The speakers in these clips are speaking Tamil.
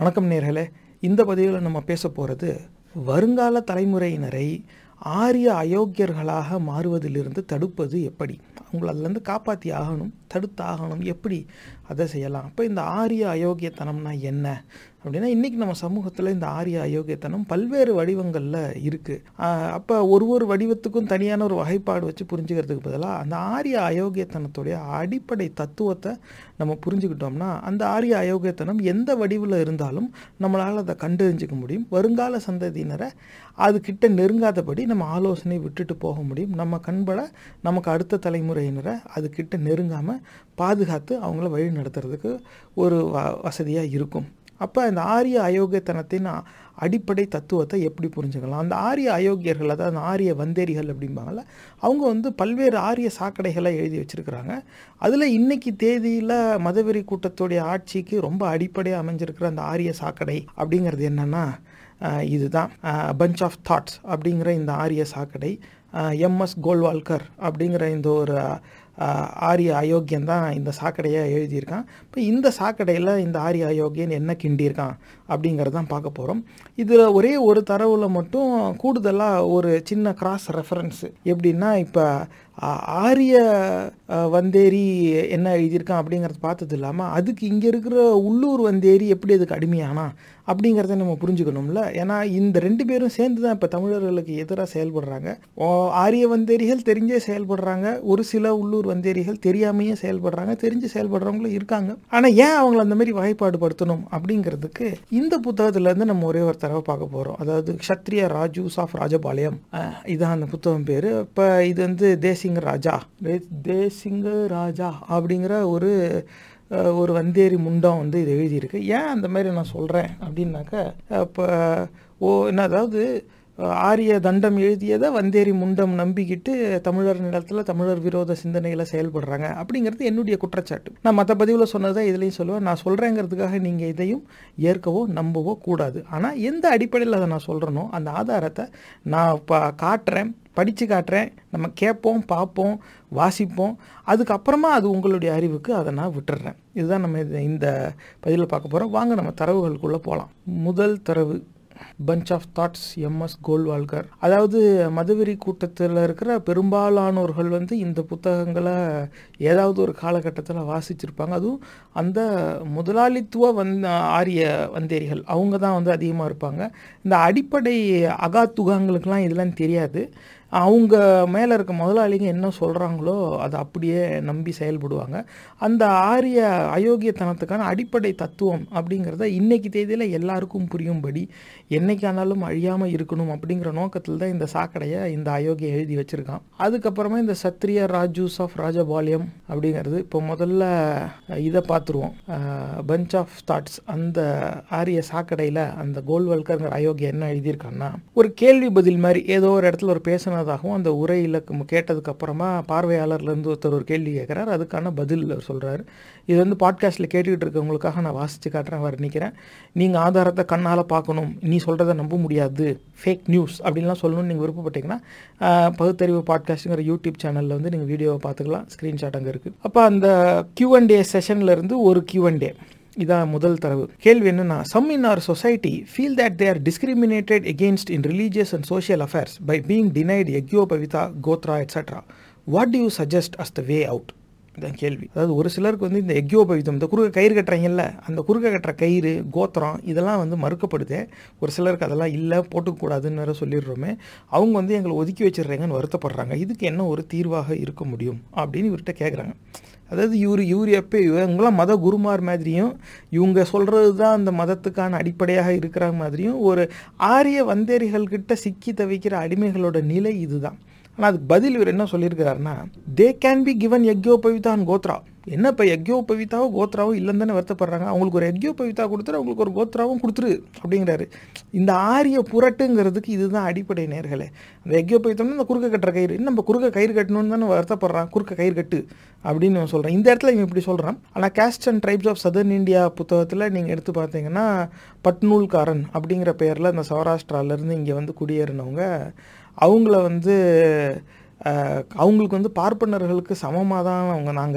வணக்கம் நேர்களே இந்த பதிவில் நம்ம பேச போகிறது வருங்கால தலைமுறையினரை ஆரிய அயோக்கியர்களாக மாறுவதிலிருந்து தடுப்பது எப்படி அவங்கள அதுலேருந்து காப்பாற்றி ஆகணும் தடுத்தாகணும் எப்படி அதை செய்யலாம் அப்போ இந்த ஆரிய அயோக்கியத்தனம்னா என்ன அப்படின்னா இன்றைக்கி நம்ம சமூகத்தில் இந்த ஆரிய அயோக்கியத்தனம் பல்வேறு வடிவங்களில் இருக்குது அப்போ ஒரு ஒரு வடிவத்துக்கும் தனியான ஒரு வகைப்பாடு வச்சு புரிஞ்சுக்கிறதுக்கு பதிலாக அந்த ஆரிய அயோக்கியத்தனத்துடைய அடிப்படை தத்துவத்தை நம்ம புரிஞ்சுக்கிட்டோம்னா அந்த ஆரிய அயோக்கியத்தனம் எந்த வடிவில் இருந்தாலும் நம்மளால் அதை கண்டறிஞ்சிக்க முடியும் வருங்கால சந்ததியினரை அதுக்கிட்ட நெருங்காதபடி நம்ம ஆலோசனை விட்டுட்டு போக முடியும் நம்ம கண்பட நமக்கு அடுத்த தலைமுறையினரை அதுக்கிட்ட நெருங்காமல் பாதுகாத்து அவங்கள வழி நடத்துறதுக்கு ஒரு வ வசதியாக இருக்கும் அப்போ இந்த ஆரிய அயோக்கியத்தனத்தின் அடிப்படை தத்துவத்தை எப்படி புரிஞ்சுக்கலாம் அந்த ஆரிய அயோக்கியர்கள் அதாவது அந்த ஆரிய வந்தேரிகள் அப்படிம்பாங்கள்ல அவங்க வந்து பல்வேறு ஆரிய சாக்கடைகளை எழுதி வச்சுருக்கிறாங்க அதில் இன்னைக்கு தேதியில் மதவெறி கூட்டத்துடைய ஆட்சிக்கு ரொம்ப அடிப்படையாக அமைஞ்சிருக்கிற அந்த ஆரிய சாக்கடை அப்படிங்கிறது என்னென்னா இதுதான் பஞ்ச் ஆஃப் தாட்ஸ் அப்படிங்கிற இந்த ஆரிய சாக்கடை எம்எஸ் கோல்வால்கர் அப்படிங்கிற இந்த ஒரு ஆரிய அயோக்கியன் தான் இந்த சாக்கடையை எழுதியிருக்கான் இப்போ இந்த சாக்கடையில் இந்த ஆரிய அயோக்கியன் என்ன கிண்டியிருக்கான் அப்படிங்கிறது தான் பார்க்க போகிறோம் இதில் ஒரே ஒரு தரவில் மட்டும் கூடுதலாக ஒரு சின்ன கிராஸ் ரெஃபரன்ஸு எப்படின்னா இப்போ ஆரிய வந்தேரி என்ன எழுதியிருக்கான் அப்படிங்கிறத பார்த்தது இல்லாமல் அதுக்கு இங்கே இருக்கிற உள்ளூர் வந்தேரி எப்படி அதுக்கு அடிமையானா அப்படிங்கிறத நம்ம புரிஞ்சுக்கணும்ல ஏன்னா இந்த ரெண்டு பேரும் சேர்ந்து தான் இப்போ தமிழர்களுக்கு எதிராக செயல்படுறாங்க ஆரிய வந்தேரிகள் தெரிஞ்சே செயல்படுறாங்க ஒரு சில உள்ளூர் வந்தேரிகள் தெரியாமையே செயல்படுறாங்க தெரிஞ்சு செயல்படுறவங்களும் இருக்காங்க ஆனால் ஏன் அவங்கள அந்த மாதிரி வகைப்பாடு படுத்தணும் அப்படிங்கிறதுக்கு இந்த புத்தகத்துலேருந்து நம்ம ஒரே ஒரு தடவை பார்க்க போகிறோம் அதாவது க்ஷத்ரிய ராஜூஸ் ஆஃப் ராஜபாளையம் இதான் அந்த புத்தகம் பேர் இப்போ இது வந்து தேசிங்க ராஜா தேசிங்க ராஜா அப்படிங்கிற ஒரு ஒரு வந்தேரி முண்டம் வந்து இது எழுதியிருக்கு ஏன் அந்த மாதிரி நான் சொல்கிறேன் அப்படின்னாக்க இப்போ ஓ என்ன அதாவது ஆரிய தண்டம் எழுதியதை வந்தேரி முண்டம் நம்பிக்கிட்டு தமிழர் நிலத்தில் தமிழர் விரோத சிந்தனைகளை செயல்படுறாங்க அப்படிங்கிறது என்னுடைய குற்றச்சாட்டு நான் மற்ற பதிவில் சொன்னதை இதுலேயும் சொல்லுவேன் நான் சொல்கிறேங்கிறதுக்காக நீங்கள் இதையும் ஏற்கவோ நம்பவோ கூடாது ஆனால் எந்த அடிப்படையில் அதை நான் சொல்கிறேனோ அந்த ஆதாரத்தை நான் இப்போ காட்டுறேன் படித்து காட்டுறேன் நம்ம கேட்போம் பார்ப்போம் வாசிப்போம் அதுக்கப்புறமா அது உங்களுடைய அறிவுக்கு அதை நான் விட்டுடுறேன் இதுதான் நம்ம இந்த பதிவில் பார்க்க போகிறோம் வாங்க நம்ம தரவுகளுக்குள்ளே போகலாம் முதல் தரவு bunch of thoughts M S Golwalkar அதாவது மதுவெறி கூட்டத்தில் இருக்கிற பெரும்பாலானோர்கள் வந்து இந்த புத்தகங்களை ஏதாவது ஒரு காலகட்டத்தில் வாசிச்சிருப்பாங்க அதுவும் அந்த முதலாளித்துவ வந் ஆரிய வந்தேரிகள் அவங்க தான் வந்து அதிகமாக இருப்பாங்க இந்த அடிப்படை அகாத்துகாங்களுக்கெல்லாம் இதெல்லாம் தெரியாது அவங்க மேலே இருக்க முதலாளிங்க என்ன சொல்கிறாங்களோ அதை அப்படியே நம்பி செயல்படுவாங்க அந்த ஆரிய அயோக்கியத்தனத்துக்கான அடிப்படை தத்துவம் அப்படிங்கிறத இன்னைக்கு தேதியில் எல்லாருக்கும் புரியும்படி என்னைக்கானாலும் அழியாமல் இருக்கணும் அப்படிங்கிற நோக்கத்தில் தான் இந்த சாக்கடையை இந்த அயோக்கியம் எழுதி வச்சுருக்கான் அதுக்கப்புறமா இந்த சத்ரிய ராஜூஸ் ஆஃப் ராஜபாளையம் அப்படிங்கிறது இப்போ முதல்ல இதை பார்த்துருவோம் பஞ்ச் ஆஃப் தாட்ஸ் அந்த ஆரிய சாக்கடையில் அந்த கோல்வல்கர்ங்கிற அயோக்கியம் என்ன எழுதியிருக்கான்னா ஒரு கேள்வி பதில் மாதிரி ஏதோ ஒரு இடத்துல ஒரு பேசின சொன்னதாகவும் அந்த உரையில் கேட்டதுக்கு அப்புறமா பார்வையாளர்லேருந்து ஒருத்தர் ஒரு கேள்வி கேட்குறாரு அதுக்கான பதில் சொல்கிறாரு இது வந்து பாட்காஸ்ட்டில் கேட்டுக்கிட்டு இருக்கவங்களுக்காக நான் வாசித்து காட்டுறேன் வர்ணிக்கிறேன் நீங்கள் ஆதாரத்தை கண்ணால் பார்க்கணும் நீ சொல்கிறத நம்ப முடியாது ஃபேக் நியூஸ் அப்படின்லாம் சொல்லணும்னு நீங்கள் விருப்பப்பட்டீங்கன்னா பகுத்தறிவு பாட்காஸ்ட்டுங்கிற யூடியூப் சேனலில் வந்து நீங்கள் வீடியோவை பார்த்துக்கலாம் ஸ்க்ரீன்ஷாட் அங்கே இருக்குது அப்போ அந்த கியூ அண்ட் டே செஷன்லேருந்து ஒரு கியூ அண்ட் டே இதான் முதல் தரவு கேள்வி என்னன்னா some in our society feel that they are discriminated against in religious and social affairs by being denied yagyopavita gotra etcetera what do you suggest as the way out இதான் கேள்வி அதாவது ஒரு சிலருக்கு வந்து இந்த எக்யோபவிதம் இந்த குறுக்க கயிறு கட்டுறாங்கல்ல அந்த குறுக்க கட்டுற கயிறு கோத்திரம் இதெல்லாம் வந்து மறுக்கப்படுது ஒரு சிலருக்கு அதெல்லாம் இல்லை போட்டுக்கூடாதுன்னு வேற சொல்லிடுறோமே அவங்க வந்து எங்களை ஒதுக்கி வச்சிடுறாங்கன்னு வருத்தப்படுறாங்க இதுக்கு என்ன ஒரு தீர்வாக இருக்க முடியும் அப்படின்னு இவர்கிட்ட கேட்குறாங்க அதாவது இவர் இவர் எப்போ இவங்களாம் மத குருமார் மாதிரியும் இவங்க சொல்கிறது தான் அந்த மதத்துக்கான அடிப்படையாக இருக்கிற மாதிரியும் ஒரு ஆரிய வந்தேரிகள்கிட்ட சிக்கி தவிக்கிற அடிமைகளோட நிலை இதுதான் ஆனால் அதுக்கு பதில் இவர் என்ன சொல்லியிருக்கிறாருன்னா they can be given yagyopavitam gotra என்ன இப்போ எக்யோ பவிதாவோ கோத்ராவோ இல்லைன்னு தானே வருத்தப்படுறாங்க அவங்களுக்கு ஒரு எக்யோ பவிதா கொடுத்துரு அவங்களுக்கு ஒரு கோத்ராவும் கொடுத்துரு அப்படிங்கிறாரு இந்த ஆரிய புரட்டுங்கிறதுக்கு இதுதான் அடிப்படை நேர்களே அந்த எக்யோ பவித்தம்னா இந்த குறுக்க கட்டுற கயிறு இன்னும் நம்ம குறுக்க கயிறு கட்டணும்னு தானே வருத்தப்படுறான் குறுக்க கயிறு கட்டு அப்படின்னு சொல்கிறேன் இந்த இடத்துல இவன் இப்படி சொல்கிறான் ஆனால் caste and tribes of southern India புத்தகத்தில் நீங்கள் எடுத்து பார்த்தீங்கன்னா பட்னூல்காரன் அப்படிங்கிற பெயரில் இந்த சௌராஷ்டிராலேருந்து இங்கே வந்து குடியேறினவங்க அவங்கள வந்து அவங்களுக்கு வந்து பார்ப்பனர்களுக்கு சமமாக தான் அவங்க நாங்கள்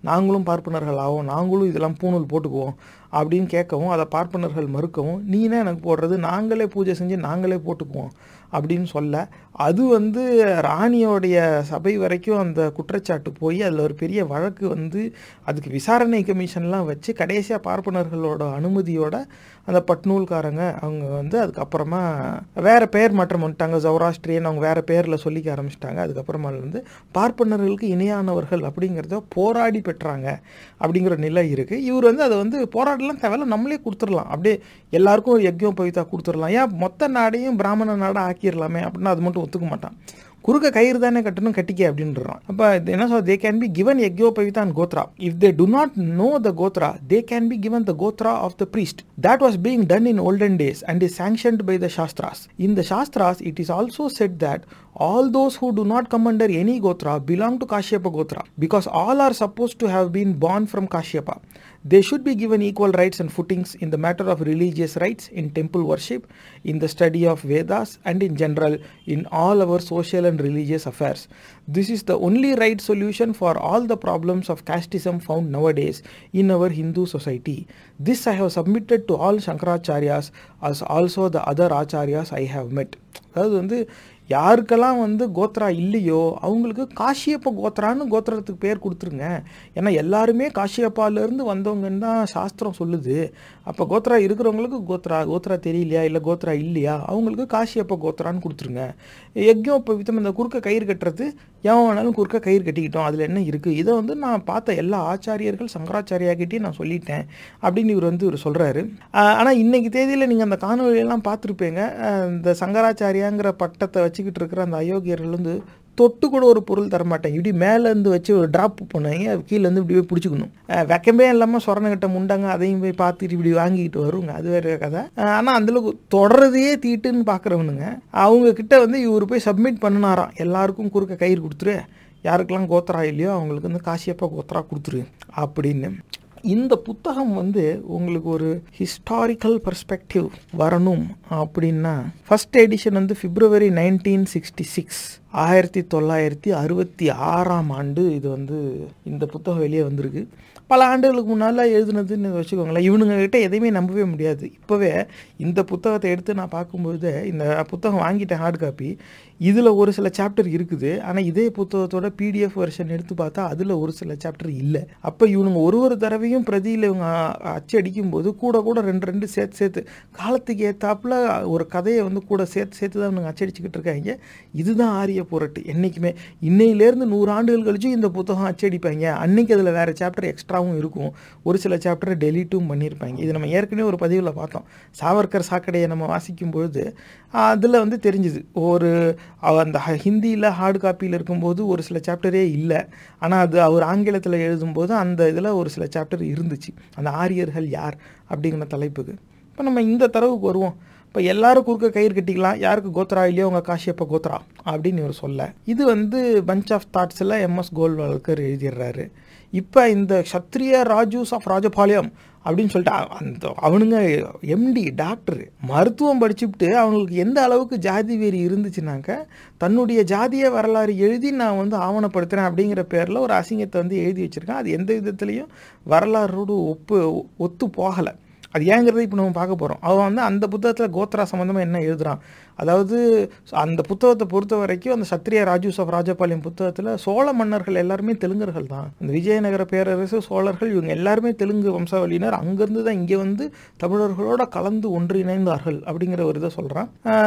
நாங்களும் பார்ப்பனர்கள் ஆவோம் நாங்களும் இதெல்லாம் பூணூல் போட்டுக்குவோம் அப்படின்னு கேட்கவும் அதை பார்ப்பனர்கள் மறுக்கவும் நீனே எனக்கு போடுறது நாங்களே பூஜை செஞ்சு நாங்களே போட்டுக்குவோம் அப்படின்னு சொல்ல அது வந்து ராணியோடைய சபை வரைக்கும் அந்த குற்றச்சாட்டு போய் அதில் ஒரு பெரிய வழக்கு வந்து அதுக்கு விசாரணை கமிஷன்லாம் வச்சு கடைசியாக பார்ப்பனர்களோட அனுமதியோட அந்த பட்நூல்காரங்க அவங்க வந்து அதுக்கப்புறமா வேறு பெயர் மாற்றம் வந்துட்டாங்க ஜௌராஷ்டிரியன் அவங்க வேறு பேரில் சொல்லிக்க ஆரம்பிச்சிட்டாங்க அதுக்கப்புறமா வந்து பார்ப்பனர்களுக்கு இணையானவர்கள் அப்படிங்கிறத போராடி பெற்றாங்க அப்படிங்கிற நிலை இருக்குது இவர் வந்து அதை வந்து போராடலாம் தேவையில்ல நம்மளே கொடுத்துடலாம் அப்படியே எல்லாருக்கும் ஒரு யஜ்யம் பவித்தா கொடுத்துடலாம் ஏன் மொத்த நாடையும் பிராமண நாடாக ஆக்கிடலாமே அப்படின்னா அது மட்டும் ஒத்துக்க மாட்டான் குறுக்க கயிறு தானே கட்டணும் கட்டிக்க அப்படின்றான் அப்போ என்ன சொல் தே கேன் பி கிவன் எக்யோ பவிதா and gotra if they do not know the gotra they can be given the gotra of the priest that was being done in olden days and is sanctioned by the shastras in the shastras it is also said that all those who do not come under any gotra belong to kashyapa gotra because all are supposed to have been born from kashyapa they should be given equal rights and footings in the matter of religious rights in temple worship in the study of vedas and in general in all our social and religious affairs this is the only right solution for all the problems of casteism found nowadays in our hindu society this i have submitted to all shankaracharyas as also the other acharyas i have met அதாவது வந்து யாருக்கெல்லாம் வந்து கோத்ரா இல்லையோ அவங்களுக்கு காஷியப்ப கோத்ரான்னு கோத்திரத்துக்கு பேர் கொடுத்துருங்க ஏன்னா எல்லாருமே காஷியப்பாலேருந்து வந்தவங்கன்னு தான் சாஸ்திரம் சொல்லுது அப்போ கோத்ரா இருக்கிறவங்களுக்கு கோத்ரா கோத்ரா தெரியலையா இல்லை கோத்ரா இல்லையா அவங்களுக்கு காஷியப்ப கோத்ரான்னு கொடுத்துருங்க யஜ்யம் இப்போ வித்தம் இந்த குறுக்க கயிறு கட்டுறது எவன் வேணாலும் குறுக்க கயிறு கட்டிக்கிட்டோம் அதில் என்ன இருக்குது இதை வந்து நான் பார்த்த எல்லா ஆச்சாரியர்கள் சங்கராச்சாரியாக்கிட்டையும் நான் சொல்லிட்டேன் அப்படின்னு இவர் வந்து இவர் சொல்கிறாரு ஆனால் இன்னைக்கு தேதியில் நீங்கள் அந்த காணொலியெல்லாம் பார்த்துருப்பீங்க அஹ் இந்த சங்கராச்சாரியாங்கிற பட்டத்தை வச்சுக்கிட்டு இருக்கிற அந்த அயோக்கியர்கள் வந்து தொட்டு கூட ஒரு பொருள் தரமாட்டேன் இப்படி மேலேருந்து வச்சு ஒரு ட்ராப் பண்ணுவாங்க கீழேருந்து இப்படி போய் பிடிச்சிக்கணும் அஹ் வெக்கமே இல்லாமல் சொரணக்கிட்ட முண்டாங்க அதையும் போய் பார்த்துட்டு இப்படி வாங்கிக்கிட்டு வருங்க அது வேறு கதை ஆனால் அந்தளவுக்கு தொடர்றதையே தீட்டுன்னு பார்க்குறவனுங்க அவங்க கிட்ட வந்து இவர் போய் சப்மிட் பண்ணினாராம் எல்லாருக்கும் குறுக்க கயிறு கொடுத்துரு யாருக்கெல்லாம் கோத்ரா இல்லையோ அவங்களுக்கு வந்து காசியப்பா கோத்ரா கொடுத்துரு அப்படின்னு இந்த புத்தகம் வந்து உங்களுக்கு ஒரு ஹிஸ்டாரிக்கல் பர்ஸ்பெக்டிவ் வரணும் அப்படின்னா ஃபர்ஸ்ட் எடிஷன் வந்து பிப்ரவரி நைன்டீன் சிக்ஸ்டி சிக்ஸ் ஆயிரத்தி தொள்ளாயிரத்தி அறுபத்தி ஆறாம் ஆண்டு இது வந்து இந்த புத்தகம் வெளியே வந்திருக்கு பல ஆண்டுகளுக்கு முன்னால் எழுதுனதுன்னு வச்சுக்கோங்களேன் இவனுங்க கிட்ட எதையுமே நம்பவே முடியாது இப்போவே இந்த புத்தகத்தை எடுத்து நான் பார்க்கும்போது இந்த புத்தகம் வாங்கிட்டேன் ஹார்ட் காப்பி இதில் ஒரு சில சாப்டர் இருக்குது ஆனால் இதே புத்தகத்தோட பிடிஎஃப் வெர்ஷன் எடுத்து பார்த்தா அதில் ஒரு சில சாப்டர் இல்லை அப்போ இவனுங்க ஒரு ஒரு தடவையும் பிரதியில் இவங்க அச்சு அடிக்கும்போது கூட கூட ரெண்டு ரெண்டு சேர்த்து சேர்த்து காலத்துக்கு ஏற்றாப்புல ஒரு கதையை வந்து கூட சேர்த்து சேர்த்து தான் இவனுங்க அச்சடிச்சுக்கிட்டு இருக்காங்க இதுதான் ஆரிய புரட்டு என்றைக்குமே இன்னையிலேருந்து நூறு ஆண்டுகள் கழிச்சும் இந்த புத்தகம் அச்சடிப்பாங்க அன்னைக்கு அதில் வேறு சாப்டர் எக்ஸ்ட்ராவும் இருக்கும் ஒரு சில சாப்டரை டெலீட்டும் பண்ணியிருப்பாங்க இது நம்ம ஏற்கனவே ஒரு பதிவில் பார்த்தோம் சாவர்கர் சாக்கடையை நம்ம வாசிக்கும் பொழுது அதில் வந்து தெரிஞ்சுது ஒரு அவ- அந்த ஹிந்தியில் ஹார்டு காப்பியில் இருக்கும்போது ஒரு சில சாப்டரே இல்லை ஆனால் அது அவர் ஆங்கிலத்தில் எழுதும்போது அந்த இதில் ஒரு சில சாப்டர் இருந்துச்சு அந்த ஆரியர்கள் யார் அப்படிங்கிற தலைப்புக்கு இப்போ நம்ம இந்த தரவுக்கு வருவோம் இப்போ எல்லாரும் குறுக்க கயிறு கட்டிக்கலாம் யாருக்கு கோத்ரா இல்லையோ உங்கள் காஷியப்ப கோத்ரா அப்படின்னு இவர் சொல்ல இது வந்து பஞ்ச் ஆஃப் தாட்ஸில் எம்எஸ் கோல்வால்கர் எழுதிடுறாரு இப்போ இந்த க்ஷத்ரிய ராஜூஸ் ஆஃப் ராஜபாளையம் அப்படின்னு சொல்லிட்டு அ- அந்த அவனுங்க எம்டி டாக்டர் மருத்துவம் படிச்சுட்டு அவங்களுக்கு எந்த அளவுக்கு ஜாதி வெறி இருந்துச்சுனாக்க தன்னுடைய ஜாதிய வரலாறு எழுதி நான் வந்து ஆவணப்படுத்துகிறேன் அப்படிங்கிற பேரில் ஒரு அசிங்கத்தை வந்து எழுதி வச்சுருக்கேன் அது எந்த விதத்துலேயும் வரலாறோடு ஒப்பு ஒத்து போகலை அது ஏங்கிறத இப்போ நம்ம பார்க்க போகிறோம் அவன் வந்து அந்த புத்தகத்தில் கோத்ரா சம்மந்தமாக என்ன எழுதுறான் அதாவது அந்த புத்தகத்தை பொறுத்த வரைக்கும் அந்த சத்திரிய ராஜூஸ் ஆஃப் ராஜபாளையம் புத்தகத்தில் சோழ மன்னர்கள் எல்லாருமே தெலுங்கர்கள் தான் அந்த விஜயநகர பேரரசு சோழர்கள் இவங்க எல்லாருமே தெலுங்கு வம்சாவளியினர் அங்கேருந்து தான் இங்கே வந்து தமிழர்களோட கலந்து ஒன்றிணைந்தார்கள் அப்படிங்கிற ஒரு இதை சொல்கிறான்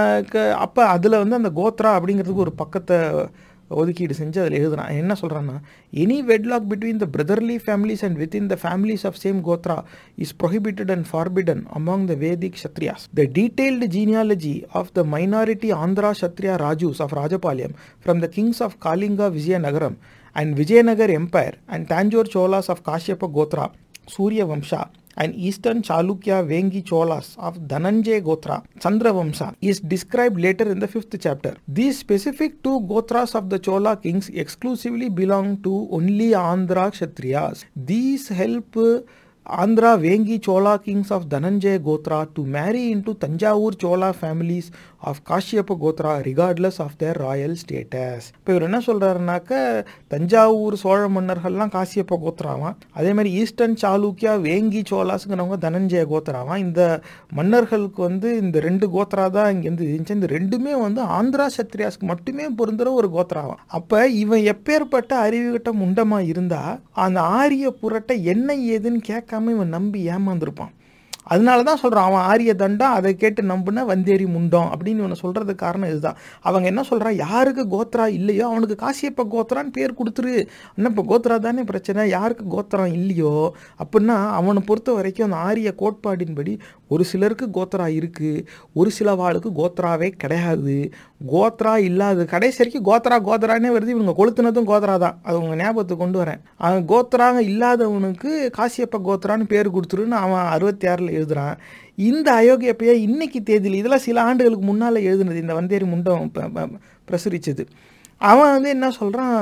அப்போ அதில் வந்து அந்த கோத்ரா அப்படிங்கிறதுக்கு ஒரு பக்கத்தை ஒதுக்கீடு செஞ்சு அதில் எழுதுறான் என்ன சொல்கிறான்னா any wedlock between the brotherly families and within the families of same gotra is prohibited and forbidden among the Vedic Kshatriyas. The detailed genealogy of the minority Andhra Kshatriya Rajus of Rajapalyam from the kings of Kalinga Vijayanagaram and Vijayanagar Empire and Tanjore Cholas of Kashyapa Gotra, Surya Vamsha and eastern Chalukya Vengi Cholas of Dhananjay Gotra, Chandra Vamsa, is described later in the fifth chapter. These specific two Gotras of the Chola kings exclusively belong to only Andhra Kshatriyas. These help Andhra Vengi Chola kings of Dhananjaya gotra to marry into Thanjavur Chola families of Kashyapa gotra regardless of their royal status இப்போ இவர் என்ன சொல்கிறாருனாக்க தஞ்சாவூர் சோழ மன்னர்கள்லாம் காசியப்ப கோத்ராவான் அதே மாதிரி ஈஸ்டர்ன் சாளுக்கியா வேங்கி சோலாஸுங்கிறவங்க தனஞ்சய கோத்ராவான் இந்த மன்னர்களுக்கு வந்து இந்த ரெண்டு கோத்ரா தான் இங்கேருந்து இருந்துச்சு இந்த ரெண்டுமே வந்து ஆந்திரா சத்ரியாஸ்க்கு மட்டுமே பொருந்துகிற ஒரு கோத்ராவான் அப்போ இவன் எப்பேற்பட்ட அறிவுகிட்ட முண்டமாக இருந்தால் அந்த ஆரிய புரட்டை என்ன ஏதுன்னு கேட்காம இவன் நம்பி ஏமாந்துருப்பான் அதனால தான் சொல்கிறான் அவன் ஆரிய தண்டம் அதை கேட்டு நம்புன வந்தேரி முண்டம் அப்படின்னு இவனை சொல்கிறதுக்கு காரணம் இதுதான் அவங்க என்ன சொல்கிறான் யாருக்கு கோத்ரா இல்லையோ அவனுக்கு காசியப்ப கோத்ரான்னு பேர் கொடுத்துரு என்ன இப்போ கோத்ரா தானே பிரச்சனை யாருக்கு கோத்திரம் இல்லையோ அப்படின்னா அவனை பொறுத்த வரைக்கும் அந்த ஆரிய கோட்பாடின்படி ஒரு சிலருக்கு கோத்ரா இருக்குது ஒரு சில வாளுக்கு கோத்ராவே கிடையாது கோத்ரா இல்லாத கடைசி வரைக்கும் கோத்ரா கோத்ரானே வருது இவங்க கொளுத்துனதும் கோத்ரா தான் அது உங்கள் ஞாபகத்துக்கு கொண்டு வரேன் அவன் கோத்ராங்க இல்லாதவனுக்கு காசியப்ப கோத்ரான்னு பேர் கொடுத்துருன்னு அவன் அறுபத்தி ஆறில் எழுதுகிறான் இந்த அயோக்கிய பெயர் இன்னைக்கு தேதியில் இதெல்லாம் சில ஆண்டுகளுக்கு முன்னால் எழுதுனது இந்த வந்தேரி முண்டம் பிரசுரிச்சது அவன் வந்து என்ன சொல்கிறான்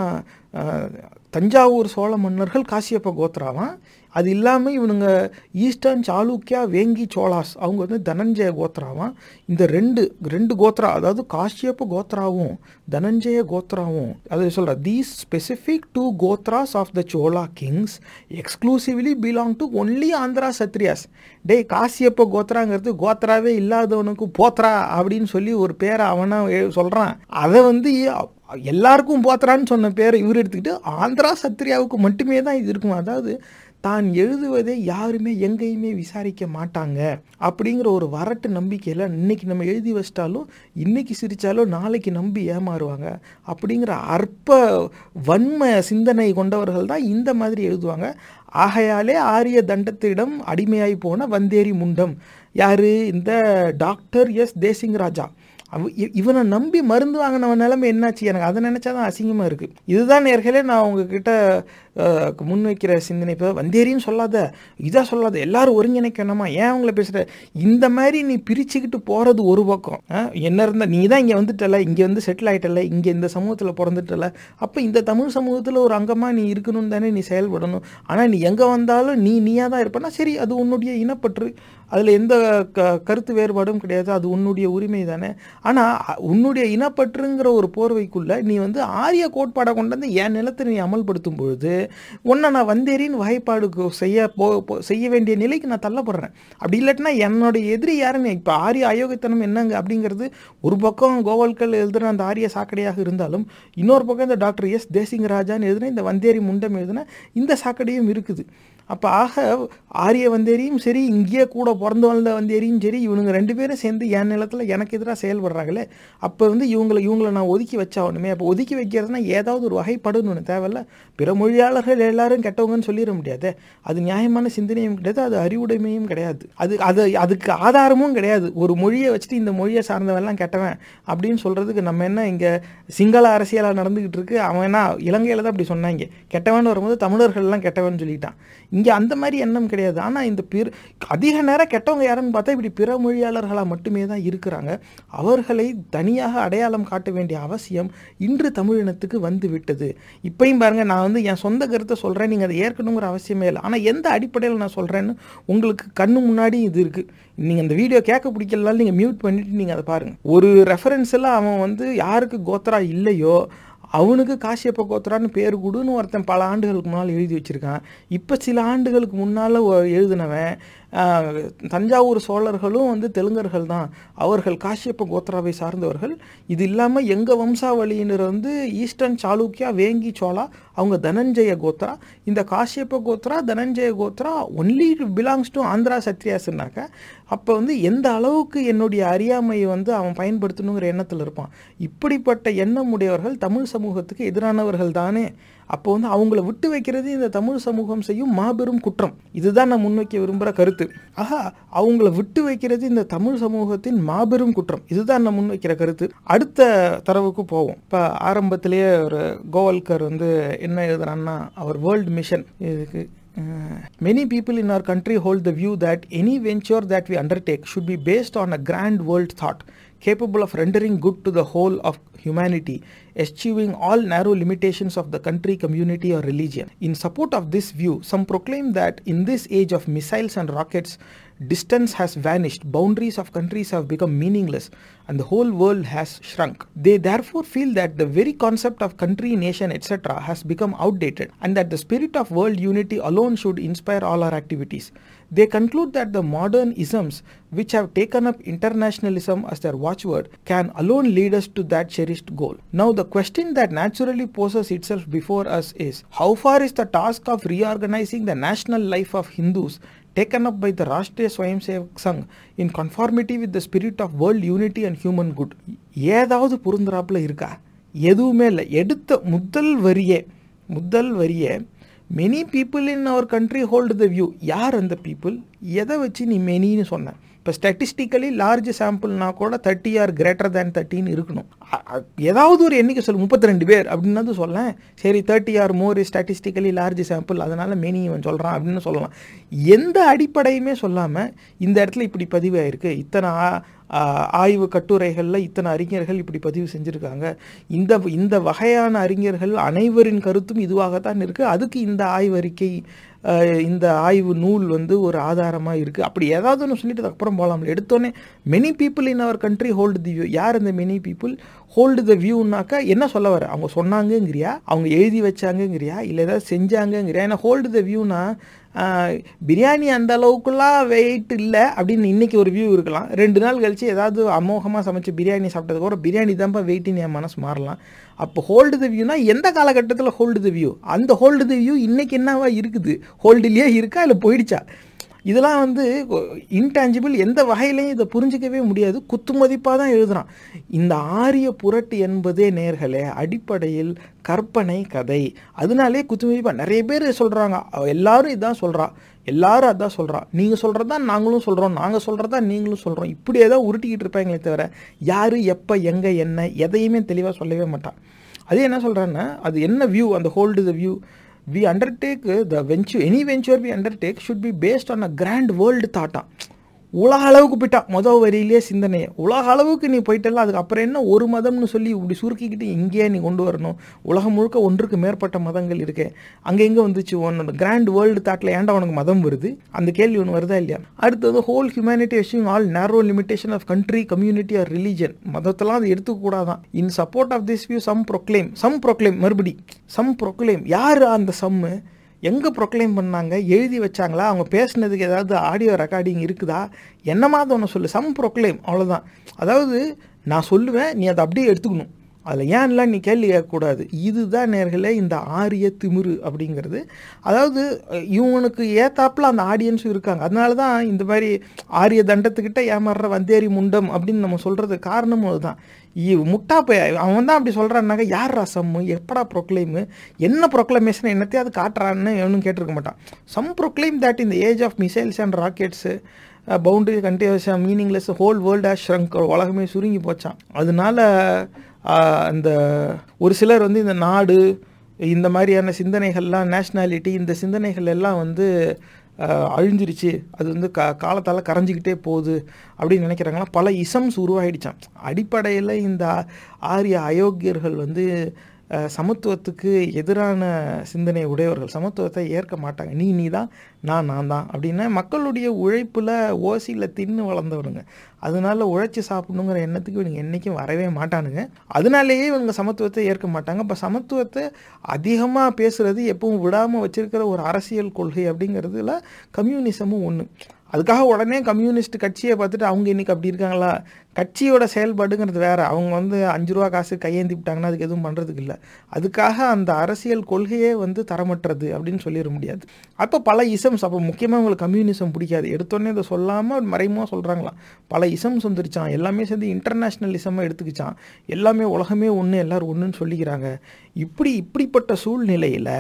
தஞ்சாவூர் சோழ மன்னர்கள் காசியப்ப கோத்ராவான் அது இல்லாமல் இவனுங்க ஈஸ்டர்ன் சாளுக்கியா வேங்கி சோளாஸ் அவங்க வந்து தனஞ்சய கோத்ராவான் இந்த ரெண்டு ரெண்டு கோத்ரா அதாவது காஷ்யப்ப கோத்ராவும் தனஞ்சய கோத்ராவும் அது சொல்கிற these specific two gotras of the Chola kings exclusively belong to only Andhra Kshatriyas டே காசியப்ப கோத்ராங்கிறது கோத்ராவே இல்லாதவனுக்கு போத்ரா அப்படின்னு சொல்லி ஒரு பேரை அவனா சொல்கிறான் அதை வந்து எல்லாருக்கும் போத்ரான்னு சொன்ன பேரை இவர் எடுத்துக்கிட்டு ஆந்திரா சத்ரியாவுக்கு மட்டுமே தான் இது இருக்கும் அதாவது தான் எழுதுவதை யாருமே எங்கேயுமே விசாரிக்க மாட்டாங்க அப்படிங்கிற ஒரு வரட்டு நம்பிக்கையில் இன்னைக்கு நம்ம எழுதி வச்சிட்டாலும் இன்னைக்கு சிரித்தாலும் நாளைக்கு நம்பி ஏமாறுவாங்க அப்படிங்கிற அற்ப வன்ம சிந்தனை கொண்டவர்கள் தான் இந்த மாதிரி எழுதுவாங்க ஆகையாலே ஆரிய தண்டத்திடம் அடிமையாகி போன வந்தேரி முண்டம் யார் இந்த டாக்டர் எஸ் தேசிங் ராஜா அவ இவனை நம்பி மருந்து வாங்கினவன் நிலைமை என்னாச்சு எனக்கு அதை நினச்சா தான் அசிங்கமாக இருக்குது இதுதான் நேர்களே நான் உங்ககிட்ட முன்வைக்கிற சிந்தனை இப்போ வந்தேரின்னு சொல்லாத இதாக சொல்லாத எல்லாரும் ஒருங்கிணைக்கணுமா ஏன் அவங்கள பேசுகிற இந்த மாதிரி நீ பிரிச்சுக்கிட்டு போகிறது ஒரு பக்கம் என்ன இருந்தால் நீ தான் இங்கே வந்துட்டல இங்கே வந்து செட்டில் ஆகிட்டல இங்கே இந்த சமூகத்தில் பிறந்துட்டல அப்போ இந்த தமிழ் சமூகத்தில் ஒரு அங்கமாக நீ இருக்கணும் தானே நீ செயல்படணும் ஆனால் நீ எங்கே வந்தாலும் நீ நீயாக தான் இருப்பனா சரி அது உன்னுடைய இனப்பற்று அதில் எந்த க கருத்து வேறுபாடும் கிடையாது அது உன்னுடைய உரிமை தானே ஆனால் உன்னுடைய இனப்பற்றுங்கிற ஒரு போர்வைக்குள்ளே நீ வந்து ஆரிய கோட்பாடை கொண்டு வந்து என் நிலத்தை நீ அமல்படுத்தும் பொழுது உன்னை நான் வந்தேரின்னு வகைப்பாடு செய்ய போ செய்ய வேண்டிய நிலைக்கு நான் தள்ளப்படுறேன் அப்படி இல்லாட்டினா என்னுடைய எதிரி யாருன்னு இப்போ ஆரிய அயோக்கியத்தனம் என்னங்க அப்படிங்கிறது ஒரு பக்கம் கோவல்கள் எழுதுன அந்த ஆரிய சாக்கடையாக இருந்தாலும் இன்னொரு பக்கம் இந்த டாக்டர் எஸ் தேசிங் ராஜான்னு எழுதுன இந்த வந்தேரி முண்டம் எழுதுன இந்த சாக்கடையும் இருக்குது அப்போ ஆக ஆரிய வந்தேரியும் சரி இங்கேயே கூட பிறந்து வளர்ந்த வந்தேரியும் சரி இவனுங்க ரெண்டு பேரும் சேர்ந்து என் நிலத்தில் எனக்கு எதிராக செயல்படுறாங்களே அப்போ வந்து இவங்களை இவங்களை நான் ஒதுக்கி வச்சாகணுமே அப்போ ஒதுக்கி வைக்கிறதுனா ஏதாவது ஒரு வகைப்படணும்னு தேவையில்ல பிற மொழியாளர்கள் எல்லாரும் கெட்டவங்கன்னு சொல்லிட முடியாது அது நியாயமான சிந்தனையும் கிடையாது அது அறிவுடைமையும் கிடையாது அது அது அதுக்கு ஆதாரமும் கிடையாது ஒரு மொழியை வச்சுட்டு இந்த மொழியை சார்ந்தவெல்லாம் கெட்டவன் அப்படின்னு சொல்கிறதுக்கு நம்ம என்ன இங்கே சிங்கள அரசியலாக நடந்துக்கிட்டு இருக்கு அவன் என்ன இலங்கையில் தான் அப்படி சொன்னாங்க கெட்டவன் வரும்போது தமிழர்கள்லாம் கெட்டவன் சொல்லிட்டான் இங்கே அந்த மாதிரி எண்ணம் கிடையாது ஆனால் இந்த பிற அதிக நேரம் கெட்டவங்க யாருன்னு பார்த்தா இப்படி பிற மொழியாளர்களாக மட்டுமே தான் இருக்கிறாங்க அவர்களை தனியாக அடையாளம் காட்ட வேண்டிய அவசியம் இன்று தமிழினத்துக்கு வந்து விட்டது இப்பயும் பாருங்கள் நான் வந்து என் சொந்த கருத்தை சொல்கிறேன் நீங்கள் அதை ஏற்கணுங்கிற அவசியமே இல்லை ஆனால் எந்த அடிப்படையில் நான் சொல்கிறேன்னு உங்களுக்கு கண்ணு முன்னாடி இது இருக்குது நீங்கள் இந்த வீடியோ கேட்க பிடிக்கலனாலும் நீங்கள் மியூட் பண்ணிவிட்டு நீங்கள் அதை பாருங்கள் ஒரு ரெஃபரன்ஸில் அவன் வந்து யாருக்கு கோத்ரா இல்லையோ அவனுக்கு காசியப்ப கோத்ரான்னு பேர் கொடுன்னு ஒருத்தன் பல ஆண்டுகளுக்கு முன்னால் எழுதி வச்சுருக்கான் இப்போ சில ஆண்டுகளுக்கு முன்னால் எழுதினவன் தஞ்சாவூர் சோழர்களும் வந்து தெலுங்கர்கள் தான் அவர்கள் காசியப்ப கோத்ராவை சார்ந்தவர்கள் இது இல்லாமல் எங்கள் வம்சாவளியினர் வந்து ஈஸ்டர்ன் சாளுக்கியா வேங்கி சோழா அவங்க தனஞ்சய கோத்ரா இந்த Kashyapa gotra Dhananjaya gotra only belongs to Andhra சத்ரியாஸ்னாக்க அப்போ வந்து எந்த அளவுக்கு என்னுடைய அறியாமையை வந்து அவன் பயன்படுத்தணுங்கிற எண்ணத்தில் இருப்பான் இப்படிப்பட்ட எண்ணம் உடையவர்கள் தமிழ் சமூகத்துக்கு எதிரானவர்கள் தானே அப்போ வந்து அவங்கள விட்டு வைக்கிறது இந்த தமிழ் சமூகம் செய்யும் மாபெரும் குற்றம் இதுதான் நான் முன்வைக்க விரும்புகிற கருத்து ஆஹா அவங்கள விட்டு வைக்கிறது இந்த தமிழ் சமூகத்தின் மாபெரும் குற்றம் இதுதான் நான் முன்வைக்கிற கருத்து அடுத்த தரவுக்கு போவோம் இப்போ ஆரம்பத்திலேயே ஒரு கோவல்கர் வந்து என்ன எழுதுறான்னா அவர் வேர்ல்டு மிஷன் இதுக்கு Uh, many people in our country hold the view that any venture that we undertake should be based on a grand world thought capable of rendering good to the whole of humanity, eschewing all narrow limitations of the country, community, or religion. In support of this view, some proclaim that in this age of missiles and rockets, distance has vanished, boundaries of countries have become meaningless, and the whole world has shrunk. They therefore feel that the very concept of country, nation, etc., has become outdated, and that the spirit of world unity alone should inspire all our activities. They conclude that the modern isms which have taken up internationalism as their watchword can alone lead us to that cherished goal. Now, the question that naturally poses itself before us is how far is the task of reorganizing the national life of Hindus taken up by the Rashtriya Swayamsevak Sangh in conformity with the spirit of world unity and human good? ஏதாவது பொருந்துறாப்புல இருக்கா எதுவுமே இல்லை எடுத்த முதல் வரியே முதல் வரியே many people in our country hold the view யார் அந்த பீப்புள் எதை வச்சு நீ மெனின்னு சொன்ன இப்போ ஸ்டாட்டிஸ்டிக்கலி லார்ஜ் சாம்பிள்னா கூட தேர்ட்டி ஆர் கிரேட்டர் தேன் தேர்ட்டின்னு இருக்கணும் அ- அ- ஏதாவது ஒரு எண்ணிக்கை சொல்லு முப்பத்தி ரெண்டு பேர் அப்படின்னாது சொல்லலாம் சரி thirty or more statistically large sample அதனால மெனி இவன் சொல்கிறான் அப்படின்னு சொல்லலாம் எந்த அடிப்படையுமே சொல்லாமல் இந்த இடத்துல இப்படி பதிவாயிருக்கு இத்தனை ஆ- ஆ- ஆய்வு கட்டுரைகளில் இத்தனை அறிஞர்கள் இப்படி பதிவு செஞ்சுருக்காங்க இந்த இந்த வகையான அறிஞர்கள் அனைவரின் கருத்தும் இதுவாகத்தான் இருக்குது அதுக்கு இந்த ஆய்வறிக்கை அஹ், இந்த ஆய்வு நூல் வந்து ஒரு ஆதாரமாக இருக்குது அப்படி ஏதாவது ஒன்று சொல்லிட்டு அதுக்கப்புறம் போகலாம்ல எடுத்தோடனே many people in our country hold the view யார் இந்த மெனி பீப்புள் ஹோல்டு த வியூனாக்கா என்ன சொல்ல வர அவங்க சொன்னாங்கங்கிறியா அவங்க எழுதி வச்சாங்கங்கிறியா இல்லை ஏதாவது செஞ்சாங்கங்கிறியா ஏன்னா ஹோல்டு த வியூனா பிரியாணி அந்த அளவுக்குலாம் வெயிட் இல்லை அப்படின்னு இன்னைக்கு ஒரு வியூ இருக்கலாம் ரெண்டு நாள் கழிச்சு ஏதாவது அமோகமாக சமைச்சு பிரியாணி சாப்பிட்டதுக்கு அப்புறம் பிரியாணி தான்ப்பா வெயிட்னு என் மனசு மாறலாம் அப்போ ஹோல்டு த வியூனா எந்த காலகட்டத்தில் ஹோல்டு த வியூ அந்த ஹோல்டு த வியூ இன்னைக்கு என்னவா இருக்குது ஹோல்டுலேயே இருக்கா இல்லை போயிடுச்சா இதெல்லாம் வந்து இன்டான்ஜிபிள் எந்த வகையிலையும் இதை புரிஞ்சிக்கவே முடியாது குத்துமதிப்பாக தான் எழுதுறான் இந்த ஆரிய புரட்டு என்பதே நேர்களே அடிப்படையில் கற்பனை கதை அதனாலே குத்துமதிப்பாக நிறைய பேர் சொல்கிறாங்க எல்லாரும் இதான் சொல்கிறா எல்லாரும் அதான் சொல்கிறா நீங்கள் சொல்கிறது தான் நாங்களும் சொல்கிறோம் நாங்கள் சொல்கிறது தான் நீங்களும் சொல்கிறோம் இப்படியே தான் உருட்டிக்கிட்டு இருப்பாங்களே தவிர யார் எப்போ எங்கே என்ன எதையுமே தெளிவாக சொல்லவே மாட்டான் அதே என்ன சொல்கிறான்னா அது என்ன வியூ அந்த hold the view we undertake uh, the venture any venture we undertake should be based on a grand world thought உலக அளவுக்கு போயிட்டான் மொதல் வரியிலே சிந்தனையை உலக அளவுக்கு நீ போயிட்டல அதுக்கு அப்புறம் என்ன ஒரு மதம்னு சொல்லி இப்படி சுருக்கிக்கிட்டு இங்கேயே நீ கொண்டு வரணும் உலகம் முழுக்க ஒன்றுக்கு மேற்பட்ட மதங்கள் இருக்கு அங்கே எங்கே வந்துச்சு உன்னோட கிராண்ட் வேர்ல்டு தாட்டில் ஏன்டா உனக்கு மதம் வருது அந்த கேள்வி ஒன்று வருதா இல்லையா அடுத்தது whole humanity assuming all narrow limitation of country community or religion மதத்தெல்லாம் அது எடுத்துக்கூடாதான் in support of this view some proclaim some proclaim மறுபடி சம் ப்ரொக்ளைம் யார் அந்த சம்மு எங்கே ப்ரொக்ளைம் பண்ணாங்க எழுதி வச்சாங்களா அவங்க பேசுனதுக்கு ஏதாவது ஆடியோ ரெக்கார்டிங் இருக்குதா என்னமாவது ஒன்று சொல்லு சம் ப்ரொக்ளைம் அவ்வளோதான் அதாவது நான் சொல்லுவேன் நீ அதை அப்படியே எடுத்துக்கணும் அதில் ஏன்லாம் நீ கேள்வி கேட்கக்கூடாது இதுதான் நேர்களே இந்த ஆரிய திமிரு அப்படிங்கிறது அதாவது அஹ், இவனுக்கு ஏத்தாப்புல அந்த ஆடியன்ஸும் இருக்காங்க அதனால தான் இந்த மாதிரி ஆரிய தண்டத்துக்கிட்ட ஏமாறுற வந்தேரி முண்டம் அப்படின்னு நம்ம சொல்கிறது காரணமும் அதுதான் இவ் முட்டா போய் அவன் தான் அப்படி சொல்கிறான்னாக்க யார் ரசம்மு எப்படா ப்ரொக்ளைமு என்ன ப்ரொக்ளமேஷன் என்னத்தையாவது காட்டுறான்னு எவனும் கேட்டிருக்க மாட்டான் சம் ப்ரொக்ளைம் தட் இந்த age of missiles and rockets boundary continues meaningless whole world has shrunk உலகமே சுருங்கி போச்சான் அதனால ஆஹ், அந்த ஒரு சிலர் வந்து இந்த நாடு இந்த மாதிரியான சிந்தனைகள்லாம் நேஷ்னாலிட்டி இந்த சிந்தனைகள் எல்லாம் வந்து ஆஹ், அழிஞ்சிருச்சு அது வந்து கா காலத்தால் கரைஞ்சிக்கிட்டே போகுது அப்படின்னு நினைக்கிறாங்களா பல இசம்ஸ் உருவாயிடுச்சான் அடிப்படையில் இந்த ஆரிய அயோக்கியர்கள் வந்து அஹ், சமத்துவத்துக்கு எதிரான சிந்தனை உடையவர்கள் சமத்துவத்தை ஏற்க மாட்டாங்க நீ நீ தான் நான் நான் தான் அப்படின்னா மக்களுடைய உழைப்பில் ஓசியில் தின்னு வளர்ந்தவனுங்க அதனால உழைச்சி சாப்பிடணுங்கிற எண்ணத்துக்கு இவனுங்க என்றைக்கும் வரவே மாட்டானுங்க அதனாலேயே இவனுங்க சமத்துவத்தை ஏற்க மாட்டாங்க இப்போ சமத்துவத்தை அதிகமாக பேசுகிறது எப்பவும் விடாமல் வச்சிருக்கிற ஒரு அரசியல் கொள்கை அப்படிங்கிறதுல கம்யூனிசமும் ஒன்று அதுக்காக உடனே கம்யூனிஸ்ட் கட்சியை பார்த்துட்டு அவங்க இன்னைக்கு அப்படி இருக்காங்களா கட்சியோட செயல்பாடுங்கிறது வேற அவங்க வந்து அஞ்சு ரூபா காசு கையேந்தி விட்டாங்கன்னா அதுக்கு எதுவும் பண்ணுறதுக்கு இல்லை அதுக்காக அந்த அரசியல் கொள்கையே வந்து தரமற்றது அப்படின்னு சொல்லிட முடியாது அப்போ பல இசம்ஸ் அப்போ முக்கியமாக உங்களுக்கு கம்யூனிசம் பிடிக்காது எடுத்தோடனே இதை சொல்லாமல் மறைமுகமாக சொல்கிறாங்களாம் பல இசம்ஸ் வந்துருச்சான் எல்லாமே சேர்ந்து இன்டர்நேஷ்னலிசமாக எடுத்துக்கிச்சான் எல்லாமே உலகமே ஒன்று எல்லாரும் ஒன்றுன்னு சொல்லிக்கிறாங்க இப்படி இப்படிப்பட்ட சூழ்நிலையில்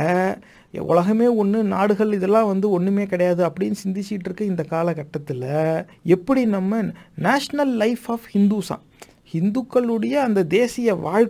உலகமே ஒன்று நாடுகள் இதெல்லாம் வந்து ஒன்றுமே கிடையாது அப்படின்னு சிந்திச்சிட்டு இருக்க இந்த காலகட்டத்தில் எப்படி நம்ம நேஷ்னல் லைஃப் ஆஃப் ஹிந்துஸா இந்துக்களுடைய அந்த தேசிய வாழ்க்கை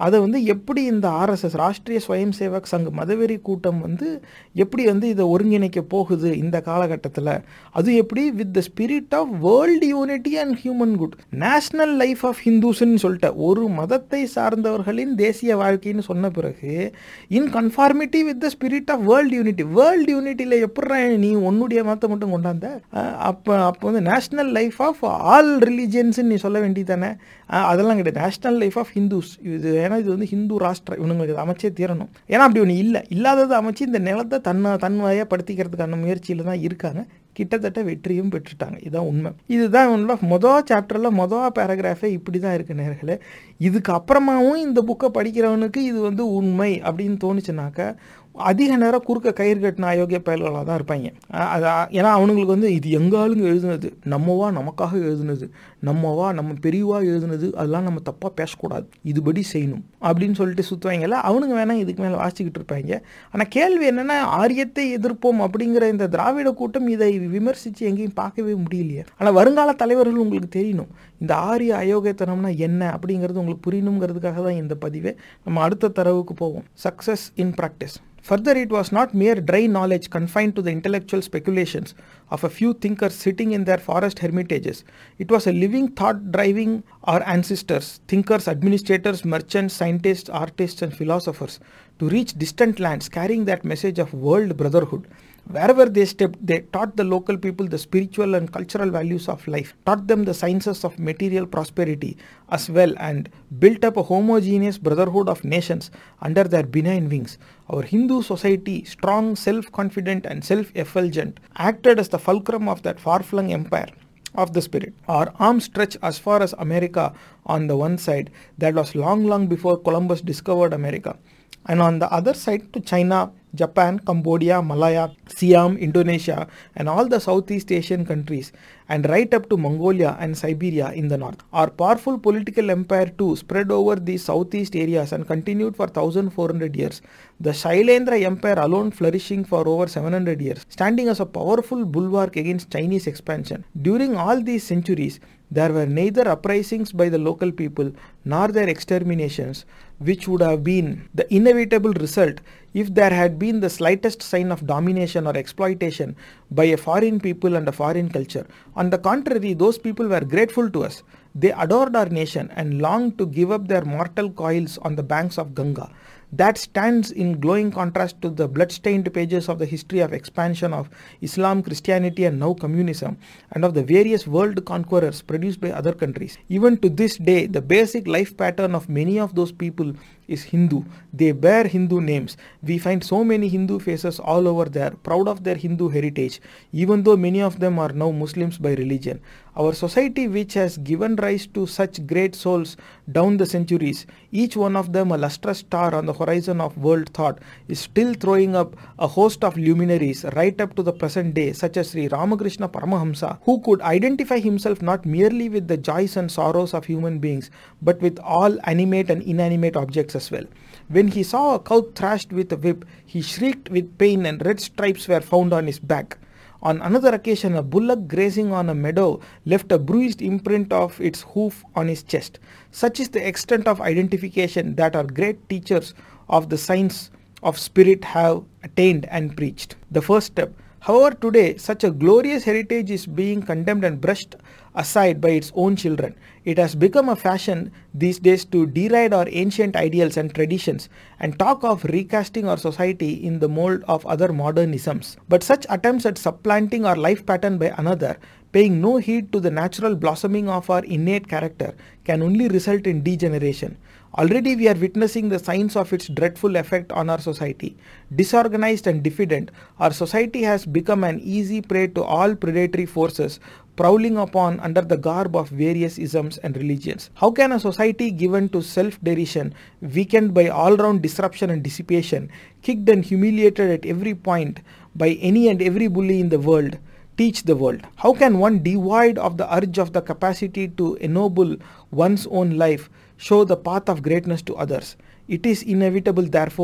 அதை வந்து எப்படி இந்த ஆர்எஸ்எஸ் ராஷ்ட்ரிய ஸ்வயம் சேவக் சங் மதவெறி கூட்டம் வந்து எப்படி வந்து இதை ஒருங்கிணைக்க போகுது இந்த காலகட்டத்தில் அது எப்படி with the spirit of world unity and human good national life of ஹிந்துஸ்ன்னு சொல்லிட்ட ஒரு மதத்தை சார்ந்தவர்களின் தேசிய வாழ்க்கைன்னு சொன்ன பிறகு in conformity with the spirit of world unity world யூனிட்டியில் எப்படி நீ உன்னுடைய மதத்தை மட்டும் கொண்டாந்த அப்போ அப்போ வந்து நேஷ்னல் லைஃப் ஆஃப் ஆல் ரிலீஜியன்ஸ்ன்னு நீ சொல்ல வேண்டியதானே அதெல்லாம் கிடையாது நேஷ்னல் லைஃப் ஆஃப் ஹிந்துஸ் இது ஏன்னா இது வந்து ஹிந்து ராஷ்டிரம் இவனுங்களுக்கு இதை அமைச்சே தீரணும் ஏன்னா அப்படி ஒன்று இல்லை இல்லாததை அமைச்சு இந்த நிலத்தை தன்னை தன்வாயாக படுத்திக்கிறதுக்கான முயற்சியில் தான் இருக்காங்க கிட்டத்தட்ட வெற்றியும் பெற்றுட்டாங்க இதுதான் உண்மை இதுதான் உள்ள மொதல் சாப்டரில் மொதல் பேராகிராஃபே இப்படி தான் இருக்குது நேர்களே இதுக்கு அப்புறமாவும் இந்த புக்கை படிக்கிறவனுக்கு இது வந்து உண்மை அப்படின்னு தோணுச்சுனாக்கா அதிக நேரம் குறுக்க கயிறு கட்டின அயோக்கிய பயல்களாக தான் இருப்பாங்க அது ஏன்னா அவனுங்களுக்கு வந்து இது எங்க ஆளுங்க எழுதுனது நம்மவா நமக்காக எழுதுனது நம்மவா நம்ம பெரியவா எழுதுனது அதெல்லாம் நம்ம தப்பாக பேசக்கூடாது இதுபடி செய்யணும் அப்படின்னு சொல்லிட்டு சுற்றுவாங்கல்ல அவனுங்க வேணால் இதுக்கு மேலே வாசிக்கிட்டு இருப்பாங்க ஆனால் கேள்வி என்னென்னா ஆரியத்தை எதிர்ப்போம் அப்படிங்கிற இந்த திராவிட கூட்டம் இதை விமர்சித்து எங்கேயும் பார்க்கவே முடியலையே ஆனால் வருங்கால தலைவர்கள் உங்களுக்கு தெரியணும் இந்த ஆரிய அயோக்கியத்தனம்னா என்ன அப்படிங்கிறது உங்களுக்கு புரியணுங்கிறதுக்காக தான் இந்த பதிவே நம்ம அடுத்த தரவுக்கு போவோம் success in practice Further, it was not mere dry knowledge confined to the intellectual speculations of a few thinkers sitting in their forest hermitages. It was a living thought driving our ancestors, thinkers, administrators, merchants, scientists, artists, and philosophers to reach distant lands carrying that message of world brotherhood. Wherever they stepped, they taught the local people the spiritual and cultural values of life, taught them the sciences of material prosperity as well, and built up a homogeneous brotherhood of nations under their benign wings. Our Hindu society, strong, self confident, and self effulgent, acted as the fulcrum of that far flung empire of the spirit. Our arms stretch as far as America on the one side, that was long, long before Columbus discovered America, and on the other side to China, Japan, Cambodia, Malaya, Siam, Indonesia, and all the Southeast Asian countries, and right up to Mongolia and Siberia in the north. Our powerful political empire too spread over these southeast areas and continued for 1400 years. The Shailendra Empire alone flourishing for over 700 years, standing as a powerful bulwark against Chinese expansion. During all these centuries, there were neither uprisings by the local people nor their exterminations, which would have been the inevitable result if there had been the slightest sign of domination or exploitation by a foreign people and a foreign culture. On the contrary, those people were grateful to us. They adored our nation and longed to give up their mortal coils on the banks of Ganga. That stands in glowing contrast to the blood-stained pages of the history of expansion of Islam, Christianity and now communism and of the various world conquerors produced by other countries. Even to this day, the basic life pattern of many of those people is Hindu. They bear Hindu names. We find so many Hindu faces all over there, proud of their Hindu heritage, even though many of them are now Muslims by religion. Our society, which has given rise to such great souls down the centuries, each one of them a lustrous star on the horizon of world thought, is still throwing up a host of luminaries right up to the present day, such as Sri Ramakrishna Paramahamsa, who could identify himself not merely with the joys and sorrows of human beings, but with all animate and inanimate objects as well. When he saw a cow thrashed with a whip, he shrieked with pain and red stripes were found on his back. On another occasion, a bullock grazing on a meadow left a bruised imprint of its hoof on his chest. Such is the extent of identification that our great teachers of the science of spirit have attained and preached. The first step. However, today, such a glorious heritage is being condemned and brushed aside by its own children. It has become a fashion these days to deride our ancient ideals and traditions and talk of recasting our society in the mold of other modernisms. But such attempts at supplanting our life pattern by another, paying no heed to the natural blossoming of our innate character, can only result in degeneration. Already we are witnessing the signs of its dreadful effect on our society. Disorganized and diffident, our society has become an easy prey to all predatory forces prowling upon under the garb of various isms and religions. How can a society given to self-derision, weakened by all-round disruption and dissipation, kicked and humiliated at every point by any and every bully in the world, teach the world? How can one devoid of the urge of the capacity to ennoble one's own life show the path of greatness to others? It is inevitable, therefore,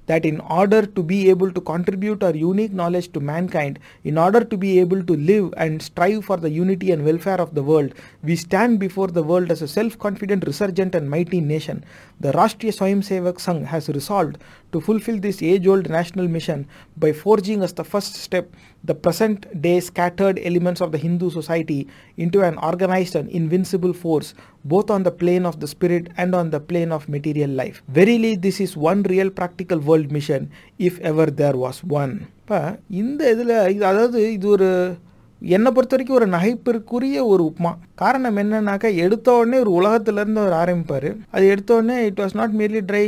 that in order to be able to contribute our unique knowledge to mankind, in order to be able to live and strive for the unity and welfare of the world, we stand before the world as a self confident, resurgent, and mighty nation. The Rashtriya Swayamsevak Sangh has resolved to fulfill this age old national mission by forging as the first step the present day scattered elements of the Hindu society into an organized and invincible force, both on the plane of the spirit and on the plane of material life. Verily, this is one real practical world mission, if ever there was one. இப்போ இந்த இதில் இது அதாவது இது ஒரு என்னை பொறுத்த வரைக்கும் ஒரு நகைப்பிற்குரிய ஒரு உப்மா காரணம் என்னன்னாக்கா எடுத்த உடனே ஒரு உலகத்திலேருந்து அவர் ஆரம்பிப்பார் அது எடுத்த உடனே it was not merely try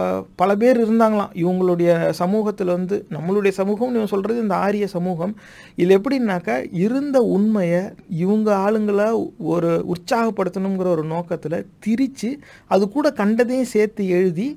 பல பேர் இருந்தாங்களாம் இவங்களுடைய சமூகத்தில் வந்து நம்மளுடைய சமூகம் இவன் சொல்கிறது இந்த ஆரிய சமூகம் இது எப்படின்னாக்கா இருந்த உண்மையை இவங்க ஆளுங்களை ஒரு உற்சாகப்படுத்தணுங்கிற ஒரு நோக்கத்தில் திரித்து அது கூட கண்டதையும் சேர்த்து எழுதி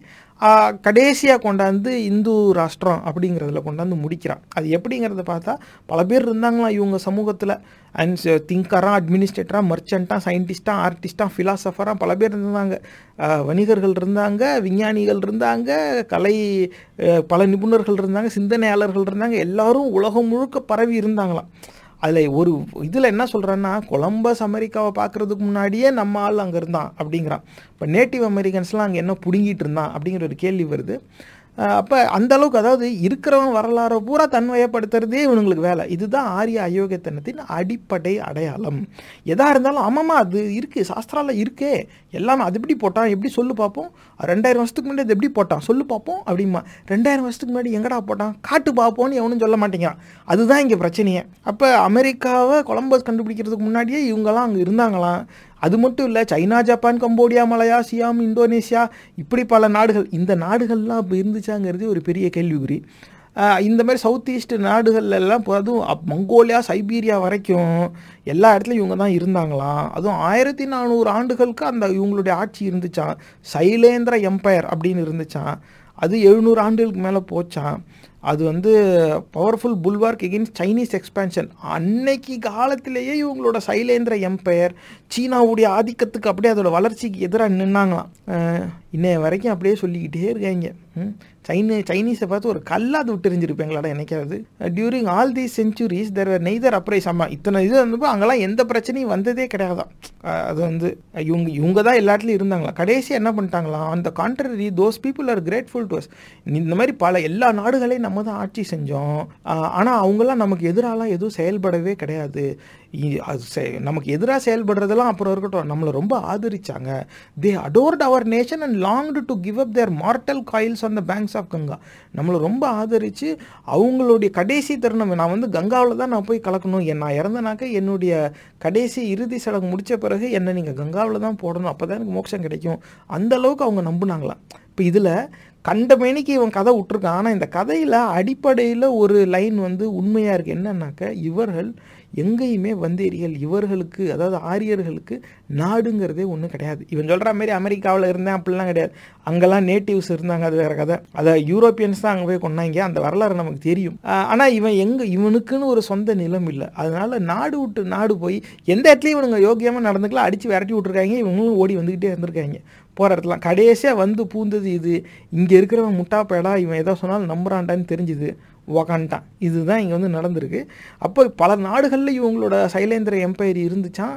கடைசியாக கொண்டாந்து இந்து ராஷ்டிரம் அப்படிங்கிறதுல கொண்டாந்து முடிக்கிறான் அது எப்படிங்கிறத பார்த்தா பல பேர் இருந்தாங்களாம் இவங்க சமூகத்தில் அண்ட் திங்கராக அட்மினிஸ்ட்ரேட்டராக மர்ச்சண்ட்டாக சயின்டிஸ்டாக ஆர்டிஸ்டாக ஃபிலாசபராக பல பேர் இருந்தாங்க அஹ், வணிகர்கள் இருந்தாங்க விஞ்ஞானிகள் இருந்தாங்க கலை அஹ், பல நிபுணர்கள் இருந்தாங்க சிந்தனையாளர்கள் இருந்தாங்க எல்லாரும் உலகம் முழுக்க பரவி இருந்தாங்களாம் அதில் ஒரு இதில் என்ன சொல்கிறேன்னா கொலம்பஸ் அமெரிக்காவை பார்க்குறதுக்கு முன்னாடியே நம்ம ஆள் அங்கே இருந்தான் அப்படிங்கிறான் இப்போ நேட்டிவ் அமெரிக்கன்ஸ்லாம் அங்கே என்ன பிடுங்கிட்டு இருந்தான் அப்படிங்கிற ஒரு கேள்வி வருது அப்போ அந்த அளவுக்கு அதாவது இருக்கிறவன் வரலாறை பூரா தன்வயப்படுத்துறதே இவனுங்களுக்கு வேலை இதுதான் ஆரிய அயோக்கியத்தனத்தின் அடிப்படை அடையாளம் எதா இருந்தாலும் ஆமாம்மா அது இருக்குது சாஸ்திரால இருக்கே எல்லாமே அது எப்படி போட்டான் எப்படி சொல்லு பார்ப்போம் ரெண்டாயிரம் வருஷத்துக்கு முன்னாடி அது எப்படி போட்டான் சொல்லு பார்ப்போம் அப்படிமா ரெண்டாயிரம் வருஷத்துக்கு முன்னாடி எங்கடா போட்டான் காட்டு பார்ப்போம்னு எவனும் சொல்ல மாட்டேங்கிறான் அதுதான் இங்கே பிரச்சனையே அப்போ அமெரிக்காவை கொலம்பஸ் கண்டுபிடிக்கிறதுக்கு முன்னாடியே இவங்கெல்லாம் அங்கே இருந்தாங்களாம் அது மட்டும் இல்லை China Japan Cambodia Malaya Siam Indonesia இப்படி பல நாடுகள் இந்த நாடுகள்லாம் இப்போ இருந்துச்சாங்கிறது ஒரு பெரிய கேள்விக்குறி ஆஹ் இந்த மாதிரி சவுத் ஈஸ்ட் நாடுகள்ல எல்லாம் இப்போ அதுவும் அப்- மங்கோலியா சைபீரியா வரைக்கும் எல்லா இடத்துலையும் இவங்க தான் இருந்தாங்களாம் அதுவும் ஆயிரத்தி நானூறு ஆண்டுகளுக்கு அந்த இவங்களுடைய ஆட்சி இருந்துச்சான் சைலேந்திர எம்பையர் அப்படின்னு இருந்துச்சான் அது எழுநூறு ஆண்டுகளுக்கு மேலே போச்சான் அது வந்து powerful bulwark against Chinese expansion அன்னைக்கு காலத்திலேயே இவங்களோட சைலேந்திர எம்பையர் சீனாவுடைய ஆதிக்கத்துக்கு அப்படியே அதோட வளர்ச்சிக்கு எதிராக நின்னாங்களாம் அஹ் இன்னைய வரைக்கும் அப்படியே சொல்லிக்கிட்டே இருக்காங்க ம். சைன சைனீஸை பார்த்து ஒரு கல்லாது விட்டு எரிஞ்சிருப்பீங்களாடா என்னைக்காவது during all these centuries there neither uprise ஆமா இத்தனை இது வந்தப்போ அங்கெல்லாம் எந்த பிரச்சனையும் வந்ததே கிடையாதான் அஹ் அது வந்து இவங்க இவங்க தான் எல்லா இடத்துலையும் இருந்தாங்களா கடைசியாக என்ன பண்ணிட்டாங்களாம் அந்த contrary those people are grateful to us இந்த மாதிரி பல எல்லா நாடுகளையும் நம்ம தான் ஆட்சி செஞ்சோம் ஆனால் அவங்கெல்லாம் நமக்கு எதிராலாம் எதுவும் செயல்படவே கிடையாது இ- அது செ- நமக்கு எதிராக செயல்படுறதெல்லாம் அப்புறம் இருக்கட்டும் நம்மளை ரொம்ப ஆதரிச்சாங்க they adored our nation and longed to give up their mortal coils on the banks of Ganga நம்மளை ரொம்ப ஆதரித்து அவங்களுடைய கடைசி தருணம் நான் வந்து கங்காவில் தான் நான் போய் கலக்கணும் என் நான் இறந்தனாக்க என்னுடைய கடைசி இறுதி சடங்கு முடிச்ச பிறகு என்னை நீங்கள் கங்காவில் தான் போடணும் அப்போ தான் எனக்கு மோட்சம் கிடைக்கும் அந்த அளவுக்கு அவங்க நம்புனாங்களாம் இப்போ இதில் கண்டமேனிக்கு இவன் கதை விட்டுருக்கான் ஆனால் இந்த கதையில் அடிப்படையில் ஒரு லைன் வந்து உண்மையாக இருக்குது என்னன்னாக்க இவர்கள் எங்கேயுமே வந்தேரிகள் இவர்களுக்கு அதாவது ஆரியர்களுக்கு நாடுங்கிறதே ஒன்றும் கிடையாது இவன் சொல்கிற மாதிரி அமெரிக்காவில் இருந்தேன் அப்படிலாம் கிடையாது அங்கெல்லாம் நேட்டிவ்ஸ் இருந்தாங்க அது வேற கதை அதை யூரோப்பியன்ஸ் தான் அங்கே போய் கொண்டாங்க அந்த வரலாறு நமக்கு தெரியும் ஆனால் இவன் எங்கே இவனுக்குன்னு ஒரு சொந்த நிலம் இல்லை அதனால நாடு விட்டு நாடு போய் எந்த இடத்துலையும் இவனுங்க யோக்கியமாக நடந்துக்கலாம் அடித்து விரட்டி விட்ருக்காங்க இவங்களும் ஓடி வந்துக்கிட்டே இருந்திருக்காங்க போகிற இடத்துல கடைசியாக வந்து பூந்தது இது இங்கே இருக்கிறவன் முட்டாப்பேடா இவன் எதோ சொன்னாலும் நம்புறான்டான்னு தெரிஞ்சுது உக்காண்டான் இதுதான் இங்கே வந்து நடந்திருக்கு அப்போ பல நாடுகளில் இவங்களோட சைலேந்திர எம்பையர் இருந்துச்சான்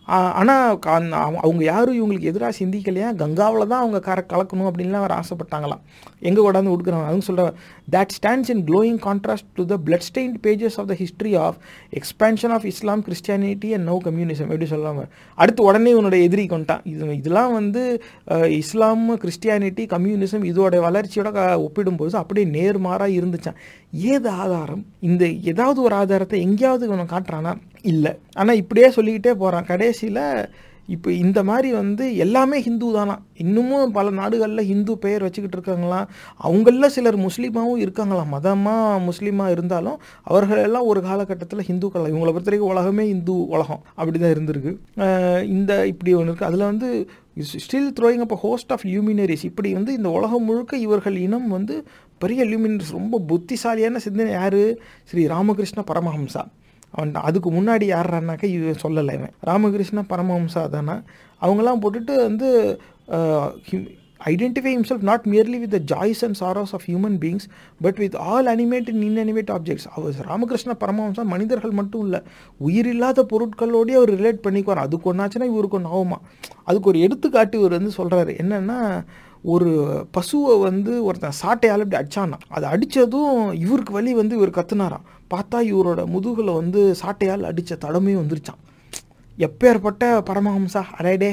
ஆனால் அவங்க யாரும் இவங்களுக்கு எதிராக சிந்திக்கலையா கங்காவில் தான் அவங்க கர கலக்கணும் அப்படின்லாம் அவர் ஆசைப்பட்டாங்களாம் எங்கே கொண்டாந்து கொடுக்குறாங்க அதுவும் சொல்கிற that stands in glowing contrast to the blood stained pages of the history of expansion of Islam Christianity and no communism எப்படி சொல்லாம அடுத்து உடனே இவனோட எதிரி கொண்டான் இது இதெல்லாம் வந்து அஹ், இஸ்லாம் கிறிஸ்டியானிட்டி கம்யூனிசம் இதோட வளர்ச்சியோட க- ஒப்பிடும்போது அப்படியே நேர்மாறாக இருந்துச்சான் ஏது ஆதாரம் இந்த ஏதாவது ஒரு ஆதாரத்தை எங்கேயாவது இவனை காட்டுறானா இல்லை ஆனால் இப்படியே சொல்லிக்கிட்டே போகிறான் கடைசியில் இப்போ இந்த மாதிரி வந்து எல்லாமே ஹிந்து தானா இன்னமும் பல நாடுகளில் ஹிந்து பெயர் வச்சுக்கிட்டு இருக்காங்களாம் அவங்களில் சிலர் முஸ்லீமாவும் இருக்காங்களாம் மதமாக முஸ்லீமாக இருந்தாலும் அவர்கள் எல்லாம் ஒரு காலகட்டத்தில் ஹிந்துக்கள் இவங்களை பொறுத்த வரைக்கும் உலகமே இந்து உலகம் அப்படி தான் இருந்திருக்கு அஹ் இந்த இப்படி ஒன்று இருக்குது அதில் வந்து still throwing up host of luminaries இப்படி வந்து இந்த உலகம் முழுக்க இவர்கள் இனம் வந்து பெரிய லியூமினரிஸ் ரொம்ப புத்திசாலியான சிந்தனை யார் ஸ்ரீ ராமகிருஷ்ண பரமஹம்சா அவன் அதுக்கு முன்னாடி யாருனாக்கா இது சொல்லலை இவன் ராமகிருஷ்ண பரமஹம்சா தானே அவங்கெல்லாம் போட்டுட்டு வந்து ah, him- identify himself not merely with the joys and sorrows of human beings but with all animate and inanimate objects அவர் ராமகிருஷ்ண பரமஹம்சா மனிதர்கள் மட்டும் இல்லை உயிரில்லாத பொருட்களோடய அவர் ரிலேட் பண்ணிக்குவார் அதுக்கு ஒன்றாச்சுன்னா இவருக்கு ஒன்று ஆகுமா அதுக்கு ஒரு எடுத்துக்காட்டு இவர் வந்து சொல்கிறாரு என்னென்னா ஒரு பசுவை வந்து ஒருத்தன் சாட்டையால் இப்படி அடிச்சானா அது அடித்ததும் இவருக்கு வலி வந்து இவர் கத்துனாராம் பார்த்தா இவரோட முதுகில் வந்து சாட்டையால் அடித்த தடமே வந்துருச்சான் எப்பேற்பட்ட பரமஹம்சா அடேடே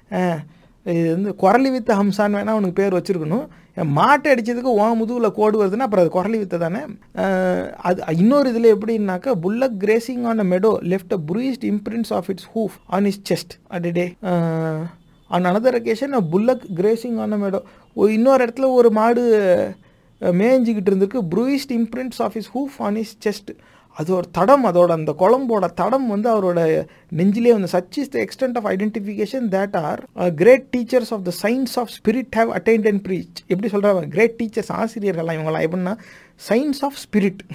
இது வந்து குரலி வித்த ஹம்சான்னு வேணால் அவனுக்கு பேர் வச்சுருக்கணும் மாட்டை அடித்ததுக்கு ஓ முதுகில் கோடு வருதுன்னா அப்புறம் அது குரலி வித்த தானே அது இன்னொரு இதில் எப்படின்னாக்கா bullock grazing on a meadow left a bruised imprints of its hoof on his chest அடே on another occasion bullock grazing on a meadow இன்னொரு இடத்துல ஒரு மாடு மேய்ஞ்சிக்கிட்டு இருந்திருக்கு bruised imprints of his hoof on his chest அதோட தடம் அதோட அந்த குழம்போட தடம் வந்து அவரோட நெஞ்சிலே வந்து such is the extent of identification that our great teachers of the science of spirit have attained and preached எப்படி சொல்கிறாங்க கிரேட் டீச்சர்ஸ் ஆசிரியர்கள்லாம் இவங்களாம் எப்படின்னா சயின்ஸ் ஆஃப் ஸ்பிரிட்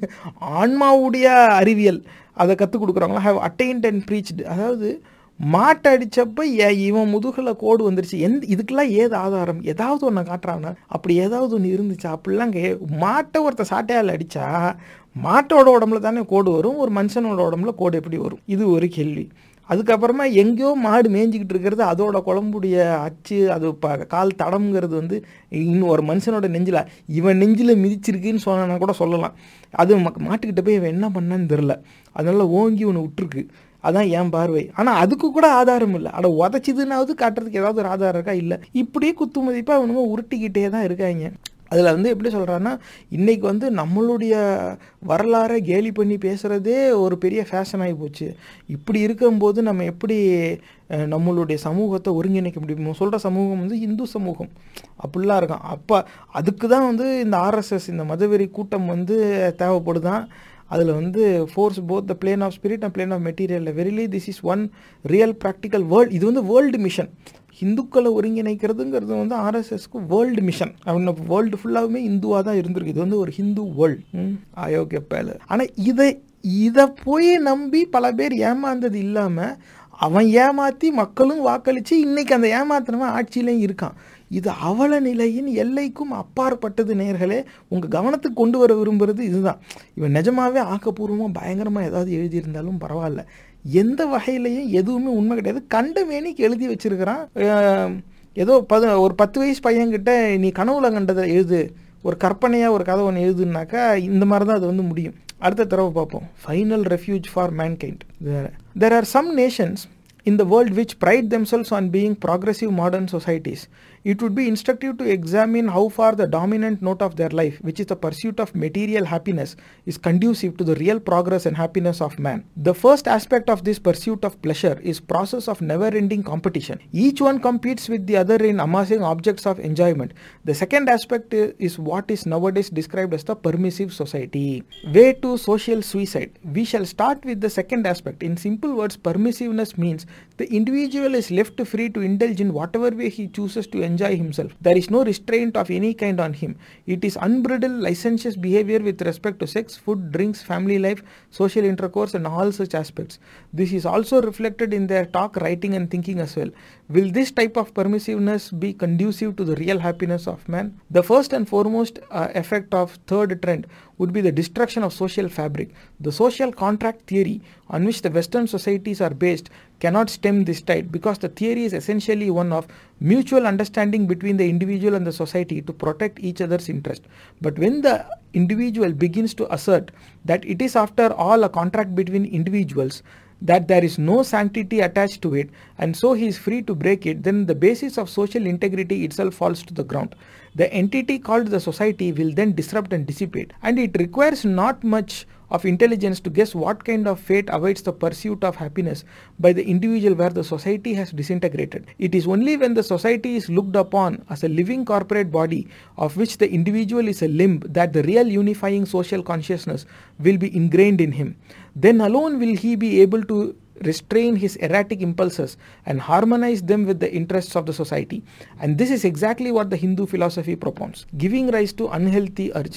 ஆன்மாவுடைய அறிவியல் அதை கற்றுக் கொடுக்குறவங்களாம் ஹேவ் அட்டைன்ட் அண்ட் ப்ரீச்டு அதாவது மாட்டை அடித்தப்ப இவன் முதுகில் கோடு வந்துருச்சு எந்த இதுக்கெல்லாம் ஏது ஆதாரம் ஏதாவது ஒன்று காட்டுறாங்கன்னா அப்படி ஏதாவது ஒன்று இருந்துச்சா அப்படிலாம் கே மாட்டை ஒருத்த சாட்டையால் அடித்தா மாட்டோட உடம்புல தானே கோடு வரும் ஒரு மனுஷனோட உடம்புல கோடு எப்படி வரும் இது ஒரு கேள்வி அதுக்கப்புறமா எங்கேயோ மாடு மேய்ஞ்சிக்கிட்டு இருக்கிறது அதோட குழம்புடைய அச்சு அது ப கால் தடம்ங்கிறது வந்து இன்னும் ஒரு மனுஷனோட நெஞ்சில் இவன் நெஞ்சில் மிதிச்சிருக்குன்னு சொன்னா கூட சொல்லலாம் அது மாட்டுக்கிட்ட போய் இவன் என்ன பண்ணான்னு தெரில அதனால ஓங்கி ஒன்று விட்டுருக்கு அதான் என் பார்வை ஆனால் அதுக்கு கூட ஆதாரம் இல்லை அட உதச்சிதுனாவது காட்டுறதுக்கு ஏதாவது ஒரு ஆதாரம் இருக்கா இல்லை இப்படியே குத்து மதிப்பாக அவனுங்க உருட்டிக்கிட்டே தான் இருக்காங்க அதில் வந்து எப்படி சொல்கிறான்னா இன்றைக்கி வந்து நம்மளுடைய வரலாறை கேலி பண்ணி பேசுகிறதே ஒரு பெரிய ஃபேஷன் ஆகி போச்சு இப்படி இருக்கும்போது நம்ம எப்படி நம்மளுடைய சமூகத்தை ஒருங்கிணைக்க முடியும் சொல்கிற சமூகம் வந்து இந்து சமூகம் அப்படிலாம் இருக்கான் அப்போ அதுக்கு தான் வந்து இந்த ஆர்எஸ்எஸ் இந்த மதவெறி கூட்டம் வந்து தேவைப்படுதான் அதில் வந்து force both the plane of spirit and plane of material verily this is one real practical world இது வந்து வேர்ல்டு மிஷன் ஹிந்துக்களை ஒருங்கிணைக்கிறதுங்கிறது வந்து ஆர்எஸ்எஸ்க்கு வேர்ல்டு மிஷன் அவங்க வேர்ல்டு ஃபுல்லாகவுமே இந்துவாக தான் இருந்திருக்கு இது வந்து ஒரு ஹிந்து வேர்ல்டு அயோக்கிய பேல ஆனால் இதை இதை போய் நம்பி பல பேர் ஏமாந்தது இல்லாமல் அவன் ஏமாற்றி மக்களும் வாக்களித்து இன்றைக்கி அந்த ஏமாத்தினவன் ஆட்சியிலையும் இருக்கான் இது அவல நிலையின் எல்லைக்கும் அப்பாற்பட்டது நேர்களே உங்கள் கவனத்துக்கு கொண்டு வர விரும்புகிறது இதுதான் இவன் நிஜமாகவே ஆக்கப்பூர்வமாக பயங்கரமாக ஏதாவது எழுதியிருந்தாலும் பரவாயில்ல எந்த வகையிலையும் எதுவுமே உண்மை கிடையாது கண்ட மேனிக்கு எழுதி வச்சிருக்கிறான் ஏதோ பது ஒரு பத்து வயசு பையன்கிட்ட நீ கனவுல கண்டதை எழுது ஒரு கற்பனையாக ஒரு கதை ஒன்று எழுதுனாக்கா இந்த மாதிரி தான் அது வந்து முடியும் அடுத்த தடவை பார்ப்போம் final refuge for mankind there are some nations in the world which pride themselves on being progressive modern societies, it would be instructive to examine how far the dominant note of their life, which is the pursuit of material happiness, is conducive to the real progress and happiness of man. The first aspect of this pursuit of pleasure is process of never-ending competition. Each one competes with the other in amassing objects of enjoyment. The second aspect is what is nowadays described as the permissive society. Way to social suicide. We shall start with the second aspect. In simple words, permissiveness means the individual is left free to indulge in whatever way he chooses to enjoy himself. There is no restraint of any kind on him. It is unbridled, licentious behavior with respect to sex, food, drinks, family life, social intercourse, and all such aspects. This is also reflected in their talk, writing, and thinking as well. Will this type of permissiveness be conducive to the real happiness of man? The first and foremost uh, effect of third trend would be the destruction of social fabric. The social contract theory on which the Western societies are based cannot stem this tide because the theory is essentially one of mutual understanding between the individual and the society to protect each other's interest. But when the individual begins to assert that it is after all a contract between individuals, that there is no sanctity attached to it and so he is free to break it, then the basis of social integrity itself falls to the ground. The entity called the society will then disrupt and dissipate, and it requires not much of intelligence to guess what kind of fate awaits the pursuit of happiness by the individual where the society has disintegrated. It is only when the society is looked upon as a living corporate body of which the individual is a limb that the real unifying social consciousness will be ingrained in him. Then alone will he be able to restrain his erratic impulses and harmonize them with the interests of the society. And this is exactly what the Hindu philosophy propounds, giving rise to unhealthy urge.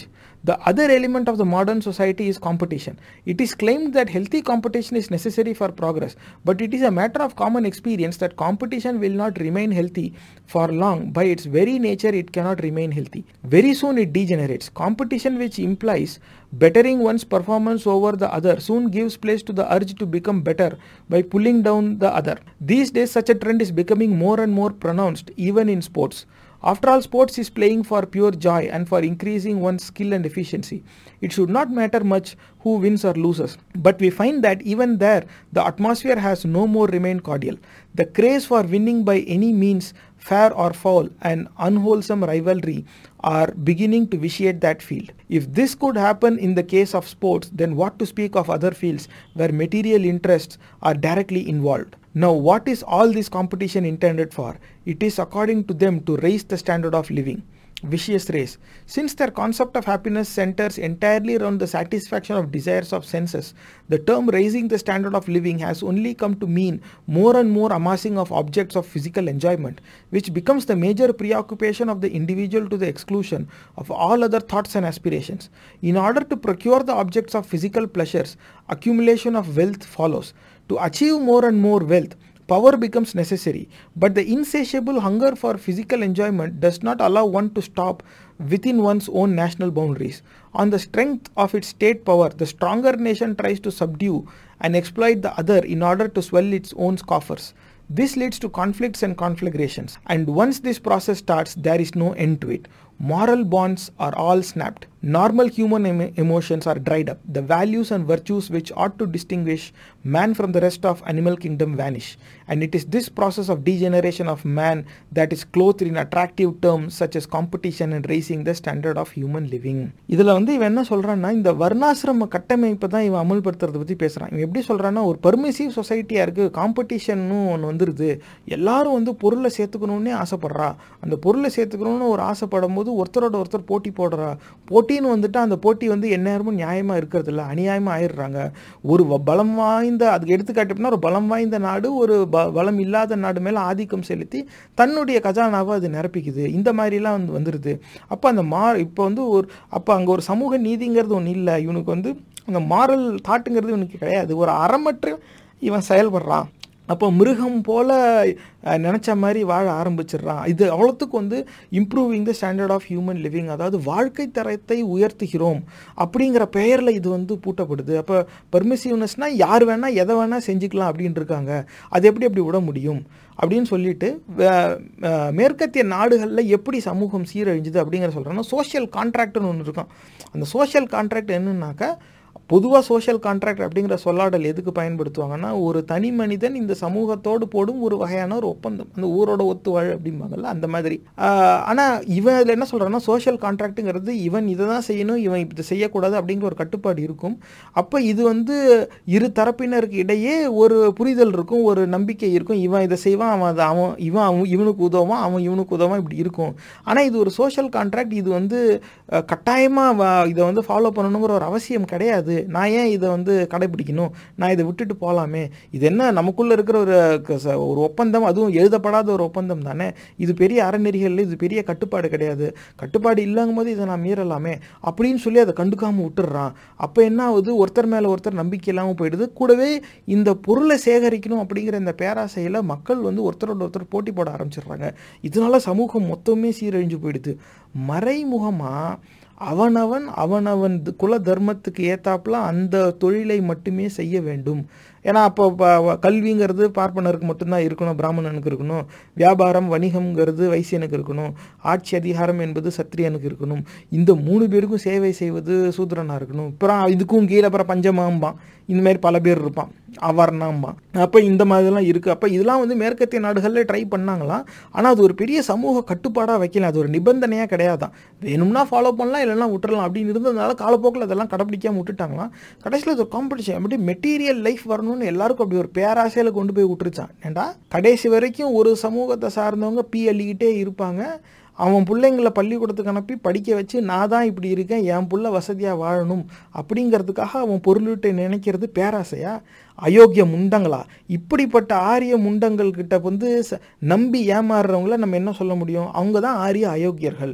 The other element of the modern society is competition. It is claimed that healthy competition is necessary for progress, but it is a matter of common experience that competition will not remain healthy for long. By its very nature, it cannot remain healthy. Very soon it degenerates. Competition, which implies bettering one's performance over the other, soon gives place to the urge to become better by pulling down the other. These days, such a trend is becoming more and more pronounced, even in sports. After all, sports is playing for pure joy and for increasing one's skill and efficiency. It should not matter much who wins or loses. But we find that even there, the atmosphere has no more remained cordial. The craze for winning by any means, fair or foul, and unwholesome rivalry are beginning to vitiate that field. If this could happen in the case of sports, then what to speak of other fields where material interests are directly involved? Now, what is all this competition intended for? It is according to them to raise the standard of living. Vicious race. Since their concept of happiness centers entirely around the satisfaction of desires of senses, the term raising the standard of living has only come to mean more and more amassing of objects of physical enjoyment, which becomes the major preoccupation of the individual to the exclusion of all other thoughts and aspirations. In order to procure the objects of physical pleasures, accumulation of wealth follows. To achieve more and more wealth, power becomes necessary, but the insatiable hunger for physical enjoyment does not allow one to stop within one's own national boundaries. On the strength of its state power, the stronger nation tries to subdue and exploit the other in order to swell its own coffers. This leads to conflicts and conflagrations, and once this process starts, there is no end to it. Moral bonds are all snapped. Normal human em- emotions are dried up. The values and virtues which ought to distinguish man from the rest of animal kingdom vanish. And it is this process of degeneration of man that is clothed in attractive terms such as competition and raising the standard of human living. இதில் வந்து இவன் என்ன சொல்கிறான்னா இந்த வர்ணாசிரம கட்டமைப்பை தான் இவன் அமல்படுத்துறதை பற்றி பேசுகிறான் இவன் எப்படி சொல்கிறான்னா ஒரு பர்மிசிவ் சொசைட்டியாக இருக்குது காம்படிஷன்னு ஒன்று வந்துடுது எல்லாரும் வந்து பொருளை சேர்த்துக்கணுன்னே ஆசைப்படுறா அந்த பொருளை சேர்த்துக்கணும்னு ஒரு ஆசைப்படும் போது ஒருத்தரோட ஒருத்தர் போட்டி போடுறா போட்டின்னு வந்துட்டு அந்த போட்டி வந்து எந்நேரமும் நியாயமாக இருக்கிறது இல்லை அநியாயமாக ஆயிடுறாங்க ஒரு வ- பலம் வாய்ந்த அதுக்கு எடுத்துக்காட்டுனா ஒரு பலம் வாய்ந்த நாடு ஒரு ப பலம் இல்லாத நாடு மேலே ஆதிக்கம் செலுத்தி தன்னுடைய கஜானாவை அது நிரப்பிக்குது இந்த மாதிரிலாம் வந்து வந்துடுது அப்போ அந்த மா இப்போ வந்து ஒரு அப்போ அங்கே ஒரு சமூக நீதிங்கிறது ஒன்று இல்லை இவனுக்கு வந்து அந்த மாரல் தாட்டுங்கிறது இவனுக்கு கிடையாது ஒரு அறமற்ற இவன் செயல்படுறான் அப்போ மிருகம் போல அஹ், நினைச்ச மாதிரி வாழ ஆரம்பிச்சிடுறான் இது அவ்வளோத்துக்கு வந்து improving the standard of human living அதாவது வாழ்க்கை தரத்தை உயர்த்துகிறோம் அப்படிங்கிற பெயரில் இது வந்து பூட்டப்படுது அப்போ பெர்மிசிவ்னஸ்னால் யார் வேணால் எதை வேணால் செஞ்சுக்கலாம் அப்படின்னு இருக்காங்க அது எப்படி அப்படி விட முடியும் அப்படின்னு சொல்லிட்டு வே- அஹ், மேற்கத்திய நாடுகளில் எப்படி சமூகம் சீரழிஞ்சுது அப்படிங்கிற சொல்கிறேன்னா சோஷியல் கான்ட்ராக்ட்னு ஒன்று இருக்கும் அந்த சோஷியல் கான்ட்ராக்ட் என்னன்னாக்கா பொதுவாக சோஷியல் கான்ட்ராக்ட் அப்படிங்கிற சொல்லாடல் எதுக்கு பயன்படுத்துவாங்கன்னா ஒரு தனி மனிதன் இந்த சமூகத்தோடு போடும் ஒரு வகையான ஒரு ஒப்பந்தம் அந்த ஊரோட ஒத்து வாழ் அப்படிம்பாங்கல்ல அந்த மாதிரி ஆனால் இவன் இதில் என்ன சொல்கிறான்னா சோஷியல் கான்ட்ராக்ட்டுங்கிறது இவன் இதை தான் செய்யணும் இவன் இதை செய்யக்கூடாது அப்படிங்கிற ஒரு கட்டுப்பாடு இருக்கும் அப்போ இது வந்து இரு தரப்பினருக்கு இடையே ஒரு புரிதல் இருக்கும் ஒரு நம்பிக்கை இருக்கும் இவன் இதை செய்வான் அவன் அதை அவன் இவன் அவன் இவனுக்கு உதவுவான் அவன் இவனுக்கு உதவான் இப்படி இருக்கும் ஆனால் இது ஒரு சோஷியல் கான்ட்ராக்ட் இது வந்து கட்டாயமாக இதை வந்து ஃபாலோ பண்ணணுங்கிற ஒரு அவசியம் கிடையாது நான் ஏன் இதை வந்து கடைபிடிக்கணும் நான் இதை விட்டுட்டு போகலாமே இது என்ன நமக்குள்ளே இருக்கிற ஒரு க- ச- ஒரு ஒப்பந்தம் அதுவும் எழுதப்படாத ஒரு ஒப்பந்தம் தானே இது பெரிய அறநெறிகள் இது பெரிய கட்டுப்பாடு கிடையாது கட்டுப்பாடு இல்லைங்கும் போது இதை நான் மீறலாமே அப்படின்னு சொல்லி அதை கண்டுக்காமல் விட்டுடுறான் அப்போ என்ன ஆகுது ஒருத்தர் மேலே ஒருத்தர் நம்பிக்கை இல்லாமல் போயிடுது கூடவே இந்த பொருளை சேகரிக்கணும் அப்படிங்கிற இந்த பேராசையில் மக்கள் வந்து ஒருத்தரோட ஒருத்தர் போட்டி போட ஆரம்பிச்சிடுறாங்க இதனால சமூகம் மொத்தமே சீரழிஞ்சு போயிடுது மறைமுகமாக அவனவன் அவனவன் த- குல தர்மத்துக்கு ஏத்தாப்புல அந்த தொழிலை மட்டுமே செய்ய வேண்டும் ஏன்னா அப்போ ப- கல்விங்கிறது பார்ப்பனருக்கு மட்டும்தான் இருக்கணும் பிராமணனுக்கு இருக்கணும் வியாபாரம் வணிகம்ங்கிறது வைசியனுக்கு இருக்கணும் ஆட்சி அதிகாரம் என்பது சத்திரியனுக்கு இருக்கணும் இந்த மூணு பேருக்கும் சேவை செய்வது சூத்திரனாக இருக்கணும் அப்புறம் இதுக்கும் கீழே அப்புறம் பஞ்சமாம்பான் இந்த மாதிரி பல பேர் இருப்பான் அவர்ணாம்பான் அப்போ இந்த மாதிரிலாம் இருக்குது அப்போ இதெல்லாம் வந்து மேற்கத்திய நாடுகளில் ட்ரை பண்ணாங்களாம் ஆனால் அது ஒரு பெரிய சமூக கட்டுப்பாடாக வைக்கல அது ஒரு நிபந்தனையாக கிடையாதான் வேணும்னா ஃபாலோ பண்ணலாம் இல்லைன்னா விட்டுறலாம் அப்படின்னு இருந்ததுனால காலப்போக்கில் அதெல்லாம் கடைப்பிடிக்காம விட்டுட்டாங்களாம் கடைசியில் அது ஒரு காம்படிஷன் அப்படி மெட்டீரியல் லைஃப் வரணும்னு எல்லாருக்கும் அப்படி ஒரு பேராசையில் கொண்டு போய் விட்டுருச்சான் ஏன்டா கடைசி வரைக்கும் ஒரு சமூகத்தை சார்ந்தவங்க பீ அள்ளிக்கிட்டே இருப்பாங்க அவன் பிள்ளைங்களை பள்ளிக்கூடத்துக்கு அனுப்பி படிக்க வச்சு நான் தான் இப்படி இருக்கேன் என் புள்ள வசதியாக வாழணும் அப்படிங்கிறதுக்காக அவன் பொருளிட்டு நினைக்கிறது பேராசையா அயோக்கிய முண்டங்களா இப்படிப்பட்ட ஆரிய முண்டங்கள் கிட்ட வந்து ச- நம்பி ஏமாறுறவங்கள நம்ம என்ன சொல்ல முடியும் அவங்க தான் ஆரிய அயோக்கியர்கள்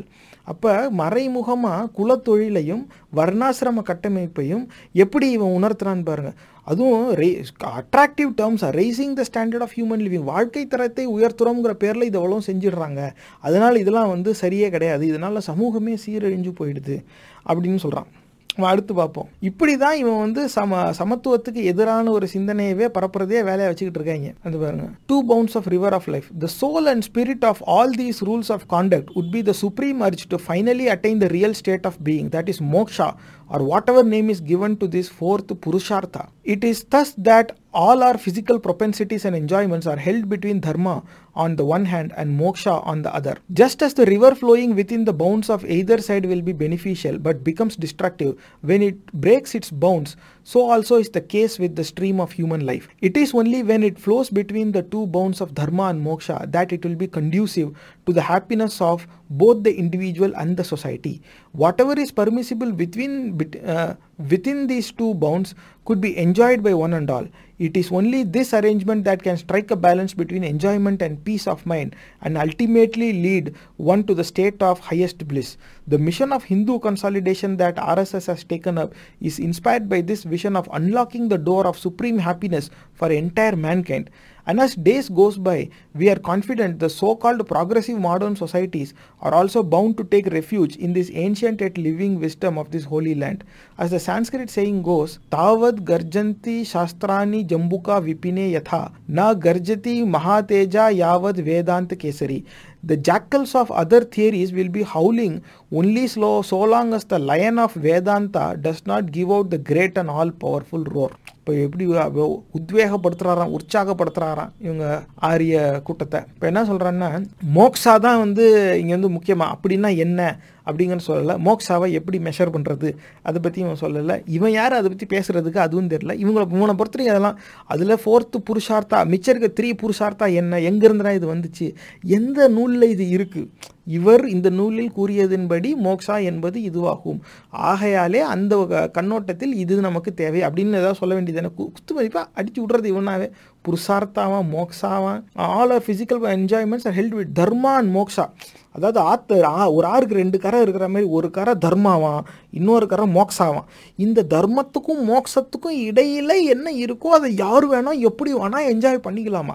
அப்போ மறைமுகமாக குலத்தொழிலையும் வர்ணாசிரம கட்டமைப்பையும் எப்படி இவன் உணர்த்துறான்னு பாருங்க அதுவும் attractive terms raising the standard of human living வாழ்க்கை தரத்தை உயர்த்துறோங்கிற பேரில் இது அவ்வளோ செஞ்சிடுறாங்க அதனால் இதெல்லாம் வந்து சரியே கிடையாது இதனால் சமூகமே சீரழிஞ்சு போயிடுது அப்படின்னு சொல்கிறான் நம்ம அடுத்து பார்ப்போம் இப்படி தான் இவன் வந்து சம சமத்துவத்துக்கு எதிரான ஒரு சிந்தனையவே பரப்புறதே வேலையை வச்சுக்கிட்டு இருக்காங்க அது பாருங்க two bounds of river of life the soul and spirit of all these rules of conduct would be the supreme urge to finally attain the real state of being that is moksha or whatever name is given to this fourth Purushartha. It is thus that all our physical propensities and enjoyments are held between dharma on the one hand and moksha on the other. Just as the river flowing within the bounds of either side will be beneficial but becomes destructive when it breaks its bounds, so also is the case with the stream of human life. It is only when it flows between the two bounds of dharma and moksha that it will be conducive to the happiness of both the individual and the society. Whatever is permissible between bet- uh, within these two bounds could be enjoyed by one and all. It is only this arrangement that can strike a balance between enjoyment and peace of mind and ultimately lead one to the state of highest bliss. The mission of Hindu consolidation that RSS has taken up is inspired by this vision of unlocking the door of supreme happiness for entire mankind. And as days goes by, we are confident the so-called progressive modern societies are also bound to take refuge in this ancient yet living wisdom of this holy land. As the Sanskrit saying goes, Tavad garjanti shastrani jambuka vipine yatha na garjati mahateja yavad vedant kesari. The jackals of other theories will be howling only slow so long as the lion of Vedanta does not give out the great and all powerful roar. இப்போ எப்படி உத்வேகப்படுத்துறாராம் உற்சாகப்படுத்துறாராம் இவங்க ஆரிய கூட்டத்தை இப்போ என்ன சொல்கிறான்னா மோக்ஸா தான் வந்து இங்கே வந்து முக்கியமாக அப்படின்னா என்ன அப்படிங்கிற சொல்லலை மோக்ஸாவை எப்படி மெஷர் பண்ணுறது அதை பற்றி இவன் சொல்லலை இவன் யார் அதை பற்றி பேசுகிறதுக்கு அதுவும் தெரியல இவங்கள மூணை பொறுத்தவரைக்கும் அதெல்லாம் அதில் ஃபோர்த்து புருஷார்த்தா மிச்சம் இருக்க த்ரீ புருஷார்த்தா என்ன எங்கேருந்துடா இது வந்துச்சு எந்த நூலில் இது இருக்குது இவர் இந்த நூலில் கூறியதன்படி மோக்ஷா என்பது இதுவாகும் ஆகையாலே அந்த கண்ணோட்டத்தில் இது நமக்கு தேவை அப்படின்னு ஏதாவது சொல்ல வேண்டியது எனக்கு குத்து மதிப்பாக அடிச்சு விட்றது இவனாவே புருஷார்த்தாவா மோக்ஷாவா all are physical enjoyments are held with dharma and moksha அதாவது ஆத்து ஒரு ஆறுக்கு ரெண்டு கரை இருக்கிற மாதிரி ஒரு கரை தர்மாவான் இன்னொரு கரை மோக்ஷாவான் இந்த தர்மத்துக்கும் மோக்ஷத்துக்கும் இடையில என்ன இருக்கோ அதை யார் வேணால் எப்படி வேணால் என்ஜாய் பண்ணிக்கலாமா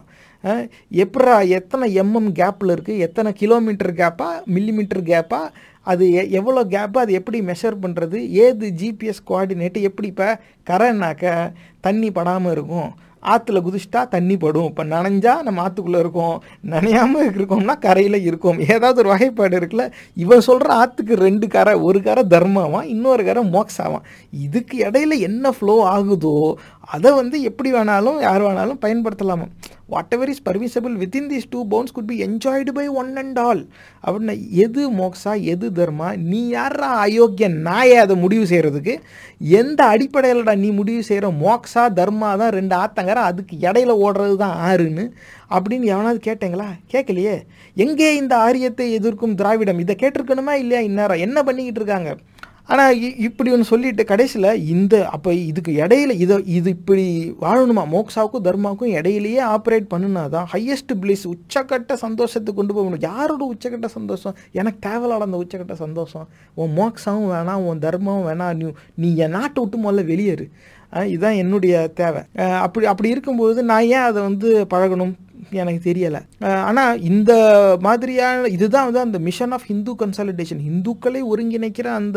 எப்படா எத்தனை எம்எம் கேப்பில் இருக்குது எத்தனை கிலோமீட்டர் கேப்பா மில்லிமீட்டர் கேப்பா அது எ எவ்வளோ கேப்பு அது எப்படி மெஷர் பண்ணுறது ஏது ஜிபிஎஸ் கோஆர்டினேட்டு எப்படி இப்போ கரைனாக்க தண்ணி படாமல் இருக்கும் ஆற்றுல குதிச்சிட்டா தண்ணி படும் இப்போ நனைஞ்சா நம்ம ஆற்றுக்குள்ளே இருக்கோம் நனையாமல் இருக்கோம்னா கரையில் இருக்கும் ஏதாவது ஒரு வகைப்பாடு இருக்குல்ல இவன் சொல்கிற ஆற்றுக்கு ரெண்டு கரை ஒரு கரை தர்மாவான் இன்னொரு கரை மோக்ஸாவான் இதுக்கு இடையில என்ன ஃப்ளோ ஆகுதோ அதை வந்து எப்படி வேணாலும் யார் வேணாலும் பயன்படுத்தலாமா whatever is permissible within these two bounds could be enjoyed by one and all அப்படின்னா எது மோக்ஸா எது தர்மா நீ யாரா அயோக்கிய நாயை அதை முடிவு செய்கிறதுக்கு எந்த அடிப்படையில்டா நீ முடிவு செய்கிற மோக்ஸா தர்மா தான் ரெண்டு ஆத்தங்கர அதுக்கு இடையில ஓடுறது தான் ஆறுன்னு அப்படின்னு எவனாவது கேட்டீங்களா கேட்கலையே எங்கே இந்த ஆரியத்தை எதிர்க்கும் திராவிடம் இதை கேட்டிருக்கணுமா இல்லையா இந்நேரம் என்ன பண்ணிக்கிட்டு இருக்காங்க ஆனால் இப்படி ஒன்று சொல்லிட்டு கடைசியில் இந்த அப்போ இதுக்கு இடையில இதை இது இப்படி வாழணுமா மோக்ஸாவுக்கும் தர்மாவுக்கும் இடையிலேயே ஆப்ரேட் பண்ணுனா தான் ஹையஸ்ட் பிளிஸ் உச்சக்கட்ட சந்தோஷத்தை கொண்டு போக முடியும் யாரோட உச்சக்கட்ட சந்தோஷம் எனக்கு தேவையில்லாத அந்த உச்சக்கட்ட சந்தோஷம் உன் மோக்ஸாவும் வேணாம் உன் தர்மமும் வேணாம் நீ நீ என் நாட்டை விட்டு முதல்ல வெளியேறு இதுதான் என்னுடைய தேவை அப்படி அப்படி இருக்கும்போது நான் ஏன் அதை வந்து பழகணும் எனக்கு தெரியலை ஆனால் இந்த மாதிரியான இதுதான் வந்து அந்த மிஷன் ஆஃப் ஹிந்து கன்சாலிடேஷன் இந்துக்களை ஒருங்கிணைக்கிற அந்த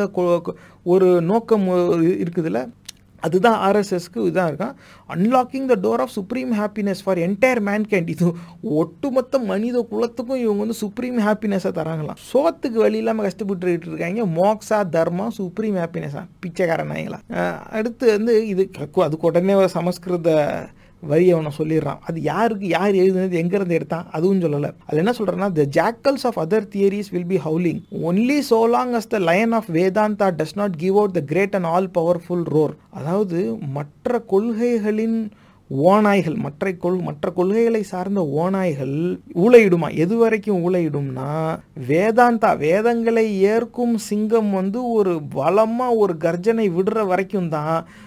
ஒரு நோக்கம் இருக்குதுல்ல அதுதான் ஆர்எஸ்எஸ்க்கு இதாக இருக்கான் unlocking the door of supreme happiness for entire mankind இது ஒட்டுமொத்த மனித குலத்துக்கும் இவங்க வந்து சுப்ரீம் ஹாப்பினஸை தராங்களாம் சோத்துக்கு வழி இல்லாமல் கஷ்டப்பட்டுக்கிட்டு இருக்காங்க மோக்ஸா தர்மா சுப்ரீம் ஹாப்பினஸா பிச்சைக்காரன் நாயங்களா அடுத்து வந்து இது அதுக்கு உடனே சமஸ்கிருத வரி அவனை சொல்லிடுறான் அது யாருக்கு யார் எழுதுனது எங்கேருந்து எடுத்தான் அதுவும் சொல்லலை அதில் என்ன சொல்கிறேன்னா the jackals of other theories will be howling only so long as the lion of Vedanta does not give out the great and all powerful roar அதாவது மற்ற கொள்கைகளின் ஓநாய்கள் மற்ற கொள் மற்ற கொள்கைகளை சார்ந்த ஓநாய்கள் ஊழையிடுமா எது வரைக்கும் ஊழையிடும்னா வேதாந்தா வேதங்களை ஏற்கும் சிங்கம் வந்து ஒரு வளமாக ஒரு கர்ஜனை விடுற வரைக்கும் தான்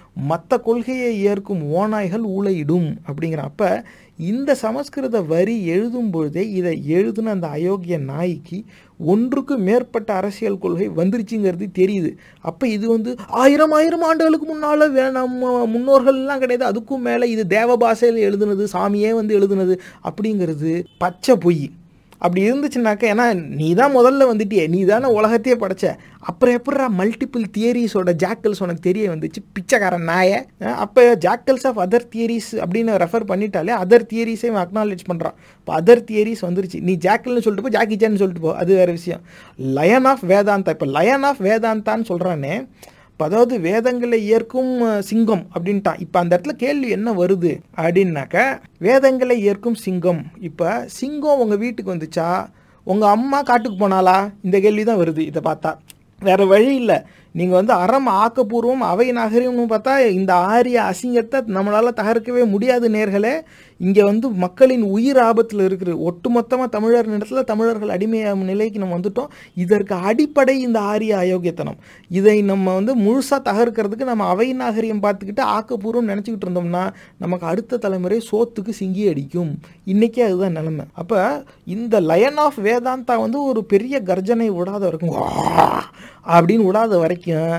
மற்ற கொள்கையை ஏற்கும் ஓநாய்கள் ஊழையிடும் அப்படிங்கிறான் அப்போ இந்த சமஸ்கிருத வரி எழுதும் பொழுதே இதை எழுதுன அந்த அயோக்கிய நாய்க்கு ஒன்றுக்கு மேற்பட்ட அரசியல் கொள்கை வந்துருச்சுங்கிறது தெரியுது அப்போ இது வந்து ஆயிரம் ஆயிரம் ஆண்டுகளுக்கு முன்னால் நம்ம முன்னோர்கள்லாம் கிடையாது அதுக்கும் மேலே இது தேவ பாஷையில் எழுதுனது சாமியே வந்து எழுதுனது அப்படிங்கிறது பச்சை பொய் அப்படி இருந்துச்சுனாக்கா ஏன்னா நீ தான் முதல்ல வந்துட்டியே நீ தானே உலகத்தையே படைச்ச அப்புறம் எப்படா மல்டிபிள் தியரிஸோட ஜாக்கல்ஸ் உனக்கு தெரிய வந்துச்சு பிச்சைக்காரன் நாய அப்போ ஜாக்கல்ஸ் ஆஃப் அதர் தியரிஸ் அப்படின்னு ரெஃபர் பண்ணிட்டாலே அதர் தியரிஸே அக்னாலேஜ் பண்ணுறான் இப்போ அதர் தியரிஸ் வந்துருச்சு நீ ஜாக்கல்னு சொல்லிட்டு போ ஜாக்கி சான்னு சொல்லிட்டு போ அது வேறு விஷயம் லயன் ஆஃப் வேதாந்தா இப்போ லயன் ஆஃப் வேதாந்தான்னு சொல்கிறானே இப்போ அதாவது வேதங்களை ஏற்கும் சிங்கம் அப்படின்ட்டான் இப்போ அந்த இடத்துல கேள்வி என்ன வருது அப்படின்னாக்க வேதங்களை ஏற்கும் சிங்கம் இப்போ சிங்கம் உங்கள் வீட்டுக்கு வந்துச்சா உங்கள் அம்மா காட்டுக்கு போனாலா இந்த கேள்வி தான் வருது இதை பார்த்தா வேறு வழி இல்லை நீங்கள் வந்து அறம் ஆக்கப்பூர்வம் அவை நகரியம்னு பார்த்தா இந்த ஆரிய அசிங்கத்தை நம்மளால் தகர்க்கவே முடியாது நேர்களே இங்கே வந்து மக்களின் உயிர் ஆபத்தில் இருக்குது ஒட்டுமொத்தமாக தமிழர் இடத்துல தமிழர்கள் அடிமையாக நிலைக்கு நம்ம வந்துட்டோம் இதற்கு அடிப்படை இந்த ஆரிய அயோக்கியத்தனம் இதை நம்ம வந்து முழுசாக தகர்க்கிறதுக்கு நம்ம அவை நாகரிகம் பார்த்துக்கிட்டு ஆக்கப்பூர்வம் நினச்சிக்கிட்டு இருந்தோம்னா நமக்கு அடுத்த தலைமுறை சோத்துக்கு சிங்கி அடிக்கும் இன்றைக்கே அதுதான் நிலைமை அப்போ இந்த லயன் ஆஃப் வேதாந்தா வந்து ஒரு பெரிய கர்ஜனை விடாத வரைக்கும் அப்படின்னு விடாத வரைக்கும்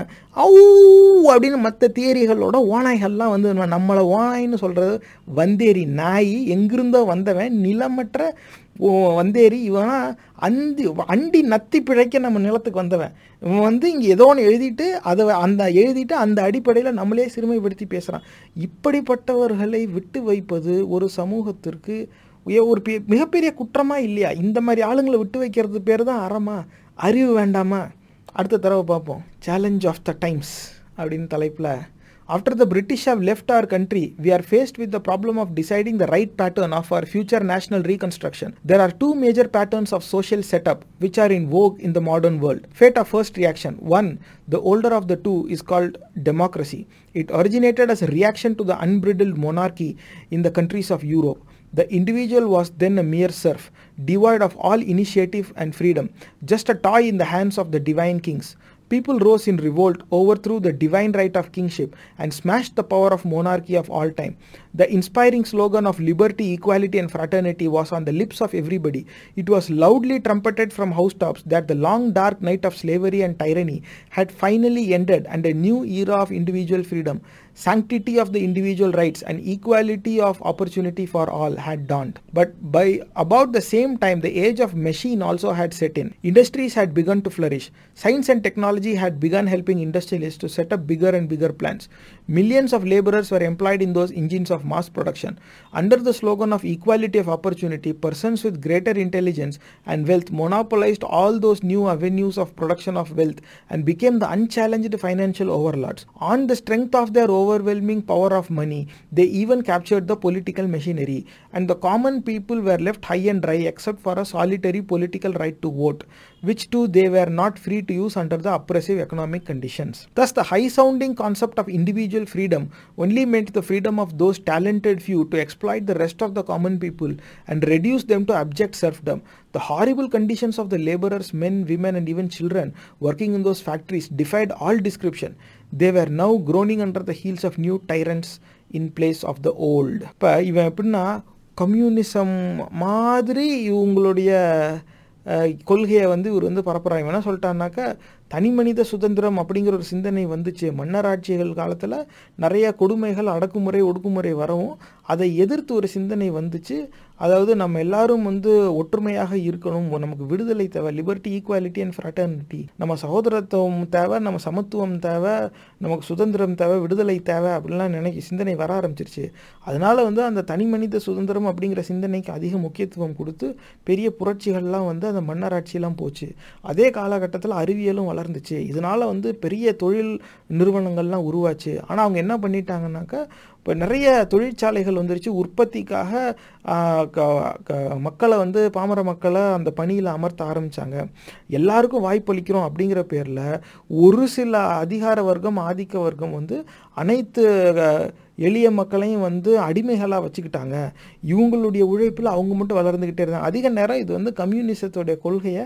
ஔ அப்படின்னு மற்ற தியரிகளோட ஓநாய்கள்லாம் வந்து நம்மளை ஓநாய்ன்னு சொல்கிறது வந்தேரி நாய் எங்கிருந்தோ வந்தவன் நிலமற்ற வந்தேரி இவனா அந்தி அண்டி நத்தி பிழைக்க நம்ம நிலத்துக்கு வந்தவன் இவன் வந்து இங்கே ஏதோ ஒன்று எழுதிட்டு அதை அந்த எழுதிட்டு அந்த அடிப்படையில் நம்மளே சிறுமைப்படுத்தி பேசுகிறான் இப்படிப்பட்டவர்களை விட்டு வைப்பது ஒரு சமூகத்திற்கு ஒரு மிகப்பெரிய குற்றமாக இல்லையா இந்த மாதிரி ஆளுங்களை விட்டு வைக்கிறது பேர் தான் அறமா அறிவு வேண்டாமா அடுத்த தடவை பார்ப்போம் சேலஞ்ச் ஆஃப் த டைம்ஸ் அப்படின்னு தலைப்பில் After the British have left our country, we are faced with the problem of deciding the right pattern of our future national reconstruction. There are two major patterns of social setup which are in vogue in the modern world. Fate of first reaction. One, the older of the two is called democracy. It originated as a reaction to the unbridled monarchy in the countries of Europe. The individual was then a mere serf, devoid of all initiative and freedom, just a toy in the hands of the divine kings. People rose in revolt, overthrew the divine right of kingship, and smashed the power of monarchy of all time. The inspiring slogan of liberty, equality, and fraternity was on the lips of everybody. It was loudly trumpeted from housetops that the long dark night of slavery and tyranny had finally ended and a new era of individual freedom, sanctity of the individual rights, and equality of opportunity for all had dawned. But by about the same time, the age of machine also had set in. Industries had begun to flourish. Science and technology had begun helping industrialists to set up bigger and bigger plants. Millions of laborers were employed in those engines of mass production. Under the slogan of equality of opportunity, persons with greater intelligence and wealth monopolized all those new avenues of production of wealth and became the unchallenged financial overlords. On the strength of their overwhelming power of money, they even captured the political machinery, and the common people were left high and dry except for a solitary political right to vote, which too they were not free to use under the oppressive economic conditions. Thus, the high sounding concept of individual freedom only meant the freedom of those talented few to exploit the rest of the common people and reduce them to abject serfdom. The horrible conditions of the laborers, men, women, and even children working in those factories defied all description. They were now groaning under the heels of new tyrants in place of the old. இப்போ இவன் எப்படின்னா கம்யூனிசம் மாதிரி இவங்களுடைய கொள்கையை வந்து இவர் வந்து பரப்புறாங்க என்ன சொல்லிட்டான்னாக்கா தனி மனித சுதந்திரம் அப்படிங்கிற ஒரு சிந்தனை வந்துச்சு மன்னராட்சிகள் காலத்தில் நிறைய கொடுமைகள் அடக்குமுறை ஒடுக்குமுறை வரவும் அதை எதிர்த்து ஒரு சிந்தனை வந்துச்சு அதாவது நம்ம எல்லாரும் வந்து ஒற்றுமையாக இருக்கணும் நமக்கு விடுதலை தேவை லிபர்ட்டி ஈக்குவாலிட்டி அண்ட் ஃப்ரட்டர்னிட்டி நம்ம சகோதரத்துவம் தேவை நம்ம சமத்துவம் தேவை நமக்கு சுதந்திரம் தேவை விடுதலை தேவை அப்படின்லாம் நினைக்க சிந்தனை வர ஆரம்பிச்சிருச்சு அதனால வந்து அந்த தனி மனித சுதந்திரம் அப்படிங்கிற சிந்தனைக்கு அதிக முக்கியத்துவம் கொடுத்து பெரிய புரட்சிகள்லாம் வந்து அந்த மன்னராட்சியெல்லாம் போச்சு அதே காலகட்டத்தில் அறிவியலும் வளர்ந்துச்சு இதனால் வந்து பெரிய தொழில் நிறுவனங்கள்லாம் உருவாச்சு ஆனால் அவங்க என்ன பண்ணிட்டாங்கன்னாக்கா இப்போ நிறைய தொழிற்சாலைகள் வந்துருச்சு உற்பத்திக்காக மக்களை வந்து பாமர மக்களை அந்த பணியில் அமர்த்த ஆரம்பித்தாங்க எல்லாருக்கும் வாய்ப்பளிக்கிறோம் அப்படிங்கிற பேரில் ஒரு சில அதிகார வர்க்கம் ஆதிக்க வர்க்கம் வந்து அனைத்து எளிய மக்களையும் வந்து அடிமைகளாக வச்சுக்கிட்டாங்க இவங்களுடைய உழைப்பில் அவங்க மட்டும் வளர்ந்துக்கிட்டே இருந்தாங்க அதிக நேரம் இது வந்து கம்யூனிசத்தோடைய கொள்கையை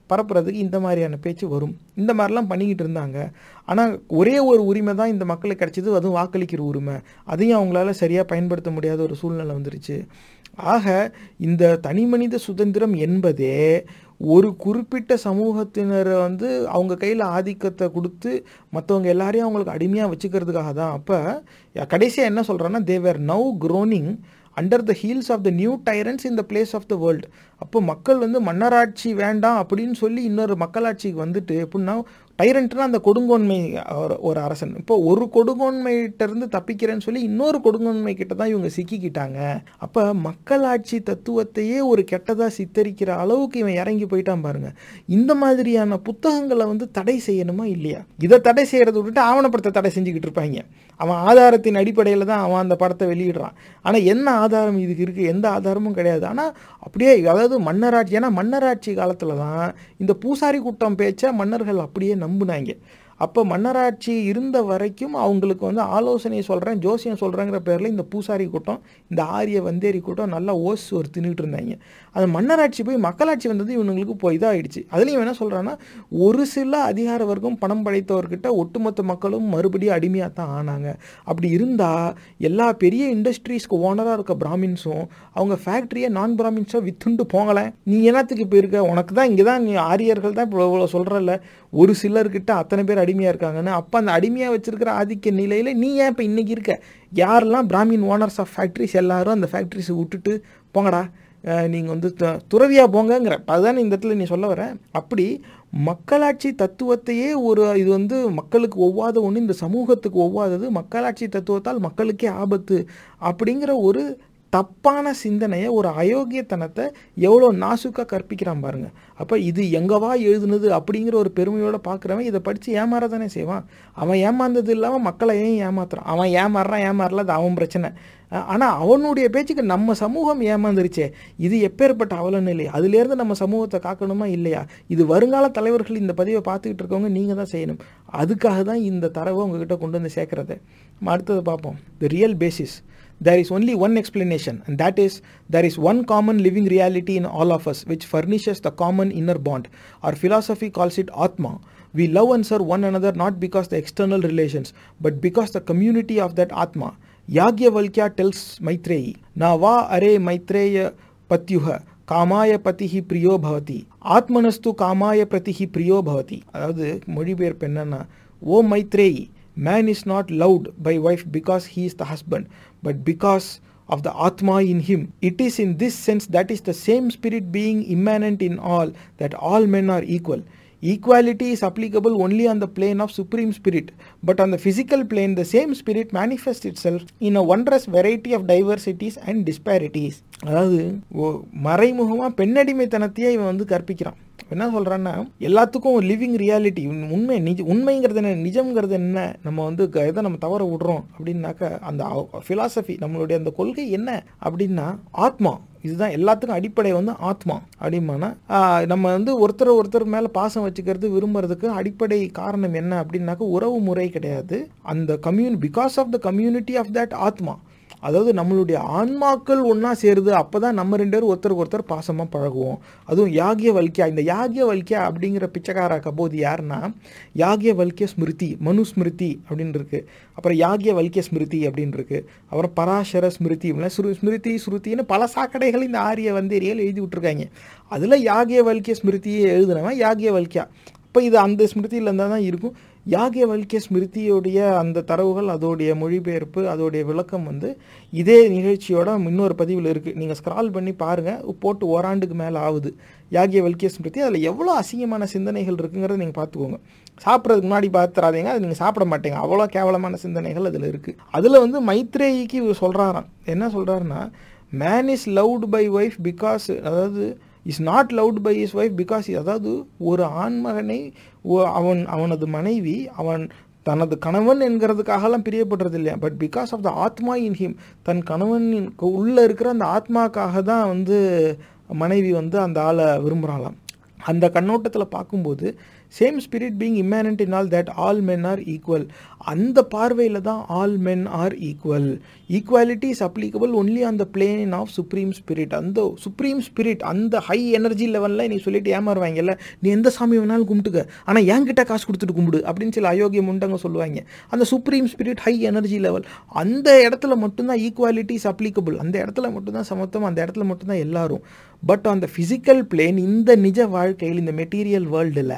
பரப்புறதுக்கு இந்த மாதிரியான பேச்சு வரும் இந்த மாதிரிலாம் பண்ணிக்கிட்டு இருந்தாங்க ஆனால் ஒரே ஒரு உரிமை தான் இந்த மக்களுக்கு கிடைச்சது அதுவும் வாக்களிக்கிற உரிமை அதையும் அவங்களால சரியாக பயன்படுத்த முடியாத ஒரு சூழ்நிலை வந்துருச்சு ஆக இந்த தனிமனித சுதந்திரம் என்பதே ஒரு குறிப்பிட்ட சமூகத்தினரை வந்து அவங்க கையில் ஆதிக்கத்தை கொடுத்து மற்றவங்க எல்லாரையும் அவங்களுக்கு அடிமையாக வச்சுக்கிறதுக்காக தான் அப்போ கடைசியாக என்ன சொல்கிறேன்னா they are now groaning under the heels of the new tyrants in the place of the world அப்போ மக்கள் வந்து மன்னராட்சி வேண்டாம் அப்படின்னு சொல்லி இன்னொரு மக்களாட்சிக்கு வந்துட்டு எப்படின்னா டைரண்ட்னா அந்த கொடுங்கோன்மை ஒரு ஒரு அரசன் இப்போ ஒரு கொடுங்கோன்மையிட்டருந்து தப்பிக்கிறேன்னு சொல்லி இன்னொரு கொடுங்கோன்மை கிட்ட தான் இவங்க சிக்கிக்கிட்டாங்க அப்போ மக்களாட்சி தத்துவத்தையே ஒரு கெட்டதாக சித்தரிக்கிற அளவுக்கு இவன் இறங்கி போயிட்டான் பாருங்க இந்த மாதிரியான புத்தகங்களை வந்து தடை செய்யணுமா இல்லையா இதை தடை செய்யறதை விட்டுட்டு ஆவணப்படத்தை தடை செஞ்சுக்கிட்டு இருப்பாங்க அவன் ஆதாரத்தின் அடிப்படையில் தான் அவன் அந்த படத்தை வெளியிடுறான் ஆனால் என்ன ஆதாரம் இதுக்கு இருக்குது எந்த ஆதாரமும் கிடையாது ஆனால் அப்படியே அதாவது மன்னராட்சி ஏன்னா மன்னராட்சி காலத்தில் தான் இந்த பூசாரி கூட்டம் பேச்சை மன்னர்கள் அப்படியே நம்புனாங்க அப்போ மன்னராட்சி இருந்த வரைக்கும் அவங்களுக்கு வந்து ஆலோசனை சொல்கிறேன் ஜோசியம் சொல்கிறேங்கிற பேரில் இந்த பூசாரி கூட்டம் இந்த ஆரிய வந்தேரி கூட்டம் நல்லா ஓஸ் ஒரு தின்னுட்டு இருந்தாங்க அந்த மன்னராட்சி போய் மக்களாட்சி வந்தது இவனுங்களுக்கு போய் இதாகிடுச்சு அதுலேயும் என்ன சொல்கிறான்னா ஒரு சில அதிகார வர்க்கம் பணம் படைத்தவர்கிட்ட ஒட்டுமொத்த மக்களும் மறுபடியும் அடிமையாக தான் ஆனாங்க அப்படி இருந்தால் எல்லா பெரிய இண்டஸ்ட்ரீஸ்க்கு ஓனராக இருக்க பிராமின்ஸும் அவங்க ஃபேக்ட்ரியை நான் பிராமின்ஸாக வித்துண்டு போங்களேன் நீ என்னத்துக்கு இப்போ இருக்க உனக்கு தான் இங்கே தான் நீ ஆரியர்கள் தான் இப்போ இவ்வளோ சொல்கிறல்ல ஒரு சிலர்கிட்ட அத்தனை பேர் அடிமையாக இருக்காங்கன்னு அப்போ அந்த அடிமையாக வச்சிருக்கிற ஆதிக்க நிலையில் நீ ஏன் இப்போ இன்றைக்கி இருக்க யாரெல்லாம் பிராமின் ஓனர்ஸ் ஆஃப் ஃபேக்ட்ரிஸ் எல்லாரும் அந்த ஃபேக்ட்ரிஸை விட்டுட்டு போங்கடா நீங்கள் வந்து துறவியாக போங்கங்கிற அதுதானே இந்த இடத்துல நீ சொல்ல வர அப்படி மக்களாட்சி தத்துவத்தையே ஒரு இது வந்து மக்களுக்கு ஒவ்வாத ஒன்று இந்த சமூகத்துக்கு ஒவ்வாதது மக்களாட்சி தத்துவத்தால் மக்களுக்கே ஆபத்து அப்படிங்கிற ஒரு தப்பான சிந்தனையை ஒரு அயோக்கியத்தனத்தை எவ்வளோ நாசுக்காக கற்பிக்கிறான் பாருங்க அப்போ இது எங்கவா எழுதுனது அப்படிங்கிற ஒரு பெருமையோடு பார்க்குறவன் இதை படித்து ஏமாற தானே செய்வான் அவன் ஏமாந்தது இல்லாமல் மக்களை ஏன் ஏமாத்துறான் அவன் ஏமாறுறான் ஏமாறல அது அவன் பிரச்சனை ஆனால் அவனுடைய பேச்சுக்கு நம்ம சமூகம் ஏமாந்துருச்சே இது எப்பேற்பட்ட அவலன்னு இல்லையா அதுலேருந்து நம்ம சமூகத்தை காக்கணுமா இல்லையா இது வருங்கால தலைவர்கள் இந்த பதிவை பார்த்துக்கிட்டு இருக்கவங்க நீங்கள் தான் செய்யணும் அதுக்காக தான் இந்த தரவை உங்ககிட்ட கொண்டு வந்து சேர்க்குறது அடுத்தது பார்ப்போம் the real basis there is only one explanation, and that is there is one common living reality in all of us which furnishes the common inner bond. Our philosophy calls it Atma. We love and serve one another not because the external relations, but because the community of that Atma. Yagyavalkya tells Maitreyi, Na va are Maitreya patyuha காமாய பதிஹி பிரியோ பவதி ஆத்மனஸ்து காமாய பிரதிஹி பிரியோ பவதி அதாவது மொழிபெயர்ப்பு என்னன்னா ஓ Maitreyi Man is not loved by wife because he is the husband, but because of the Atma in him. It is in this sense that is the same spirit being immanent in all that all men are equal. Equality is applicable only on the plane of Supreme Spirit, but on the physical plane, the same Spirit manifests itself in a wondrous variety of diversities and disparities. அதாவது மறைமுகமாக பெண்ணடிமைத்தனத்தையே இவன் வந்து கற்பிக்கிறான் என்ன சொல்கிறான்னா எல்லாத்துக்கும் லிவிங் ரியாலிட்டி உண்மை நிஜ உண்மைங்கிறது என்ன நிஜம்ங்கிறது என்ன நம்ம வந்து எதை நம்ம தவற விடுறோம் அப்படின்னாக்க அந்த ஃபிலாசபி நம்மளுடைய அந்த கொள்கை என்ன அப்படின்னா ஆத்மா இதுதான் எல்லாத்துக்கும் அடிப்படை வந்து ஆத்மா அப்படிமானா நம்ம வந்து ஒருத்தர் ஒருத்தர் மேலே பாசம் வச்சுக்கிறது விரும்புறதுக்கு அடிப்படை காரணம் என்ன அப்படின்னாக்க உறவு முறை கிடையாது அந்த கம்யூனி because of the community of that ஆத்மா அதாவது நம்மளுடைய ஆன்மாக்கள் ஒன்றா சேருது அப்போ தான் நம்ம ரெண்டு பேரும் ஒருத்தருக்கு ஒருத்தர் பாசமாக பழகுவோம் அதுவும் யாகிய வல்கியா இந்த யாகிய வல்கியா அப்படிங்கிற பிச்சைக்கார கபோதி யாருன்னா யாகிய வல்கிய ஸ்மிருதி மனு ஸ்மிருதி அப்படின்னு இருக்கு அப்புறம் யாகிய வல்கிய ஸ்மிருதி அப்படின்னு இருக்கு அப்புறம் பராசர ஸ்மிருதி இப்படிலாம் ஸ்ரு ஸ்மிருதி ஸ்ருதின்னு பல சாக்கடைகள் இந்த ஆரிய வந்தேரியல் எழுதி விட்டுருக்காங்க அதில் யாகிய வல்கிய ஸ்மிருதியை எழுதுனவன் யாகிய வல்கியா இப்போ இது அந்த ஸ்மிருதியில் இருந்தால் தான் இருக்கும் யாகிய வல்கிய ஸ்மிருதியோடைய அந்த தரவுகள் அதோடைய மொழிபெயர்ப்பு அதோடைய விளக்கம் வந்து இதே நிகழ்ச்சியோட இன்னொரு பதிவில் இருக்குது நீங்கள் ஸ்க்ரால் பண்ணி பாருங்கள் போட்டு ஓராண்டுக்கு மேலே ஆகுது யாகிய வல்கிய ஸ்மிருதி அதில் எவ்வளோ அசிங்கமான சிந்தனைகள் இருக்குங்கிறத நீங்கள் பார்த்துக்கோங்க சாப்பிட்றதுக்கு முன்னாடி பார்த்துறாதீங்க அது நீங்கள் சாப்பிட மாட்டீங்க அவ்வளோ கேவலமான சிந்தனைகள் அதில் இருக்குது அதில் வந்து மைத்ரேயிக்கு சொல்கிறாராம் என்ன சொல்கிறாருன்னா man is loved by wife because அதாவது is not loved by his wife because அதாவது ஒரு ஆண்மகனை அவன் அவனது மனைவி அவன் தனது கணவன் என்கிறதுக்காகலாம் பிரியப்படுறது இல்லையா பட் பிகாஸ் ஆஃப் த ஆத்மா இன் ஹிம் தன் கணவனின் உள்ளே இருக்கிற அந்த ஆத்மாக்காக தான் வந்து மனைவி வந்து அந்த ஆளை விரும்புகிறாளாம் அந்த கண்ணோட்டத்தில் பார்க்கும்போது same spirit being immanent in all that all men are equal அந்த பார்வையில் தான் all men are equal equality is applicable only on the plane of supreme spirit அந்த சுப்ரீம் ஸ்பிரிட் அந்த ஹை எனர்ஜி லெவலில் நீ சொல்லிட்டு ஏமாறுவாங்கல்ல நீ எந்த சாமி வேணாலும் கும்பிட்டுக்க ஆனால் என்கிட்ட காசு கொடுத்துட்டு கும்பிடு அப்படின்னு சில அயோக்கிய முண்டங்க சொல்லுவாங்க அந்த supreme spirit high energy level அந்த இடத்துல மட்டும்தான் ஈக்குவாலிட்டி இஸ் அப்ளிகபிள் அந்த இடத்துல மட்டும்தான் சமத்துவம் அந்த இடத்துல மட்டும்தான் எல்லாரும் but on the physical plane இந்த நிஜ வாழ்க்கையில் இந்த மெட்டீரியல் வேர்ல்டில்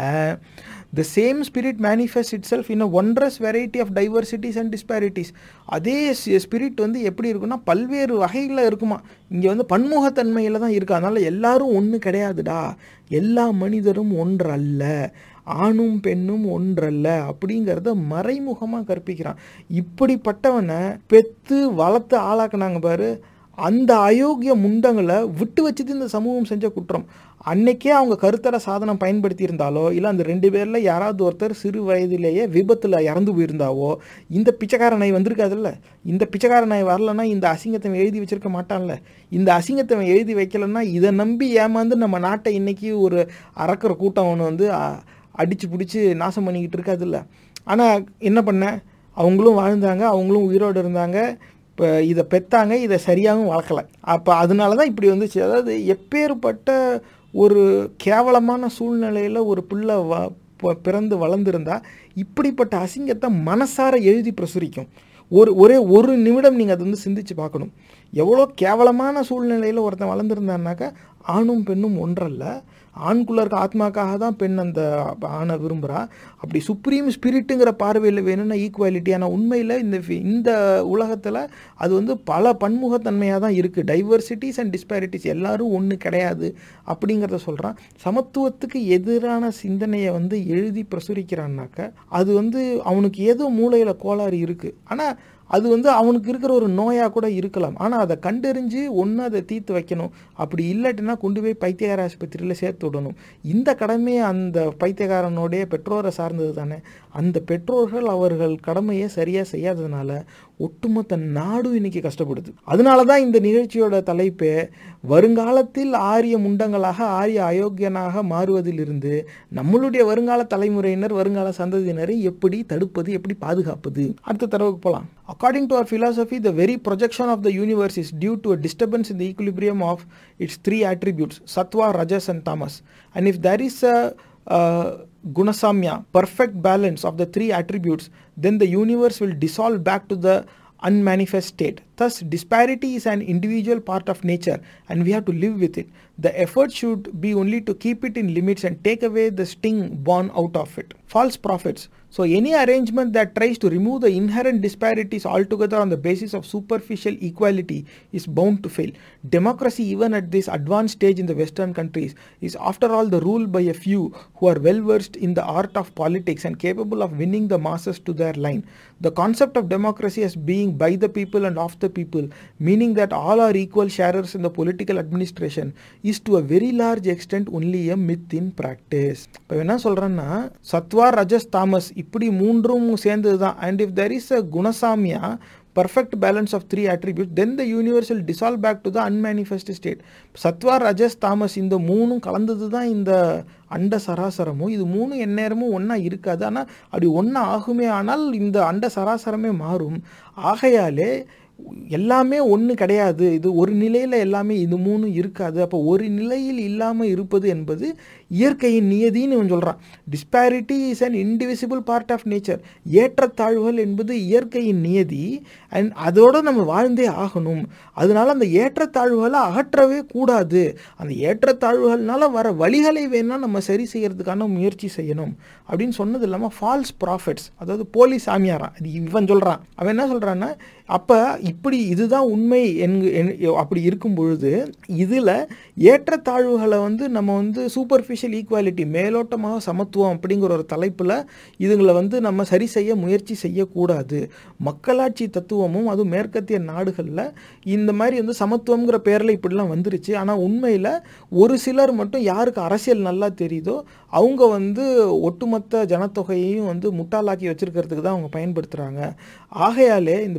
the same spirit manifest itself in a wondrous variety of diversities and disparities அதே ஸ்பிரிட் வந்து எப்படி இருக்குன்னா பல்வேறு வகைகளில் இருக்குமா இங்கே வந்து பன்முகத்தன்மையில் தான் இருக்குது அதனால் எல்லாரும் ஒன்று கிடையாதுடா எல்லா மனிதரும் ஒன்றல்ல ஆணும் பெண்ணும் ஒன்றல்ல அப்படிங்கிறத மறைமுகமாக கற்பிக்கிறான் இப்படிப்பட்டவனை பெத்து வளர்த்து ஆளாக்குனாங்க பாரு அந்த அயோக்கிய முண்டங்களை விட்டு வச்சுட்டு இந்த சமூகம் செஞ்ச குற்றம் அன்னைக்கே அவங்க கருத்தர சாதனம் பயன்படுத்தி இருந்தாலோ இல்லை அந்த ரெண்டு பேரில் யாராவது ஒருத்தர் சிறு வயதிலேயே விபத்தில் இறந்து போயிருந்தாவோ இந்த பிச்சைக்கார நாய் வந்திருக்காதுல்ல இந்த பிச்சைக்கார நாய் வரலன்னா இந்த அசிங்கத்தை எழுதி வச்சிருக்க மாட்டான்ல இந்த அசிங்கத்தை எழுதி வைக்கலன்னா இதை நம்பி ஏமாந்து நம்ம நாட்டை இன்னைக்கு ஒரு அறக்கிற கூட்டம் ஒன்று வந்து அடித்து பிடிச்சி நாசம் பண்ணிக்கிட்டு இருக்காதுல்ல ஆனால் என்ன பண்ண அவங்களும் வாழ்ந்தாங்க அவங்களும் உயிரோடு இருந்தாங்க இப்போ இதை பெற்றாங்க இதை சரியாகவும் வளர்க்கலை அப்போ அதனால தான் இப்படி வந்துச்சு அதாவது எப்பேற்பட்ட ஒரு கேவலமான சூழ்நிலையில் ஒரு பிள்ளை வ பிறந்து வளர்ந்துருந்தா இப்படிப்பட்ட அசிங்கத்தை மனசார எழுதி பிரசுரிக்கும் ஒரு ஒரே ஒரு நிமிடம் நீங்கள் அதை வந்து சிந்திச்சு பார்க்கணும் எவ்வளோ கேவலமான சூழ்நிலையில் ஒருத்தன் வளர்ந்துருந்தான்னாக்கா ஆணும் பெண்ணும் ஒன்றல்ல ஆண்குள்ள இருக்க ஆத்மாக்காக தான் பெண் அந்த ஆணை விரும்புகிறா அப்படி சுப்ரீம் ஸ்பிரிட்டுங்கிற பார்வையில் வேணும்னா ஈக்குவாலிட்டி ஆனால் உண்மையில் இந்த இந்த உலகத்தில் அது வந்து பல பன்முகத்தன்மையாக தான் இருக்குது டைவர்சிட்டிஸ் அண்ட் டிஸ்பாரிட்டிஸ் எல்லாரும் ஒன்று கிடையாது அப்படிங்கிறத சொல்கிறான் சமத்துவத்துக்கு எதிரான சிந்தனையை வந்து எழுதி பிரசுரிக்கிறான்னாக்க அது வந்து அவனுக்கு ஏதோ மூளையில் கோளாறு இருக்குது ஆனால் அது வந்து அவனுக்கு இருக்கிற ஒரு நோயாக கூட இருக்கலாம் ஆனால் அதை கண்டறிஞ்சு ஒன்று அதை தீர்த்து வைக்கணும் அப்படி இல்லாட்டினா கொண்டு போய் பைத்தியகார ஆஸ்பத்திரியில் சேர்த்து விடணும் இந்த கடமையை அந்த பைத்தியகாரனுடைய பெற்றோரை சார்ந்தது தானே அந்த பெற்றோர்கள் அவர்கள் கடமையை சரியாக செய்யாததுனால ஒட்டுமொத்த நாடும் இன்னைக்கு கஷ்டப்படுது அதனால தான் இந்த நிகழ்ச்சியோட தலைப்பே வருங்காலத்தில் ஆரிய முண்டங்களாக ஆரிய அயோக்கியனாக மாறுவதிலிருந்து நம்மளுடைய வருங்கால தலைமுறையினர் வருங்கால சந்ததியினரை எப்படி தடுப்பது எப்படி பாதுகாப்பது அடுத்த தடவைக்கு போகலாம் அக்கார்டிங் டு அவர் philosophy the very projection of the universe is due to a disturbance in the equilibrium of its three attributes sattva rajas and tamas and if there is a uh, gunasamya perfect balance of the three attributes then the universe will dissolve back to the unmanifest state thus disparity is an individual part of nature and we have to live with it the effort should be only to keep it in limits and take away the sting born out of it false prophets so any arrangement that tries to remove the inherent disparities altogether on the basis of superficial equality is bound to fail democracy even at this advanced stage in the western countries is after all the rule by a few who are well versed in the art of politics and capable of winning the masses to their line the concept of democracy as being by the people and of the people meaning that all are equal sharers in the political administration is to a very large extent only a myth in practice இப்போ என்ன சொல்கிறேன்னா சத்வா ரஜஸ் தாமஸ் இப்படி மூன்றும் சேர்ந்தது தான் and if there is a குணசாமியா perfect balance of three attribute then the universal dissolve back to the unmanifest state சத்வா ரஜஸ் தாமஸ் இந்த மூணும் கலந்தது தான் இந்த அண்ட சராசரமும் இது மூணு எந்நேரமும் ஒன்றா இருக்காது ஆனால் அப்படி ஒன்றா ஆகுமே ஆனால் இந்த அண்ட சராசரமே மாறும் ஆகையாலே எல்லாமே ஒன்று கிடையாது இது ஒரு நிலையில் எல்லாமே இது மூணு இருக்காது அப்போ ஒரு நிலையில் இல்லாமல் இருப்பது என்பது இயற்கையின் நியதின்னு இவன் சொல்கிறான் disparity is an indivisible part of nature ஏற்றத்தாழ்வுகள் என்பது இயற்கையின் நியதி அண்ட் அதோடு நம்ம வாழ்ந்தே ஆகணும் அதனால அந்த ஏற்றத்தாழ்வுகளை அகற்றவே கூடாது அந்த ஏற்றத்தாழ்வுகள்னால வர வழிகளை வேணால் நம்ம சரி செய்யறதுக்கான முயற்சி செய்யணும் அப்படின்னு சொன்னது இல்லாமல் ஃபால்ஸ் ப்ராஃபிட்ஸ் அதாவது போலி சாமியாரான் அது இவன் சொல்கிறான் அவன் என்ன சொல்கிறான்னா அப்போ இப்படி இதுதான் உண்மை என்கு அப்படி இருக்கும் பொழுது இதில் ஏற்றத்தாழ்வுகளை வந்து நம்ம வந்து சூப்பர்ஃபிஷியல் ஈக்குவாலிட்டி மேலோட்டமாக சமத்துவம் அப்படிங்கிற ஒரு தலைப்பில் இதுங்களை வந்து நம்ம சரி செய்ய முயற்சி செய்யக்கூடாது மக்களாட்சி தத்துவமும் அதுவும் மேற்கத்திய நாடுகளில் இந்த மாதிரி வந்து சமத்துவங்கிற பேரில் இப்படிலாம் வந்துருச்சு ஆனால் உண்மையில் ஒரு சிலர் மட்டும் யாருக்கு அரசியல் நல்லா தெரியுதோ அவங்க வந்து ஒட்டுமொத்த ஜனத்தொகையையும் வந்து முட்டாளாக்கி வச்சுருக்கிறதுக்கு தான் அவங்க பயன்படுத்துகிறாங்க ஆகையாலே இந்த by the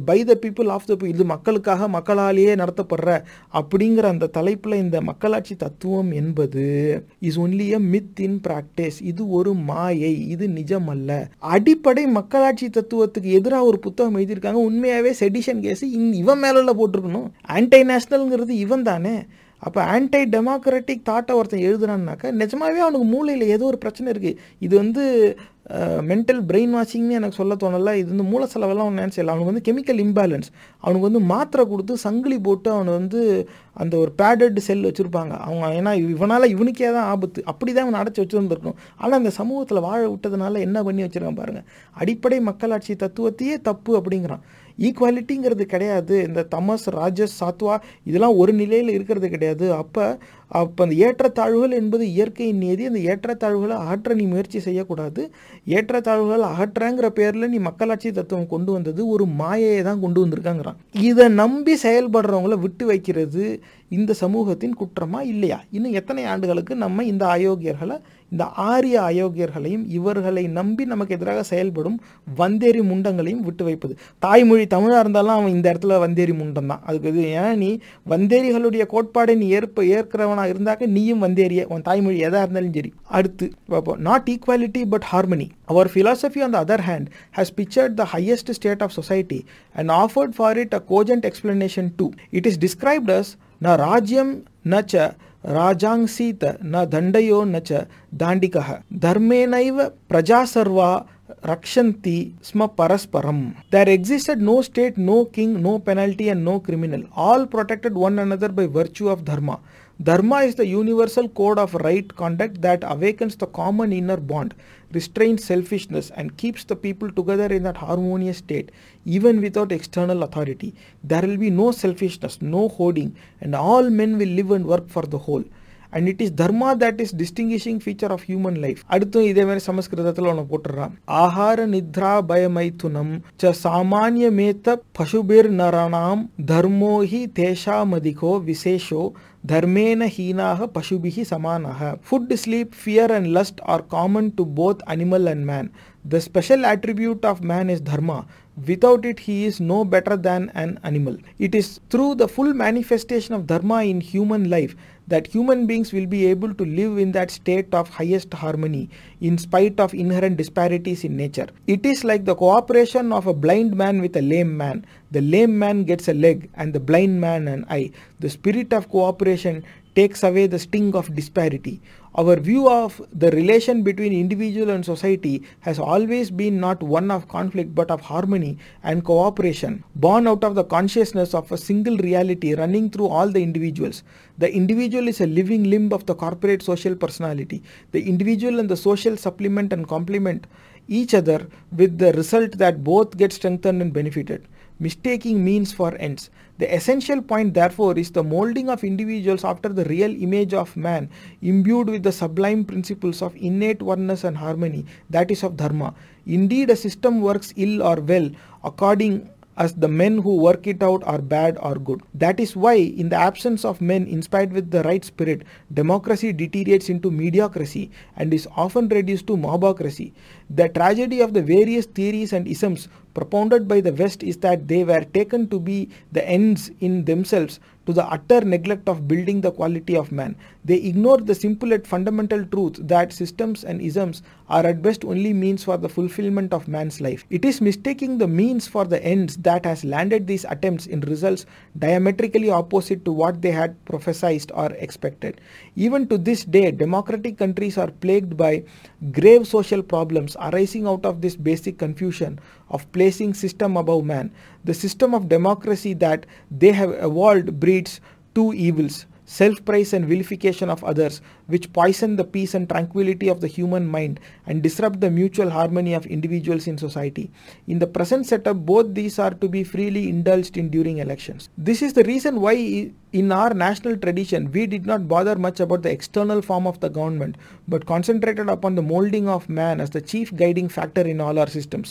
people of the இது மக்களுக்காக மக்களாலேயே நடத்தப்படுற அப்படிங்கிற அந்த தலைப்பில் இந்த மக்களாட்சி தத்துவம் என்பது is only a myth in practice இது ஒரு மாயை இது நிஜம் அல்ல அடிப்படை மக்களாட்சி தத்துவத்துக்கு எதிராக ஒரு புத்தகம் எழுதியிருக்காங்க உண்மையாகவே செடிஷன் கேஸ் இவன் மேலே போட்டிருக்கணும் ஆன்டை நேஷனல்ங்கிறது இவன் தானே அப்போ ஆன்டை டெமோக்ராட்டிக் தாட்டை ஒருத்தன் எழுதுறான்னாக்கா நிஜமாவே அவனுக்கு மூளையில் ஏதோ ஒரு பிரச்சனை இருக்குது இது வந்து மென்டல் பிரெயின் வாஷிங்னு எனக்கு சொல்ல தோணல இது வந்து மூல செலவெல்லாம் அவன் நினச்சல அவனுக்கு வந்து கெமிக்கல் இம்பேலன்ஸ் அவனுக்கு வந்து மாத்திரை கொடுத்து சங்கிலி போட்டு அவனை வந்து அந்த ஒரு பேடட் செல் வச்சுருப்பாங்க அவங்க ஏன்னா இவனால் இவனுக்கே தான் ஆபத்து அப்படி தான் அவனை அடைச்சி வச்சுருந்துருக்கணும் ஆனால் அந்த சமூகத்தில் வாழ விட்டதுனால என்ன பண்ணி வச்சுருக்கான் பாருங்கள் அடிப்படை மக்களாட்சி தத்துவத்தையே தப்பு அப்படிங்கிறான் ஈக்குவாலிட்டிங்கிறது கிடையாது இந்த தமஸ் ராஜஸ் சாத்வா இதெல்லாம் ஒரு நிலையில் இருக்கிறது கிடையாது அப்போ அப்போ அந்த ஏற்றத்தாழ்வுகள் என்பது இயற்கையின் நியதி அந்த ஏற்றத்தாழ்வுகளை அகற்ற நீ முயற்சி செய்யக்கூடாது ஏற்றத்தாழ்வுகள் அகற்றங்கிற பேரில் நீ மக்களாட்சி தத்துவம் கொண்டு வந்தது ஒரு மாயையை தான் கொண்டு வந்திருக்காங்கிறான் இதை நம்பி செயல்படுறவங்கள விட்டு வைக்கிறது இந்த சமூகத்தின் குற்றமா இல்லையா இன்னும் எத்தனை ஆண்டுகளுக்கு நம்ம இந்த அயோக்கியர்களை இந்த ஆரிய அயோக்கியர்களையும் இவர்களை நம்பி நமக்கு எதிராக செயல்படும் வந்தேரி முண்டங்களையும் விட்டு வைப்பது தாய்மொழி தமிழாக இருந்தாலும் அவன் இந்த இடத்துல வந்தேரி முண்டம் தான் அதுக்கு இது ஏன் நீ வந்தேரிகளுடைய கோட்பாடை நீ ஏற்ப ஏற்கிறவனாக இருந்தாக்க நீயும் வந்தேரிய உன் தாய்மொழி எதாக இருந்தாலும் சரி அடுத்து பார்ப்போம் நாட் ஈக்குவாலிட்டி பட் ஹார்மனி அவர் philosophy on the other hand has pictured the highest state of society and offered for it a cogent explanation too. It is described as na rajyam na cha राजांसीत न दण्डयो न च दाण्डिकः धर्मेणैव प्रजा सर्वा रक्षन्ति स्म परस्परम् there existed no state no king no penalty and no criminal all protected one another by virtue of dharma dharma is the universal code of right conduct that awakens the common inner bond restrains selfishness and keeps the people together in that harmonious state even without external authority there will be no selfishness no hoarding and all men will live and work for the whole and it is dharma that is distinguishing feature of human life அடுத்தும் இதே மாதிரி சமஸ்கிருதத்தில் ஒன்று போட்டுடுறான் ஆஹார நித்ரா பயமைத்துனம் ச சாமானியமேத்த பசுபிர் நரணாம் தர்மோஹி தேஷாமதிகோ விசேஷோ தர்மேன ஹீனாக பசுபிஹி சமானக food sleep fear and lust are common to both animal and man the special attribute of man is dharma without it he is no better than an animal it is through the full manifestation of dharma in human life that human beings will be able to live in that state of highest harmony in spite of inherent disparities in nature it is like the cooperation of a blind man with a lame man the lame man gets a leg and the blind man an eye the spirit of cooperation takes away the sting of disparity our view of the relation between individual and society has always been not one of conflict but of harmony and cooperation, born out of the consciousness of a single reality running through all the individuals. The individual is a living limb of the corporate social personality. The individual and the social supplement and complement each other with the result that both get strengthened and benefited mistaking means for ends. The essential point, therefore, is the molding of individuals after the real image of man, imbued with the sublime principles of innate oneness and harmony, that is of dharma. Indeed, a system works ill or well according as the men who work it out are bad or good. That is why, in the absence of men inspired with the right spirit, democracy deteriorates into mediocrity and is often reduced to mobocracy. The tragedy of the various theories and isms propounded by the West is that they were taken to be the ends in themselves to the utter neglect of building the quality of man. They ignore the simple yet fundamental truth that systems and isms are at best only means for the fulfillment of man's life. It is mistaking the means for the ends that has landed these attempts in results diametrically opposite to what they had prophesied or expected. Even to this day, democratic countries are plagued by grave social problems arising out of this basic confusion of placing system above man. The system of democracy that they have evolved breeds two evils self praise and vilification of others, which poison the peace and tranquility of the human mind and disrupt the mutual harmony of individuals in society. In the present setup, both these are to be freely indulged in during elections. This is the reason why, in our national tradition, we did not bother much about the external form of the government, but concentrated upon the molding of man as the chief guiding factor in all our systems.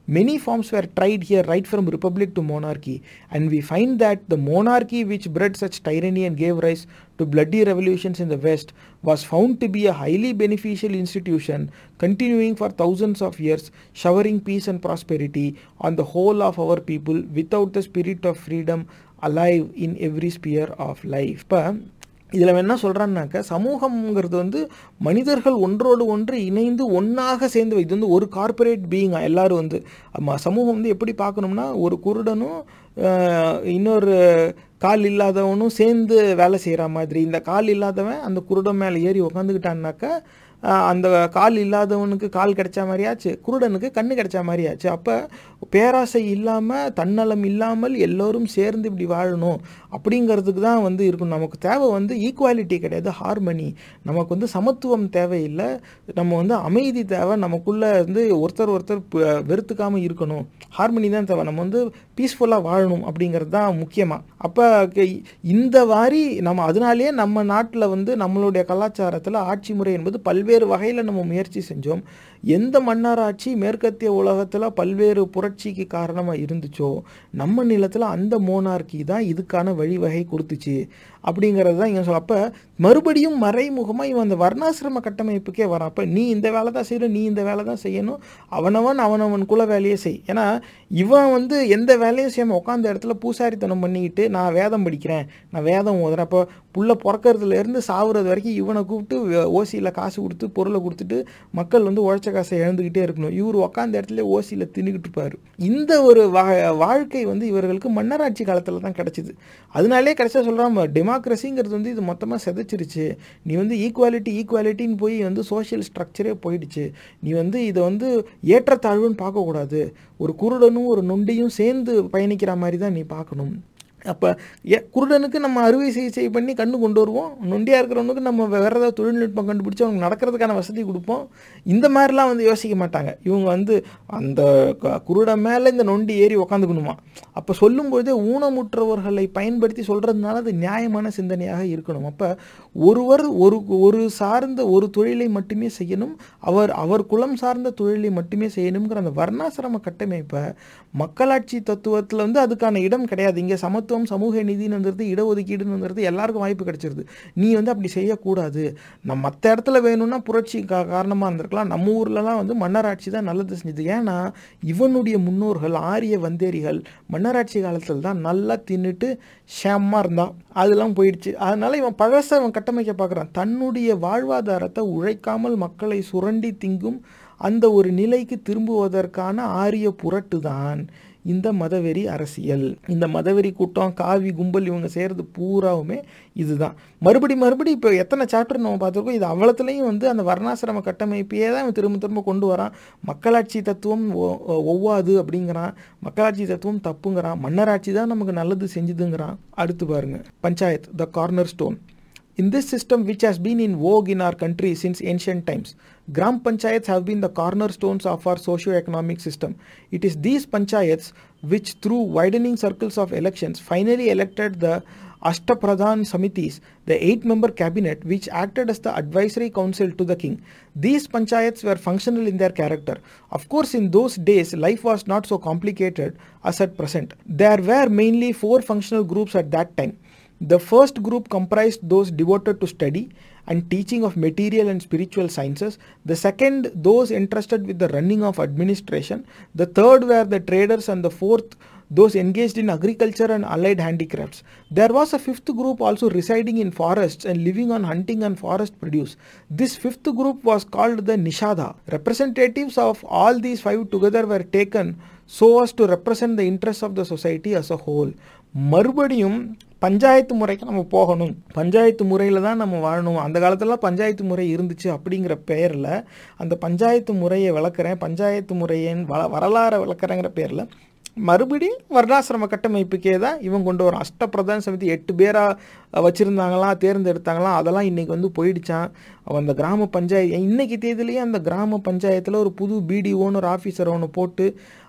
Many forms were tried here right from republic to monarchy, and we find that the monarchy which bred such tyranny and gave rise to bloody revolutions in the West was found to be a highly beneficial institution continuing for thousands of years, showering peace and prosperity on the whole of our people without the spirit of freedom alive in every sphere of life. இப்போ இதில் என்ன சொல்கிறான்னாக்க சமூகம்ங்கிறது வந்து மனிதர்கள் ஒன்றோடு ஒன்று இணைந்து ஒன்றாக சேர்ந்து இது வந்து ஒரு கார்ப்பரேட் பீயிங் எல்லாரும் வந்து ஆமா, சமூகம் வந்து எப்படி பார்க்கணும்னா ஒரு குருடனும் ஆஹ், இன்னொரு கால் இல்லாதவனும் சேர்ந்து வேலை செய்கிற மாதிரி இந்த கால் இல்லாதவன் அந்த குருடன் மேலே ஏறி உக்காந்துக்கிட்டான்னாக்கா ஆஹ், அந்த கால் இல்லாதவனுக்கு கால் கிடைச்ச மாதிரியாச்சு குருடனுக்கு கண்ணு கிடைச்ச மாதிரியாச்சு அப்போ பேராசை இல்லாமல் தன்னலம் இல்லாமல் எல்லோரும் சேர்ந்து இப்படி வாழணும் அப்படிங்கிறதுக்கு தான் வந்து இருக்கணும் நமக்கு தேவை வந்து ஈக்குவாலிட்டி கிடையாது ஹார்மனி நமக்கு வந்து சமத்துவம் தேவையில்லை நம்ம வந்து அமைதி தேவை நமக்குள்ளே வந்து ஒருத்தர் ஒருத்தர் ப- வெறுத்துக்காம இருக்கணும் ஹார்மனி தான் தேவை நம்ம வந்து பீஸ்ஃபுல்லாக வாழணும் அப்படிங்கிறது தான் முக்கியமாக அப்போ இந்த மாதிரி நம்ம அதனாலேயே நம்ம நாட்டில் வந்து நம்மளுடைய கலாச்சாரத்தில் ஆட்சி முறை என்பது பல்வேறு வகையில் நம்ம முயற்சி செஞ்சோம் எந்த மன்னராட்சி மேற்கத்திய உலகத்தில் பல்வேறு புரட்சிக்கு காரணமாக இருந்துச்சோ நம்ம நிலத்தில் அந்த மோனார்கி தான் இதுக்கான வழிவகை கொடுத்துச்சு அப்படிங்கிறது தான் இங்கே சொல்ல அப்போ மறுபடியும் மறைமுகமாக இவன் அந்த வர்ணாசிரம கட்டமைப்புக்கே வரான் அப்போ நீ இந்த வேலை தான் செய்யணும் நீ இந்த வேலை தான் செய்யணும் அவனவன் அவனவன் குல வேலையை செய் ஏன்னா இவன் வந்து எந்த வேலையும் செய்யாமல் உட்காந்த இடத்துல பூசாரித்தனம் பண்ணிக்கிட்டு நான் வேதம் படிக்கிறேன் நான் வேதம் ஓதுறேன் அப்போ புள்ள பிறக்கறதுலேருந்து சாவுறது வரைக்கும் இவனை கூப்பிட்டு ஓசியில் காசு கொடுத்து பொருளை கொடுத்துட்டு மக்கள் வந்து உழைச்ச காசை இழந்துக்கிட்டே இருக்கணும் இவர் உட்காந்த இடத்துல ஓசியில் தின்னுக்கிட்டு இருப்பார் இந்த ஒரு வா வாழ்க்கை வந்து இவர்களுக்கு மன்னராட்சி காலத்தில் தான் கிடச்சிது அதனாலே கடைசியாக சொல்கிறான் டெமோக்ரஸிங்கிறது வந்து இது மொத்தமாக செதைச்சிருச்சு நீ வந்து ஈக்குவாலிட்டி ஈக்குவாலிட்டின்னு போய் வந்து சோஷியல் ஸ்ட்ரக்சரே போயிடுச்சு நீ வந்து இதை வந்து ஏற்றத்தாழ்வுன்னு பார்க்கக்கூடாது ஒரு குருடனும் ஒரு நொண்டியும் சேர்ந்து பயணிக்கிற மாதிரி தான் நீ பார்க்கணும் அப்போ ஏ குருடனுக்கு நம்ம அறுவை சிகிச்சை பண்ணி கண்ணு கொண்டு வருவோம் நொண்டியாக இருக்கிறவனுக்கு நம்ம வேறு ஏதாவது தொழில்நுட்பம் கண்டுபிடிச்சி அவனுக்கு நடக்கிறதுக்கான வசதி கொடுப்போம் இந்த மாதிரிலாம் வந்து யோசிக்க மாட்டாங்க இவங்க வந்து அந்த க- குருடன் மேலே இந்த நொண்டி ஏறி உக்காந்துக்கணுமா அப்போ சொல்லும்போதே ஊனமுற்றவர்களை பயன்படுத்தி சொல்கிறதுனால அது நியாயமான சிந்தனையாக இருக்கணும் அப்போ ஒருவர் ஒரு ஒரு சார்ந்த ஒரு தொழிலை மட்டுமே செய்யணும் அவர் அவர் குலம் சார்ந்த தொழிலை மட்டுமே செய்யணுங்கிற அந்த வர்ணாசிரம கட்டமைப்பை மக்களாட்சி தத்துவத்தில் வந்து அதுக்கான இடம் கிடையாது இங்கே சமத்துவம் சமூக நீதினு வந்துருது இடஒதுக்கீடுன்னு வந்துருது எல்லாருக்கும் வாய்ப்பு கிடைச்சிருது நீ வந்து அப்படி செய்யக்கூடாது நம்ம மற்ற இடத்துல வேணும்னா புரட்சி கா காரணமாக இருந்திருக்கலாம் நம்ம ஊர்லலாம் வந்து மன்னராட்சி தான் நல்லது செஞ்சது ஏன்னா இவனுடைய முன்னோர்கள் ஆரிய வந்தேரிகள் மன்னராட்சி காலத்தில் தான் நல்லா தின்னுட்டு ஷேமாக இருந்தான் அதெல்லாம் போயிடுச்சு அதனால இவன் பழச அவன் கட்டமைக்க பார்க்குறான் தன்னுடைய வாழ்வாதாரத்தை உழைக்காமல் மக்களை சுரண்டி திங்கும் அந்த ஒரு நிலைக்கு திரும்புவதற்கான ஆரிய புரட்டு தான் இந்த மதவெறி அரசியல் இந்த மதவெறி கூட்டம் காவி கும்பல் இவங்க செய்கிறது பூராவுமே இதுதான் மறுபடி மறுபடி இப்போ எத்தனை சாப்டர் நம்ம பார்த்துருக்கோம் இது அவ்வளத்துலேயும் வந்து அந்த வர்ணாசிரம கட்டமைப்பையே தான் இவன் திரும்ப திரும்ப கொண்டு வரான் மக்களாட்சி தத்துவம் ஒ- ஒவ்வாது அப்படிங்கிறான் மக்களாட்சி தத்துவம் தப்புங்கிறான் மன்னராட்சி தான் நமக்கு நல்லது செஞ்சுதுங்கிறான் அடுத்து பாருங்க panchayat the cornerstone In this system, which has been in vogue in our country since ancient times, Gram Panchayats have been the cornerstones of our socio-economic system. It is these panchayats which, through widening circles of elections, finally elected the Ashtapradhan Samitis, the eight-member cabinet which acted as the advisory council to the king. These panchayats were functional in their character. Of course, in those days, life was not so complicated as at present. There were mainly four functional groups at that time. The first group comprised those devoted to study and teaching of material and spiritual sciences. The second, those entrusted with the running of administration. The third were the traders, and the fourth, those engaged in agriculture and allied handicrafts. There was a fifth group also residing in forests and living on hunting and forest produce. This fifth group was called the Nishada. Representatives of all these five together were taken so as to represent the interests of the society as a whole. மறுபடியும் பஞ்சாயத்து முறைக்கு நம்ம போகணும் பஞ்சாயத்து முறையில் தான் நம்ம வாழணும் அந்த காலத்துல பஞ்சாயத்து முறை இருந்துச்சு அப்படிங்கிற பெயரில் அந்த பஞ்சாயத்து முறையை விளக்குறேன் பஞ்சாயத்து முறையின் வ வரலாறை விளக்குறேங்கிற பேரில் மறுபடியும் வர்ணாசிரம கட்டமைப்புக்கே தான் இவன் கொண்டு வரான் அஷ்டப்பிரதான சமிதி எட்டு பேராக வச்சுருந்தாங்களாம் தேர்ந்தெடுத்தாங்களாம் அதெல்லாம் இன்றைக்கி வந்து போயிடுச்சான் அவன் அந்த கிராம பஞ்சாயத்து இன்னைக்கு தேதியிலேயே அந்த கிராம பஞ்சாயத்தில் ஒரு புது பிடிஓன்னு ஒரு ஆஃபீஸர் ஒன்று போட்டு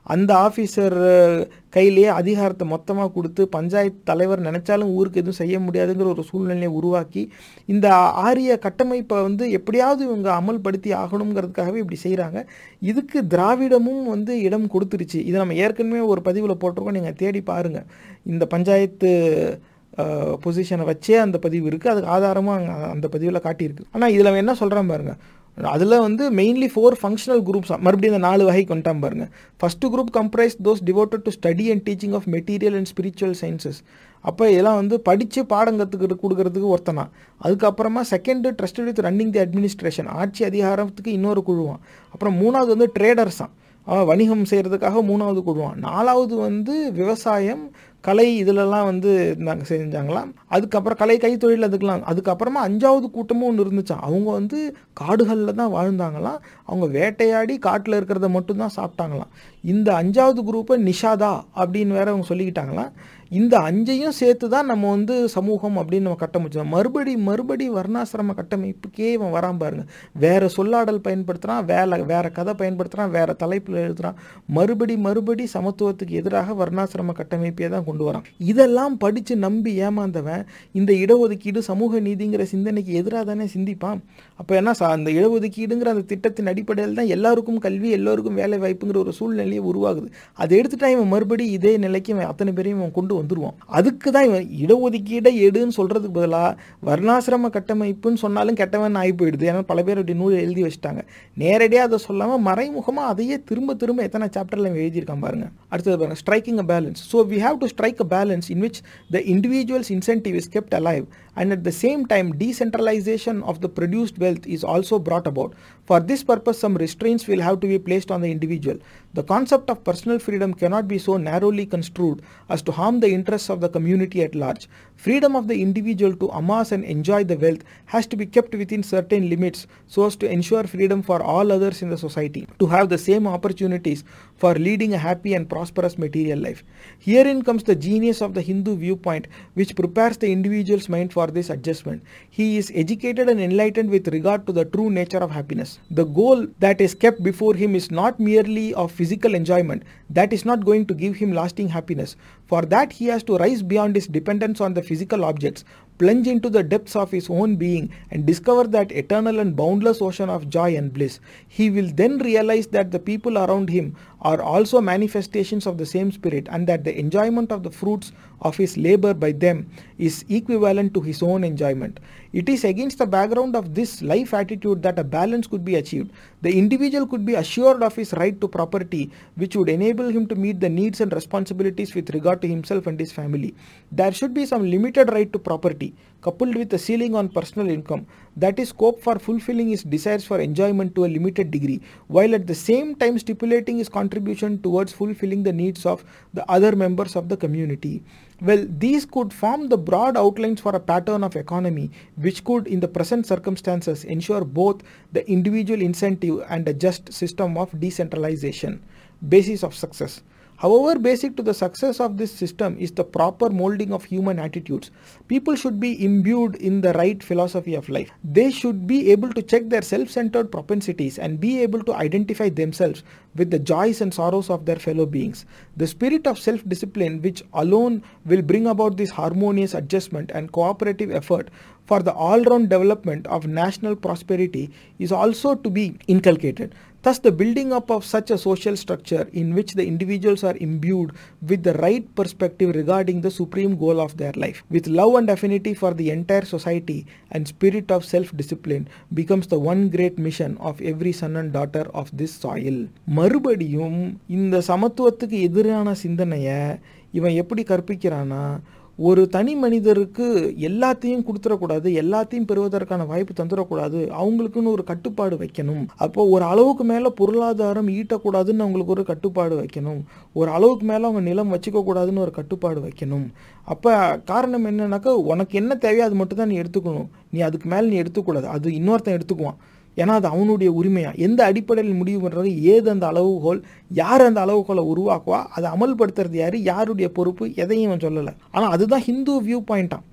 அந்த ஆஃபீஸர் கையிலேயே அதிகாரத்தை மொத்தமாக கொடுத்து பஞ்சாயத்து தலைவர் நினைச்சாலும் ஊருக்கு எதுவும் செய்ய முடியாதுங்கிற ஒரு சூழ்நிலையை உருவாக்கி இந்த ஆரிய கட்டமைப்பை வந்து எப்படியாவது இவங்க அமல்படுத்தி ஆகணுங்கிறதுக்காகவே இப்படி செய்கிறாங்க இதுக்கு திராவிடமும் வந்து இடம் கொடுத்துருச்சு இதை நம்ம ஏற்கனவே ஒரு பதிவில் போட்டிருக்கோம் நீங்கள் தேடி பாருங்கள் இந்த பஞ்சாயத்து பொசிஷனை வச்சே அந்த பதிவு இருக்குது அதுக்கு ஆதாரமாக அந்த பதிவில் காட்டியிருக்கு ஆனால் இதில் என்ன சொல்கிறேன் பாருங்கள் அதில் வந்து மெயின்லி ஃபோர் ஃபங்க்ஷனல் குரூப்ஸ் மறுபடியும் இந்த நாலு வகை கொண்டாம் பாருங்க first group comprise those devoted to study and teaching of material and spiritual sciences அப்போ இதெல்லாம் வந்து படித்து பாடம் கற்றுக்கிட்டு கொடுக்கறதுக்கு ஒருத்தனா அதுக்கப்புறமா second trusted with running the administration ஆட்சி அதிகாரத்துக்கு இன்னொரு குழுவான் அப்புறம் மூணாவது வந்து ட்ரேடர்ஸ் தான் அவன் வணிகம் செய்கிறதுக்காக மூணாவது குழுவான் நாலாவது வந்து விவசாயம் கலை இதிலெல்லாம் வந்து நாங்கள் செஞ்சாங்களாம் அதுக்கப்புறம் கலை கைத்தொழில் அதுக்கெலாம் அதுக்கப்புறமா அஞ்சாவது கூட்டமும் ஒன்று இருந்துச்சான் அவங்க வந்து காடுகளில் தான் வாழ்ந்தாங்களாம் அவங்க வேட்டையாடி காட்டில் இருக்கிறத மட்டும்தான் சாப்பிட்டாங்களாம் இந்த அஞ்சாவது குரூப்பை நிஷாதா அப்படின்னு வேற அவங்க சொல்லிக்கிட்டாங்களாம் இந்த அஞ்சையும் சேர்த்து தான் நம்ம வந்து சமூகம் அப்படின்னு நம்ம கட்டமைச்சோம் மறுபடி மறுபடி வர்ணாசிரம கட்டமைப்புக்கே இவன் வரான் பாருங்க வேற சொல்லாடல் பயன்படுத்துகிறான் வேலை வேற கதை பயன்படுத்துகிறான் வேற தலைப்பில் எழுதுகிறான் மறுபடி மறுபடி சமத்துவத்துக்கு எதிராக வர்ணாசிரம கட்டமைப்பே தான் கொண்டு வரான் இதெல்லாம் படித்து நம்பி ஏமாந்தவன் இந்த இடஒதுக்கீடு சமூக நீதிங்கிற சிந்தனைக்கு எதிராக தானே சிந்திப்பான் அப்போ என்ன சா அந்த இடஒதுக்கீடுங்கிற அந்த திட்டத்தின் அடிப்படையில் தான் எல்லாருக்கும் கல்வி எல்லோருக்கும் வேலை வாய்ப்புங்கிற ஒரு சூழ்நிலையே உருவாகுது அதை எடுத்துட்டா இவன் மறுபடி இதே நிலைக்கு இவன் அத்தனை பேரையும் இவன் கொண்டு வந்துருவான் அதுக்கு தான் இவன் இடஒதுக்கீடை எடுன்னு சொல்கிறதுக்கு பதிலாக வர்ணாசிரம கட்டமைப்புன்னு சொன்னாலும் கெட்டவன் ஆகி போயிடுது ஏன்னா பல பேர் அப்படி நூல் எழுதி வச்சுட்டாங்க நேரடியாக அதை சொல்லாமல் மறைமுகமாக அதையே திரும்ப திரும்ப எத்தனை சாப்டரில் இவன் எழுதியிருக்கான் பாருங்க அடுத்தது பாருங்க striking a balance so we have to strike a balance in which the individual's incentive is kept alive and at the same time decentralization of the produced wealth is also brought about. For this purpose, some restraints will have to be placed on the individual. The concept of personal freedom cannot be so narrowly construed as to harm the interests of the community at large. Freedom of the individual to amass and enjoy the wealth has to be kept within certain limits so as to ensure freedom for all others in the society to have the same opportunities for leading a happy and prosperous material life. Herein comes the genius of the Hindu viewpoint, which prepares the individual's mind for this adjustment. He is educated and enlightened with regard to the true nature of happiness. The goal that is kept before him is not merely of physical enjoyment, that is not going to give him lasting happiness. For that, he has to rise beyond his dependence on the physical objects, plunge into the depths of his own being, and discover that eternal and boundless ocean of joy and bliss. He will then realize that the people around him are also manifestations of the same spirit, and that the enjoyment of the fruits of his labor by them is equivalent to his own enjoyment. It is against the background of this life attitude that a balance could be achieved. The individual could be assured of his right to property, which would enable him to meet the needs and responsibilities with regard to himself and his family. There should be some limited right to property, coupled with a ceiling on personal income, that is scope for fulfilling his desires for enjoyment to a limited degree, while at the same time stipulating his contribution towards fulfilling the needs of the other members of the community. Well, these could form the broad outlines for a pattern of economy which could, in the present circumstances, ensure both the individual incentive and a just system of decentralization. Basis of success. However, basic to the success of this system is the proper molding of human attitudes. People should be imbued in the right philosophy of life. They should be able to check their self centered propensities and be able to identify themselves with the joys and sorrows of their fellow beings. The spirit of self discipline, which alone will bring about this harmonious adjustment and cooperative effort for the all round development of national prosperity, is also to be inculcated. Thus, the building up of such a social structure in which the individuals are imbued with the right perspective regarding the supreme goal of their life, with love and affinity for the entire society and spirit of self discipline, becomes the one great mission of every son and daughter of this soil. மறுபடியும் இந்த சமத்துவத்துக்கு எதிரான சிந்தனையை இவன் எப்படி கற்பிக்கிறான்னா ஒரு தனி மனிதருக்கு எல்லாத்தையும் கொடுத்துடக்கூடாது எல்லாத்தையும் பெறுவதற்கான வாய்ப்பு தந்துடக்கூடாது அவங்களுக்குன்னு ஒரு கட்டுப்பாடு வைக்கணும் அப்போ ஒரு அளவுக்கு மேலே பொருளாதாரம் ஈட்டக்கூடாதுன்னு அவங்களுக்கு ஒரு கட்டுப்பாடு வைக்கணும் ஒரு அளவுக்கு மேலே அவங்க நிலம் வச்சுக்க கூடாதுன்னு ஒரு கட்டுப்பாடு வைக்கணும் அப்போ காரணம் என்னன்னாக்கா உனக்கு என்ன தேவையோ அது மட்டும் தான் நீ எடுத்துக்கணும் நீ அதுக்கு மேலே நீ எடுத்துக்கூடாது அது இன்னொருத்தன் எடுத்துக்குவான் ஏன்னா அது அவனுடைய உரிமையா எந்த அடிப்படையில் முடிவு பண்ணுறது ஏது அந்த அளவுகோல் யார் அந்த அளவுகோலை உருவாக்குவா அதை அமல்படுத்துறது யார் யாருடைய பொறுப்பு எதையும் இவன் சொல்லலை ஆனால் அதுதான் ஹிந்து வியூ பாயிண்ட்டான்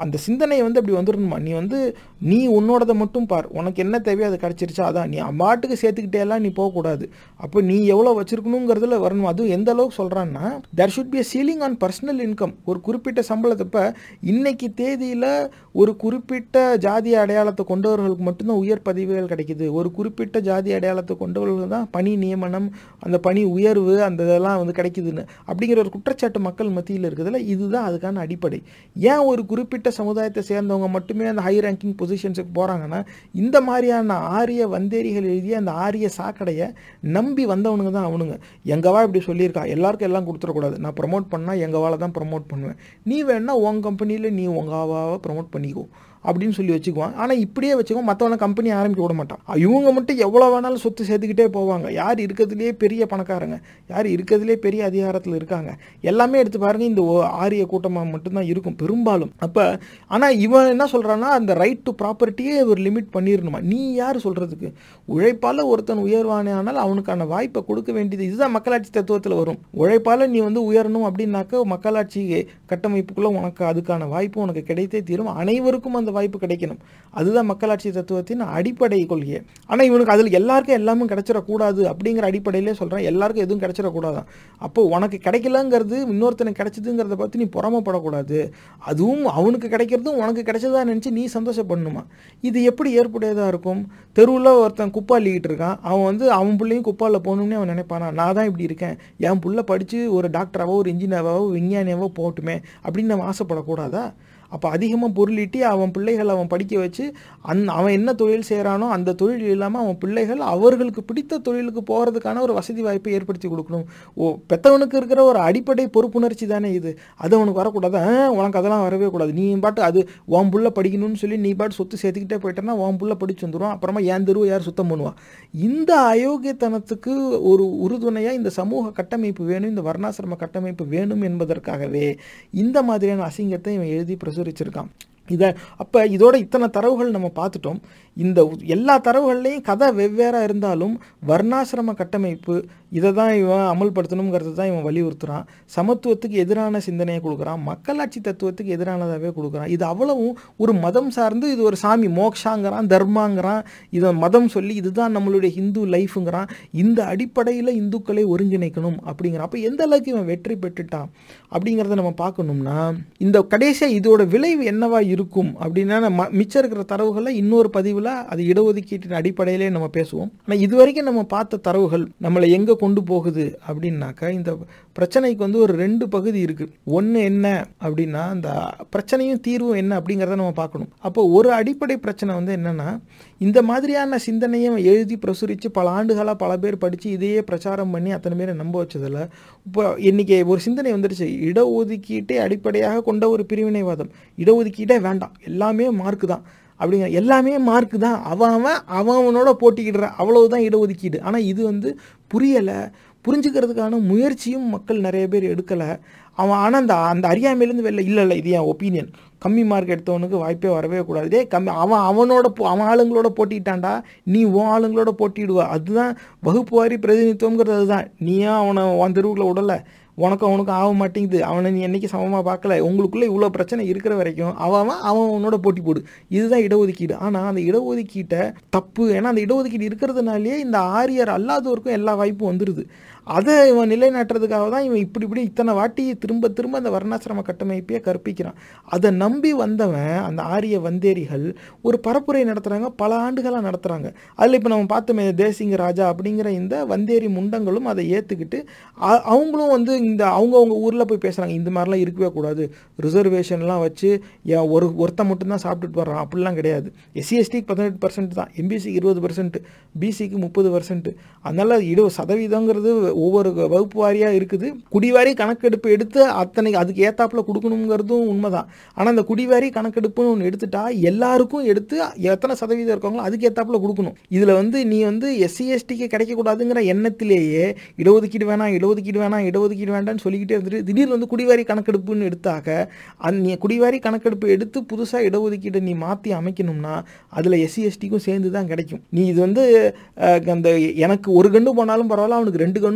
அந்த சிந்தனை வந்து அப்படி வந்துடணுமா நீ வந்து நீ உன்னோடதை மட்டும் பார் உனக்கு என்ன தேவையோ அது கிடச்சிருச்சா அதான் நீ பாட்டுக்கு சேர்த்துக்கிட்டே எல்லாம் நீ போகக்கூடாது அப்போ நீ எவ்வளோ வச்சிருக்கணுங்கிறதுல வரணும் அதுவும் எந்த அளவுக்கு சொல்கிறான்னா there should be a ceiling on personal income ஒரு குறிப்பிட்ட சம்பளத்தப்ப இன்னைக்கு தேதியில் ஒரு குறிப்பிட்ட ஜாதி அடையாளத்தை கொண்டவர்களுக்கு மட்டும்தான் உயர் பதவிகள் கிடைக்குது ஒரு குறிப்பிட்ட ஜாதி அடையாளத்தை கொண்டவர்கள் தான் பணி நியமனம் அந்த பணி உயர்வு அந்த இதெல்லாம் வந்து கிடைக்குதுன்னு அப்படிங்கிற ஒரு குற்றச்சாட்டு மக்கள் மத்தியில் இருக்குதுல்ல இதுதான் அதுக்கான அடிப்படை ஏன் ஒரு குறிப்பிட்ட சமுதாயத்தை சேர்ந்தவங்க மட்டுமே அந்த ஹை ரேங்கிங் பொசிஷன்ஸுக்கு போகிறாங்கன்னா இந்த மாதிரியான ஆரிய வந்தேரிகள் எழுதிய அந்த ஆரிய சாக்கடையை நம்பி வந்தவனுங்க தான் அவனுங்க எங்கவா இப்படி சொல்லியிருக்கா எல்லாருக்கும் எல்லாம் கொடுத்துடக்கூடாது நான் ப்ரமோட் பண்ணால் எங்கவால தான் ப்ரமோட் பண்ணுவேன் நீ வேணா உன் கம்பெனியில் நீ உங்கள் ஆவாவை ப்ரமோட் பண்ணிக்கோ அப்படின்னு சொல்லி வச்சுக்குவான் ஆனால் இப்படியே வச்சுக்குவோம் மற்றவன கம்பெனி ஆரம்பிக்க விட மாட்டான் இவங்க மட்டும் எவ்வளோ வேணாலும் சொத்து சேர்த்துக்கிட்டே போவாங்க யார் இருக்கிறதுலே பெரிய பணக்காரங்க யார் இருக்கிறதுலே பெரிய அதிகாரத்தில் இருக்காங்க எல்லாமே எடுத்து பாருங்க இந்த ஓ- ஆரிய கூட்டமாக மட்டும்தான் இருக்கும் பெரும்பாலும் அப்போ ஆனால் இவன் என்ன சொல்கிறான்னா அந்த ரைட் டு ப்ராப்பர்ட்டியே ஒரு லிமிட் பண்ணிடணுமா நீ யார் சொல்கிறதுக்கு உழைப்பால் ஒருத்தன் உயர்வானே ஆனால் அவனுக்கான வாய்ப்பை கொடுக்க வேண்டியது இதுதான் மக்களாட்சி தத்துவத்தில் வரும் உழைப்பால் நீ வந்து உயரணும் அப்படின்னாக்க மக்களாட்சி கட்டமைப்புக்குள்ளே உனக்கு அதுக்கான வாய்ப்பு உனக்கு கிடைத்தே தீரும் அனைவருக்கும் அந்த வாய்ப்பு கிடைக்கணும் அதுதான் மக்களாட்சி தத்துவத்தின் அடிப்படை கொள்கை ஆனால் இவனுக்கு அதில் எல்லாருக்கும் எல்லாமே கிடைச்சிடக்கூடாது அப்படிங்கிற அடிப்படையிலே சொல்கிறேன் எல்லாருக்கும் எதுவும் கிடைச்சிடக்கூடாதான் அப்போ உனக்கு கிடைக்கலங்கிறது இன்னொருத்தனுக்கு கிடைச்சதுங்கிறத பார்த்து நீ புறமப்படக்கூடாது அதுவும் அவனுக்கு கிடைக்கிறதும் உனக்கு கிடைச்சதா நினச்சி நீ சந்தோஷப்படணுமா இது எப்படி ஏற்புடையதாக இருக்கும் தெருவில் ஒருத்தன் குப்பை அள்ளிக்கிட்டு இருக்கான் அவன் வந்து அவன் பிள்ளையும் குப்பாலில் போகணும்னு அவன் நினைப்பானா நான் தான் இப்படி இருக்கேன் என் புள்ள படித்து ஒரு டாக்டராவோ ஒரு இன்ஜினியராவோ விஞ்ஞானியாவோ போகட்டுமே அப்படின்னு நம்ம ஆசைப்படக்கூடாதா அப்போ அதிகமாக பொருளீட்டி அவன் பிள்ளைகளை அவன் படிக்க வச்சு அந் அவன் என்ன தொழில் செய்கிறானோ அந்த தொழில் இல்லாமல் அவன் பிள்ளைகள் அவர்களுக்கு பிடித்த தொழிலுக்கு போகிறதுக்கான ஒரு வசதி வாய்ப்பை ஏற்படுத்தி கொடுக்கணும் ஓ பெத்தவனுக்கு இருக்கிற ஒரு அடிப்படை பொறுப்புணர்ச்சி தானே இது அது அவனுக்கு வரக்கூடாது "ஆ, உனக்கு அதெல்லாம் வரவே கூடாது நீ பாட்டு அது உன் புள்ள படிக்கணும்னு சொல்லி நீ பாட்டு சொத்து சேர்த்துக்கிட்டே போயிட்டேன்னா உன் புள்ள படிச்சு வந்துடும் அப்புறமா என் தெருவை யார் சுத்தம் பண்ணுவா இந்த அயோக்கியத்தனத்துக்கு ஒரு உறுதுணையாக இந்த சமூக கட்டமைப்பு வேணும் இந்த வர்ணாசிரம கட்டமைப்பு வேணும் என்பதற்காகவே இந்த மாதிரியான அசிங்கத்தை இவன் எழுதி பிரசுரிச்சிருக்கான் இதை அப்போ இதோட இத்தனை தரவுகள் நம்ம பார்த்துட்டோம் இந்த எல்லா தரவுகள்லையும் கதை வெவ்வேறாக இருந்தாலும் வர்ணாசிரம கட்டமைப்பு இதை தான் இவன் அமல்படுத்தணுங்கிறது தான் இவன் வலியுறுத்துறான் சமத்துவத்துக்கு எதிரான சிந்தனையை கொடுக்குறான் மக்களாட்சி தத்துவத்துக்கு எதிரானதாகவே கொடுக்குறான் இது அவ்வளவும் ஒரு மதம் சார்ந்து இது ஒரு சாமி மோக்ஷாங்கிறான் தர்மாங்கிறான் இதை மதம் சொல்லி இதுதான் நம்மளுடைய ஹிந்து லைஃபுங்கிறான் இந்த அடிப்படையில் இந்துக்களை ஒருங்கிணைக்கணும் அப்படிங்கிறான் அப்போ எந்த அளவுக்கு இவன் வெற்றி பெற்றுட்டான் அப்படிங்கிறத நம்ம பார்க்கணும்னா இந்த கடைசியாக இதோட விளைவு என்னவா இருக்கும் அப்படின்னா நம்ம மிச்சம் இருக்கிற தரவுகளை இன்னொரு பதிவில் அது இடஒதுக்கீட்டின் அடிப்படையிலே நம்ம பேசுவோம் ஆனால் இதுவரைக்கும் நம்ம பார்த்த தரவுகள் நம்மளை எங்கே கொண்டு போகுது அப்படின்னாக்கா இந்த பிரச்சனைக்கு வந்து ஒரு ரெண்டு பகுதி இருக்குது ஒன்று என்ன அப்படின்னா அந்த பிரச்சனையும் தீர்வும் என்ன அப்படிங்கிறத நம்ம பார்க்கணும் அப்போ ஒரு அடிப்படை பிரச்சனை வந்து என்னன்னா இந்த மாதிரியான சிந்தனையை எழுதி பிரசுரித்து பல ஆண்டுகளாக பல பேர் படித்து இதையே பிரச்சாரம் பண்ணி அத்தனை பேரை நம்ப வச்சதில் இப்போ இன்னைக்கு ஒரு சிந்தனை வந்துடுச்சு இடஒதுக்கீட்டை அடிப்படையாக கொண்ட ஒரு பிரிவினைவாதம் இடஒதுக்கீட்டே வேண்டாம் எல்லாமே மார்க்கு தான் அப்படிங்கிற எல்லாமே மார்க்கு தான் அவன் அவன் அவன் அவனோட போட்டிக்கிடுற அவ்வளவுதான் இடஒதுக்கீடு ஆனால் இது வந்து புரியலை புரிஞ்சுக்கிறதுக்கான முயற்சியும் மக்கள் நிறைய பேர் எடுக்கலை அவன் ஆனால் அந்த அந்த அறியாமையிலேருந்து வெளில இல்லை இல்லை இது என் ஒப்பீனியன் கம்மி மார்க் எடுத்தவனுக்கு வாய்ப்பே வரவே கூடாது டேய் கம்மி அவன் அவனோட போ- அவன் ஆளுங்களோட போட்டிட்டான்டா நீ உன் ஆளுங்களோட போட்டிடுவ அதுதான் வகுப்பு வாரி பிரதிநிதித்துவங்கிறது அதுதான் நீயும் அவனை உன் தெருவுக்குள்ள விடலை உனக்கும் அவனுக்கும் ஆக மாட்டேங்குது அவனை நீ என்னைக்கு சமமாக பார்க்கல உங்களுக்குள்ளே இவ்வளோ பிரச்சனை இருக்கிற வரைக்கும் அவன் அவன் அவன் அவனோட போட்டி போடு இதுதான் இடஒதுக்கீடு ஆனால் அந்த இடஒதுக்கீட்டை தப்பு ஏன்னா அந்த இடஒதுக்கீடு இருக்கிறதுனாலே இந்த ஆரியர் அல்லாதோருக்கும் எல்லா வாய்ப்பும் வந்துடுது அதை இவன் நிலைநாட்டுறதுக்காக தான் இவன் இப்படி இப்படி இத்தனை வாட்டி திரும்ப திரும்ப அந்த வர்ணாசிரம கட்டமைப்பையே கற்பிக்கிறான் அதை நம்பி வந்தவன் அந்த ஆரிய வந்தேரிகள் ஒரு பரப்புரை நடத்துகிறாங்க பல ஆண்டுகளாக நடத்துகிறாங்க அதில் இப்போ நம்ம பார்த்தோமே தேசிங்க ராஜா அப்படிங்கிற இந்த வந்தேரி முண்டங்களும் அதை ஏற்றுக்கிட்டு அவங்களும் வந்து இந்த அவங்கவுங்க ஊரில் போய் பேசுகிறாங்க இந்த மாதிரிலாம் இருக்கவே கூடாது ரிசர்வேஷன்லாம் வச்சு ஏன் ஒரு ஒருத்தன் மட்டும்தான் சாப்பிட்டுட்டு வர்றான் அப்படிலாம் கிடையாது எஸ்சி எஸ்டிக்கு பதினெட்டு பர்சன்ட் தான் எம்பிசிக்கு இருபது பர்சன்ட் பிசிக்கு முப்பது பர்சன்ட் அதனால் இடு சதவீதங்கிறது ஒவ்வொரு வகுப்பு வாரியாக இருக்குது குடிவாரி கணக்கெடுப்பு எடுத்து அத்தனை அதுக்கு ஏத்தாப்புல கொடுக்கணுங்கிறதும் உண்மைதான் ஆனால் அந்த குடிவாரி கணக்கெடுப்புன்னு ஒன்று எடுத்துட்டா எல்லாருக்கும் எடுத்து எத்தனை சதவீதம் இருக்காங்களோ அதுக்கு ஏத்தாப்புல கொடுக்கணும் இதில் வந்து நீ வந்து எஸ்சி எஸ்டிக்கு கிடைக்கக்கூடாதுங்கிற எண்ணத்திலேயே இடஒதுக்கீடு வேணாம் இடஒதுக்கீடு வேணாம் இடஒதுக்கீடு வேண்டாம்னு சொல்லிக்கிட்டே இருந்துட்டு திடீர்னு வந்து குடிவாரி கணக்கெடுப்புன்னு எடுத்தாக்க அந்த நீ குடிவாரி கணக்கெடுப்பு எடுத்து புதுசாக இடஒதுக்கீடு நீ மாற்றி அமைக்கணும்னா அதில் எஸ்சி எஸ்டிக்கும் சேர்ந்து தான் கிடைக்கும் நீ இது வந்து அஹ், அந்த எனக்கு ஒரு கண்டு போனாலும் பரவாயில்ல அவனுக்கு ரெண்டு கண்ணும்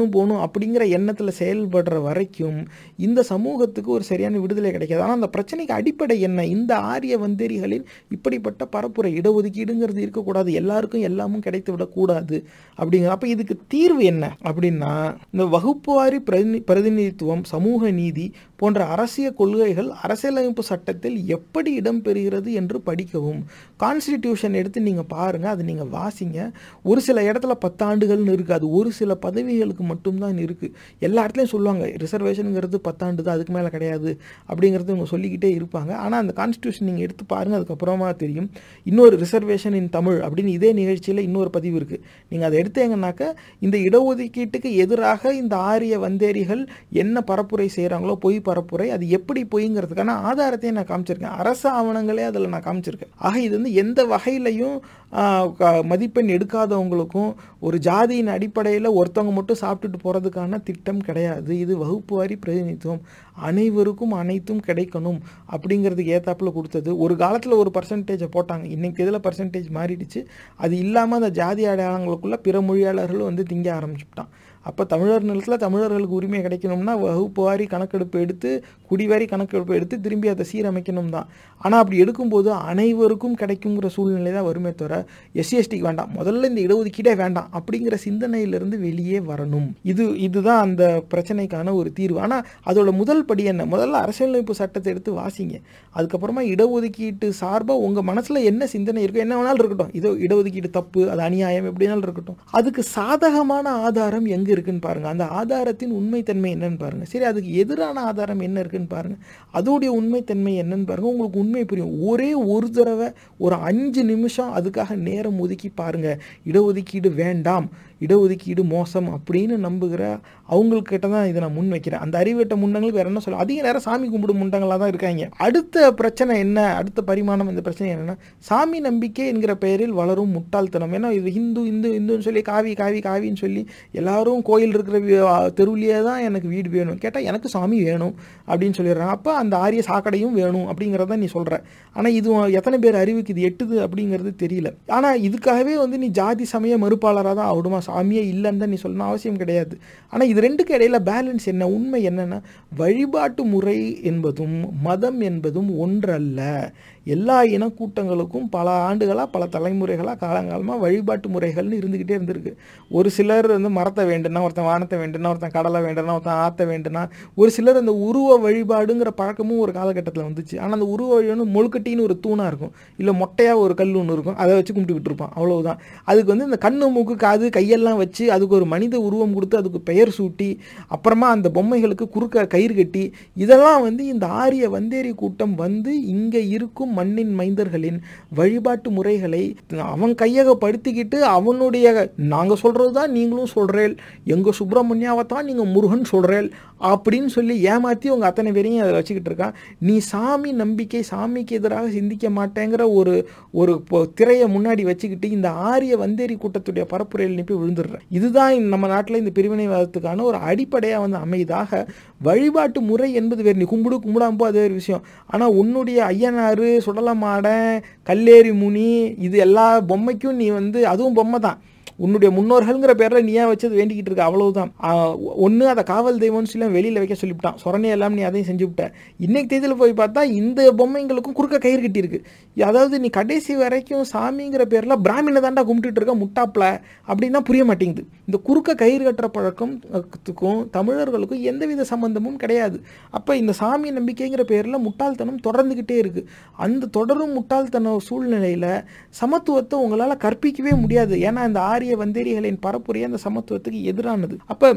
போகணும் போகணும் அப்படிங்கிற எண்ணத்தில் செயல்படுற வரைக்கும் இந்த சமூகத்துக்கு ஒரு சரியான விடுதலை கிடைக்காது ஆனால் அந்த பிரச்சனைக்கு அடிப்படை என்ன இந்த ஆரிய வந்தேரிகளின் இப்படிப்பட்ட பரப்புரை இடஒதுக்கீடுங்கிறது இருக்கக்கூடாது எல்லாருக்கும் எல்லாமும் கிடைத்து விடக்கூடாது அப்படிங்கிற அப்போ இதுக்கு தீர்வு என்ன அப்படின்னா இந்த வகுப்புவாரி பிரதிநி பிரதிநிதித்துவம் சமூக நீதி போன்ற அரசியல் கொள்கைகள் அரசியலமைப்பு சட்டத்தில் எப்படி இடம்பெறுகிறது என்று படிக்கவும் கான்ஸ்டிடியூஷன் எடுத்து நீங்கள் பாருங்கள் அது நீங்கள் வாசிங்க ஒரு சில இடத்துல பத்தாண்டுகள்னு இருக்குது அது ஒரு சில பதவிகளுக்கு மட்டும்தான் இருக்குது எல்லா இடத்துலையும் சொல்லுவாங்க ரிசர்வேஷனுங்கிறது பத்தாண்டு தான் அதுக்கு மேலே கிடையாது அப்படிங்கிறது இவங்க சொல்லிக்கிட்டே இருப்பாங்க ஆனால் அந்த கான்ஸ்டியூஷன் நீங்கள் எடுத்து பாருங்கள் அதுக்கப்புறமா தெரியும் இன்னொரு ரிசர்வேஷன் இன் தமிழ் அப்படின்னு இதே நிகழ்ச்சியில் இன்னொரு பதிவு இருக்குது நீங்கள் அதை எடுத்தீங்கன்னாக்க இந்த இடஒதுக்கீட்டுக்கு எதிராக இந்த ஆரிய வந்தேரிகள் என்ன பரப்புரை செய்கிறாங்களோ பொய் பரப்புரை அது எப்படி பொய்ங்கிறதுக்கான ஆதாரத்தையும் நான் காமிச்சிருக்கேன் அரசு ஆவணங்களே அதில் நான் காமிச்சிருக்கேன் ஆக இது வந்து எந்த வகையிலையும் ஆஹ், க- மதிப்பெண் எடுக்காதவங்களுக்கும் ஒரு ஜாதியின் அடிப்படையில் ஒருத்தவங்க மட்டும் சாப்பிட்டுட்டு போகிறதுக்கான திட்டம் கிடையாது இது வகுப்பு வாரி பிரதிநிதித்துவம் அனைவருக்கும் அனைத்தும் கிடைக்கணும் அப்படிங்கிறதுக்கு ஏத்தாப்புல கொடுத்தது ஒரு காலத்தில் ஒரு பர்சன்டேஜை போட்டாங்க இன்னைக்கு இதில் பர்சன்டேஜ் மாறிடுச்சு அது இல்லாமல் அந்த ஜாதி அடையாளங்களுக்குள்ள பிற மொழியாளர்களும் வந்து திங்க ஆரம்பிச்சுட்டான் அப்போ தமிழர் நிலத்தில் தமிழர்களுக்கு உரிமை கிடைக்கணும்னா வகுப்பு வாரி கணக்கெடுப்பு எடுத்து குடிவாரி கணக்கெடுப்பு எடுத்து திரும்பி அதை சீரமைக்கணும் தான் ஆனால் அப்படி எடுக்கும்போது அனைவருக்கும் கிடைக்குங்கிற சூழ்நிலை தான் வருமே தவிர எஸ்சி எஸ்டிக்கு வேண்டாம் முதல்ல இந்த இடஒதுக்கீடே வேண்டாம் அப்படிங்கிற சிந்தனையிலிருந்து வெளியே வரணும் இது இதுதான் அந்த பிரச்சனைக்கான ஒரு தீர்வு ஆனால் அதோட முதல் படி என்ன முதல்ல அரசியலமைப்பு சட்டத்தை எடுத்து வாசிங்க அதுக்கப்புறமா இடஒதுக்கீட்டு சார்பாக உங்கள் மனசில் என்ன சிந்தனை இருக்கோ என்ன வேணாலும் இருக்கட்டும் இதோ இடஒதுக்கீடு தப்பு அது அநியாயம் எப்படினாலும் இருக்கட்டும் அதுக்கு சாதகமான ஆதாரம் எங்கே இருக்குன்னு பாருங்கள் அந்த ஆதாரத்தின் உண்மைத்தன்மை என்னன்னு பாருங்கள் சரி அதுக்கு எதிரான ஆதாரம் என்ன இருக்குன்னு பாருங்கள் அதோடைய உண்மைத்தன்மை என்னன்னு பாருங்கள் உங்களுக்கு உண்மை புரியும் ஒரே ஒரு தடவை ஒரு அஞ்சு நிமிஷம் அதுக்காக நேரம் ஒதுக்கி பாருங்கள் இடஒதுக்கீடு வேண்டாம் இடஒதுக்கீடு மோசம் அப்படின்னு நம்புகிற அவங்கக்கிட்ட தான் இதை நான் முன் வைக்கிறேன் அந்த அறிவிட்ட முண்டங்களுக்கு வேற என்ன சொல்ல அதிக நேரம் சாமி கும்பிடும் முண்டங்களாக தான் இருக்காங்க அடுத்த பிரச்சனை என்ன அடுத்த பரிமாணம் இந்த பிரச்சனை என்னன்னா சாமி நம்பிக்கை என்கிற பெயரில் வளரும் முட்டாள்தனம் ஏன்னா இது ஹிந்து இந்து இந்துன்னு சொல்லி காவி காவி காவின்னு சொல்லி எல்லாரும் கோயில் இருக்கிற வி- தெருவுலயே தான் எனக்கு வீடு வேணும் கேட்டால் எனக்கு சாமி வேணும் அப்படின்னு சொல்லிடுறாங்க அப்போ அந்த ஆரிய சாக்கடையும் வேணும் அப்படிங்கிறத நீ சொல்கிற ஆனால் இது எத்தனை பேர் அறிவுக்கு இது எட்டுது அப்படிங்கிறது தெரியல ஆனால் இதுக்காகவே வந்து நீ ஜாதி சமய மறுப்பாளராக தான் ஆகணுமா சாமியே இல்லைன்னு தான் நீ சொல்லணும் அவசியம் கிடையாது ஆனால் இது ரெண்டுக்கு இடையில பேலன்ஸ் என்ன உண்மை என்னன்னா வழிபாட்டு முறை என்பதும் மதம் என்பதும் ஒன்றல்ல எல்லா இனக்கூட்டங்களுக்கும் பல ஆண்டுகளாக பல தலைமுறைகளாக காலங்காலமாக வழிபாட்டு முறைகள்னு இருந்துக்கிட்டே இருந்திருக்கு ஒரு சிலர் வந்து மரத்தை வேண்டுனா ஒருத்தன் வானத்தை வேண்டுனா ஒருத்தன் கடலை வேண்டுனா ஒருத்தன் ஆற்ற வேண்டுனா ஒரு சிலர் அந்த உருவ வழிபாடுங்கிற பழக்கமும் ஒரு காலகட்டத்தில் வந்துச்சு ஆனால் அந்த உருவ வழிபாடு முழுக்கட்டின்னு ஒரு தூணாக இருக்கும் இல்லை மொட்டையாக ஒரு கல் ஒன்று இருக்கும் அதை வச்சு கும்பிட்டுக்கிட்டு இருப்பான் அவ்வளவுதான் அதுக்கு வந்து இந்த கண்ணு மூக்கு காது கையெல்லாம் வச்சு அதுக்கு ஒரு மனித உருவம் கொடுத்து அதுக்கு பெயர் சூட்டி அப்புறமா அந்த பொம்மைகளுக்கு குறுக்க கயிறு கட்டி இதெல்லாம் வந்து இந்த ஆரிய வந்தேரி கூட்டம் வந்து இங்கே இருக்கும் மண்ணின் மைந்தர்களின் வழிபாட்டு முறைகளை அவன் கையகப்படுத்திக்கிட்டு அவனுடைய நாங்கள் சொல்கிறது தான் நீங்களும் சொல்கிறேன் எங்கள் சுப்பிரமணியாவை தான் நீங்கள் முருகன் சொல்கிறேன் அப்படின்னு சொல்லி ஏமாற்றி உங்கள் அத்தனை பேரையும் அதை வச்சுக்கிட்டு இருக்கான் நீ சாமி நம்பிக்கை சாமிக்கு எதிராக சிந்திக்க மாட்டேங்கிற ஒரு ஒரு பொ- திரையை முன்னாடி வச்சுக்கிட்டு இந்த ஆரிய வந்தேரி கூட்டத்துடைய பரப்புரையில் நீ போய் விழுந்துடுற இதுதான் இந்த நம்ம நாட்டில் இந்த பிரிவினைவாதத்துக்கான ஒரு அடிப்படையாக வந்து அமைதாக வழிபாட்டு முறை என்பது வேறு நீ கும்பிடு கும்பிடாம போ அது வேறு விஷயம் ஆனால் உன்னுடைய ஐயனாறு சுடலமாடன் கல்லேரி முனி இது எல்லா பொம்மைக்கும் நீ வந்து அதுவும் பொம்மை தான் உன்னுடைய முன்னோர்கள்ங்கிற பேரில் நீ ஏன் வச்சது வேண்டிக்கிட்டு இருக்க அவ்வளவுதான் ஒன்று அதை காவல் தெய்வம்னு சொல்லி வெளியில் வைக்க சொல்லிவிட்டான் சொரணை எல்லாம் நீ அதையும் செஞ்சு விட்ட இன்னைக்கு தேதியில் போய் பார்த்தா இந்த பொம்மைங்களுக்கும் குறுக்க கயிறு கட்டியிருக்கு அதாவது நீ கடைசி வரைக்கும் சாமிங்கிற பேரில் பிராமண தாண்டா கும்பிட்டுட்டு இருக்க முட்டாப்ல அப்படின்னா புரிய மாட்டேங்குது இந்த குறுக்க கயிறு கட்டுற பழக்கத்துக்கும் தமிழர்களுக்கும் எந்தவித சம்பந்தமும் கிடையாது அப்போ இந்த சாமி நம்பிக்கைங்கிற பேரில் முட்டாள்தனம் தொடர்ந்துக்கிட்டே இருக்கு அந்த தொடரும் முட்டாள்தன சூழ்நிலையில் சமத்துவத்தை உங்களால் கற்பிக்கவே முடியாது ஏன்னா இந்த ஆரிய வந்தேரிகளின் பரப்புரை அந்த சமத்துவத்துக்கு எதிரானது அப்போ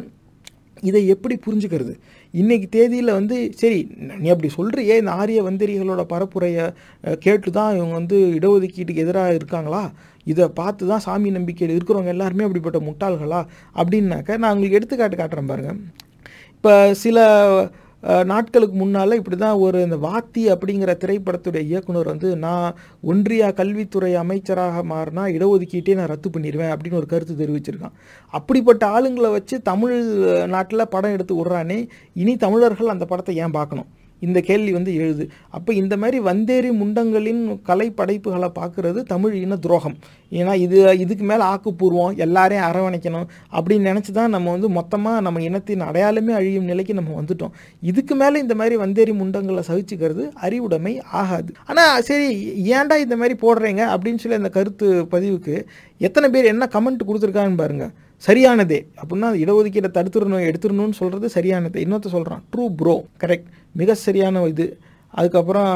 இதை எப்படி புரிஞ்சுக்கிறது இன்னைக்கு தேதியில் வந்து சரி நீ அப்படி சொல்கிறியே இந்த ஆரிய வந்தேரிகளோட பரப்புரையை அஹ், கேட்டு தான் இவங்க வந்து இடஒதுக்கீட்டுக்கு எதிராக இருக்காங்களா இதை பார்த்து தான் சாமி நம்பிக்கையில் இருக்கிறவங்க எல்லாருமே அப்படிப்பட்ட முட்டாள்களா அப்படின்னாக்க நான் உங்களுக்கு எடுத்துக்காட்டு காட்டுறேன் பாருங்க இப்போ சில அஹ், நாட்களுக்கு முன்னால் இப்படி தான் ஒரு இந்த வாத்தி அப்படிங்கிற திரைப்படத்துடைய இயக்குனர் வந்து நான் ஒன்றிய கல்வித்துறை அமைச்சராக மாறினா இடஒதுக்கீட்டே நான் ரத்து பண்ணிடுவேன் அப்படின்னு ஒரு கருத்து தெரிவிச்சிருக்கான் அப்படிப்பட்ட ஆளுங்களை வச்சு தமிழ் நாட்டில் படம் எடுத்து விட்றானே இனி தமிழர்கள் அந்த படத்தை ஏன் பார்க்கணும் இந்த கேள்வி வந்து எழுது அப்போ இந்த மாதிரி வந்தேரி முண்டங்களின் கலை படைப்புகளை பார்க்குறது தமிழ் இன துரோகம் ஏன்னா இது இதுக்கு மேலே ஆக்கப்பூர்வம் எல்லாரையும் அரவணைக்கணும் அப்படின்னு நினச்சி தான் நம்ம வந்து மொத்தமாக நம்ம இனத்தின் அடையாளமே அழியும் நிலைக்கு நம்ம வந்துட்டோம் இதுக்கு மேலே இந்த மாதிரி வந்தேரி முண்டங்களை சகிச்சுக்கிறது அறிவுடைமை ஆகாது ஆனால் சரி ஏன்டா இந்த மாதிரி போடுறீங்க அப்படின்னு சொல்லி அந்த கருத்து பதிவுக்கு எத்தனை பேர் என்ன கமெண்ட் கொடுத்துருக்கான்னு பாருங்க சரியானதே அப்படின்னா இடஒதுக்கீடை தடுத்துடணும் எடுத்துடணும்னு சொல்கிறது சரியானது இன்னொருத்த சொல்கிறான் ட்ரூ ப்ரோ கரெக்ட் மிக சரியான இது அதுக்கப்புறம்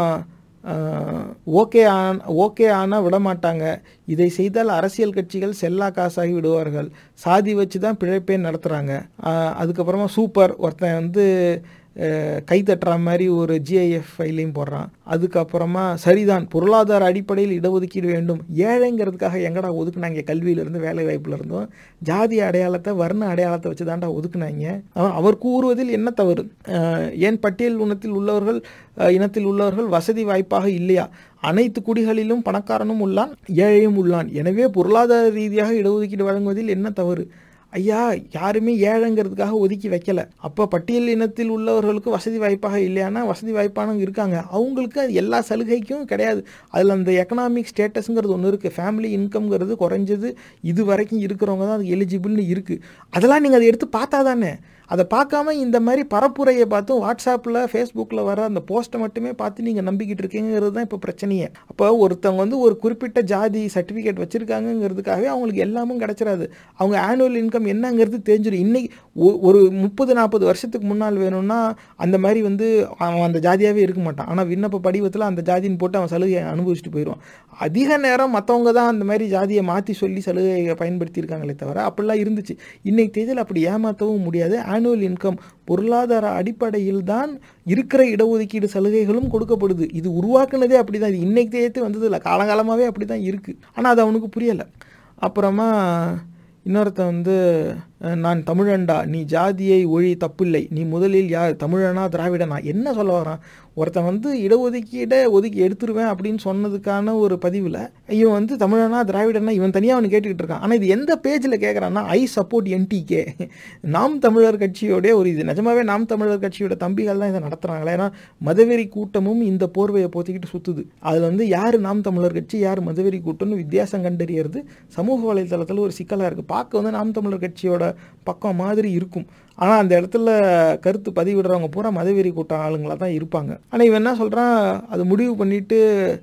ஓகே ஆன் ஓகே ஆனால் விட மாட்டாங்க இதை செய்தால் அரசியல் கட்சிகள் செல்லா காசாகி விடுவார்கள் சாதி வச்சு தான் பிழைப்பே நடத்துகிறாங்க அதுக்கப்புறமா சூப்பர் ஒருத்தன் வந்து அஹ், கை தட்டுற மாதிரி ஒரு ஜிஐஎஃப் ஃபைலையும் போடுறான் அதுக்கப்புறமா சரிதான் பொருளாதார அடிப்படையில் இடஒதுக்கீடு வேண்டும் ஏழைங்கிறதுக்காக எங்கடா ஒதுக்குனாங்க கல்வியிலேருந்து வேலை வாய்ப்புல இருந்தும் ஜாதி அடையாளத்தை வர்ண அடையாளத்தை வச்சு தான்டா ஒதுக்குனாங்க அவர் அவர் கூறுவதில் என்ன தவறு அஹ், ஏன் பட்டியல் இனத்தில் உள்ளவர்கள் அஹ், இனத்தில் உள்ளவர்கள் வசதி வாய்ப்பாக இல்லையா அனைத்து குடிகளிலும் பணக்காரனும் உள்ளான் ஏழையும் உள்ளான் எனவே பொருளாதார ரீதியாக இடஒதுக்கீடு வழங்குவதில் என்ன தவறு ஐயா யாருமே ஏழைங்கிறதுக்காக ஒதுக்கி வைக்கல அப்போ பட்டியல் இனத்தில் உள்ளவர்களுக்கு வசதி வாய்ப்பாக இல்லையானா வசதி வாய்ப்பானவங்க இருக்காங்க அவங்களுக்கு அது எல்லா சலுகைக்கும் கிடையாது அதில் அந்த எக்கனாமிக் ஸ்டேட்டஸுங்கிறது ஒன்று இருக்குது ஃபேமிலி இன்கம்ங்கிறது குறைஞ்சது இது வரைக்கும் இருக்கிறவங்க தான் அது எலிஜிபிள்னு இருக்குது அதெல்லாம் நீங்கள் அதை எடுத்து பார்த்தா தானே அதை பார்க்காம இந்த மாதிரி பரப்புரையை பார்த்தும் வாட்ஸ்அப்பில் ஃபேஸ்புக்கில் வர அந்த போஸ்ட்டை மட்டுமே பார்த்து நீங்கள் நம்பிக்கிட்டு இருக்கீங்கிறது தான் இப்போ பிரச்சனையே அப்போ ஒருத்தவங்க வந்து ஒரு குறிப்பிட்ட ஜாதி சர்டிஃபிகேட் வச்சுருக்காங்கங்கிறதுக்காகவே அவங்களுக்கு எல்லாமும் கிடச்சிடாது அவங்க ஆனுவல் இன்கம் என்னங்கிறது தெரிஞ்சிடும் இன்னைக்கு ஒ- ஒரு முப்பது நாற்பது வருஷத்துக்கு முன்னால் வேணும்னா அந்த மாதிரி வந்து அவன் அந்த ஜாதியாகவே இருக்க மாட்டான் ஆனால் விண்ணப்ப படிவத்தில் அந்த ஜாதின்னு போட்டு அவன் சலுகையை அனுபவிச்சுட்டு போயிடுவான் அதிக நேரம் மற்றவங்க தான் அந்த மாதிரி ஜாதியை மாற்றி சொல்லி சலுகையை பயன்படுத்தியிருக்காங்களே தவிர அப்படிலாம் இருந்துச்சு இன்னைக்கு தேதியில் அப்படி ஏமாற்றவும் முடியாது ஆனுவல் இன்கம் பொருளாதார அடிப்படையில் தான் இருக்கிற இடஒதுக்கீடு சலுகைகளும் கொடுக்கப்படுது இது உருவாக்குனதே அப்படி தான் இது இன்னைக்கு தேதி வந்தது இல்லை காலங்காலமாகவே அப்படி தான் இருக்குது ஆனால் அது அவனுக்கு புரியலை அப்புறமா இன்னொருத்தன் வந்து அஹ், நான் தமிழன்டா நீ ஜாதியை ஒழி தப்பில்லை நீ முதலில் யார் தமிழனா திராவிடனா என்ன சொல்ல வரான் ஒருத்தன் வந்து இடஒதுக்கீடை ஒதுக்கி எடுத்துருவேன் அப்படின்னு சொன்னதுக்கான ஒரு பதிவில் இவன் வந்து தமிழனா திராவிடனா இவன் தனியாக அவன் கேட்டுக்கிட்டு இருக்கான் ஆனால் இது எந்த பேஜில் கேட்குறான்னா ஐ சப்போர்ட் என்டிகே நாம் தமிழர் கட்சியோடைய ஒரு இது நிஜமாவே நாம் தமிழர் கட்சியோட தம்பிகள் தான் இதை நடத்துகிறாங்களே ஏன்னா மதவெறி கூட்டமும் இந்த போர்வையை போத்திக்கிட்டு சுற்றுது அதில் வந்து யார் நாம் தமிழர் கட்சி யார் மதவெறி கூட்டம்னு வித்தியாசம் கண்டறியறது சமூக வலைத்தளத்தில் ஒரு சிக்கலாக இருக்குது பார்க்க வந்து நாம் தமிழர் கட்சியோட பக்கம் மாதிரி இருக்கும் ஆனால் அந்த இடத்துல கருத்து பதிவிடுறவங்க பூரா மதவெறி கூட்டம் ஆளுங்களாக தான் இருப்பாங்க ஆனால் இவன் என்ன சொல்கிறான் அது முடிவு பண்ணிட்டு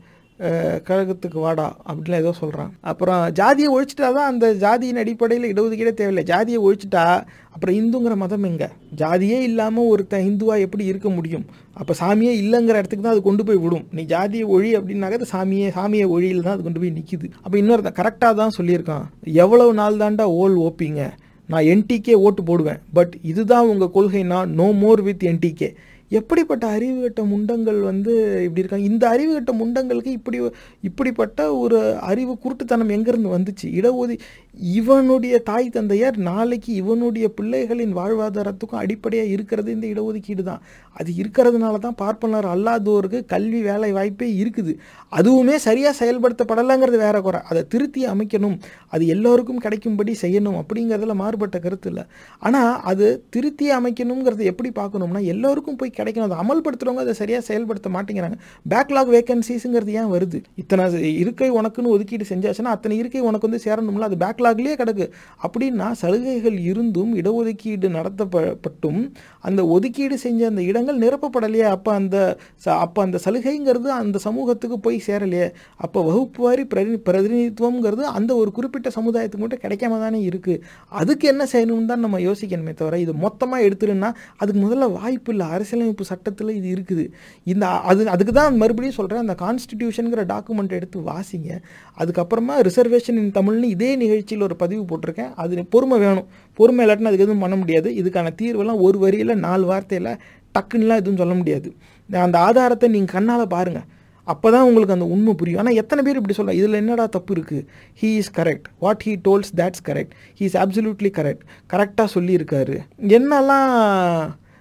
அஹ், கழகத்துக்கு வாடா அப்படின்னு ஏதோ சொல்கிறான் அப்புறம் ஜாதியை ஒழிச்சிட்டா தான் அந்த ஜாதியின் அடிப்படையில் இடஒதுக்கீடே தேவையில்லை ஜாதியை ஒழிச்சிட்டா அப்புறம் இந்துங்கிற மதம் எங்க ஜாதியே இல்லாமல் ஒருத்தன் இந்துவா எப்படி இருக்க முடியும் அப்போ சாமியே இல்லைங்கிற இடத்துக்கு தான் அது கொண்டு போய் விடும் நீ ஜாதியை ஒழி அப்படின்னாக்க அது சாமியே சாமியை ஒழியில் தான் அது கொண்டு போய் நிற்கிது அப்போ இன்னொருத்தன் கரெக்டாக தான் சொல்லியிருக்கான் எவ்வளவு நாள் தாண்டா ஓல் ஓப்பிங்க நான் என்டிகே ஓட்டு போடுவேன் பட் இதுதான் உங்கள் கொள்கைனா நோ மோர் வித் என்டிகே எப்படிப்பட்ட அறிவுகட்ட முண்டங்கள் வந்து இப்படி இருக்காங்க இந்த அறிவுகட்ட முண்டங்களுக்கு இப்படி இப்படிப்பட்ட ஒரு அறிவு குருட்டுத்தனம் எங்கேருந்து வந்துச்சு இடஒதி இவனுடைய தாய் தந்தையர் நாளைக்கு இவனுடைய பிள்ளைகளின் வாழ்வாதாரத்துக்கும் அடிப்படையாக இருக்கிறது இந்த இடஒதுக்கீடு தான் அது இருக்கிறதுனால தான் பார்ப்பனர் அல்லாதோருக்கு கல்வி வேலை வாய்ப்பே இருக்குது அதுவுமே சரியாக செயல்படுத்தப்படலைங்கிறது வேற குறை அதை திருத்தி அமைக்கணும் அது எல்லோருக்கும் கிடைக்கும்படி செய்யணும் அப்படிங்கிறதுல மாறுபட்ட கருத்து இல்லை ஆனால் அது திருத்தி அமைக்கணுங்கிறது எப்படி பார்க்கணும்னா எல்லோருக்கும் போய் கிடைக்கணும் அதை அமல்படுத்துகிறவங்க அதை சரியாக செயல்படுத்த மாட்டேங்கிறாங்க பேக்லாக் வேகன்சிஸுங்கிறது ஏன் வருது இத்தனை இருக்கை உனக்குன்னு ஒதுக்கீடு செஞ்சாச்சுன்னா அத்தனை இருக்கை உனக்கு வந்து சேரணும்ல அது பேக்லாக்லேயே கிடக்கு அப்படின்னா சலுகைகள் இருந்தும் இடஒதுக்கீடு நடத்தப்பட்டும் அந்த ஒதுக்கீடு செஞ்ச அந்த இடங்கள் நிரப்பப்படலையே அப்போ அந்த ச- அப்போ அந்த சலுகைங்கிறது அந்த சமூகத்துக்கு போய் சேரலையே அப்போ வகுப்பு வாரி பிரதி பிரதிநிதித்துவம்ங்கிறது அந்த ஒரு குறிப்பிட்ட சமுதாயத்துக்கு மட்டும் கிடைக்காம தானே இருக்குது அதுக்கு என்ன செய்யணும்னு தான் நம்ம யோசிக்கணுமே தவிர இது மொத்தமாக எடுத்துருன்னா அதுக்கு முதல்ல வாய்ப்பு இல்லை அரசியலமைப்பு சட்டத்தில் இது இருக்குது இந்த அது அதுக்கு தான் மறுபடியும் சொல்கிறேன் அந்த கான்ஸ்டிடியூஷனுங்கிற டாக்குமெண்ட் எடுத்து வாசிங்க அதுக்கப்புறமா ரிசர்வேஷன் இன் தமிழ்னு இதே நிகழ்ச்சியில் ஒரு பதிவு போட்டிருக்கேன் அது பொறுமை வேணும் பொறுமை இல்லாட்டினா அதுக்கு எதுவும் பண்ண முடியாது இதுக்கான தீர்வெல்லாம் ஒரு வரியில் நாலு வார்த்தையில் டக்குன்னுலாம் எதுவும் சொல்ல முடியாது அந்த ஆதாரத்தை நீங்கள் கண்ணால் பாருங்கள் அப்போ தான் உங்களுக்கு அந்த உண்மை புரியும் ஆனால் எத்தனை பேர் இப்படி சொல்ல இதில் என்னடா தப்பு இருக்குது he is correct what he tells that's correct he is absolutely correct கரெக்டாக சொல்லியிருக்காரு என்னெல்லாம்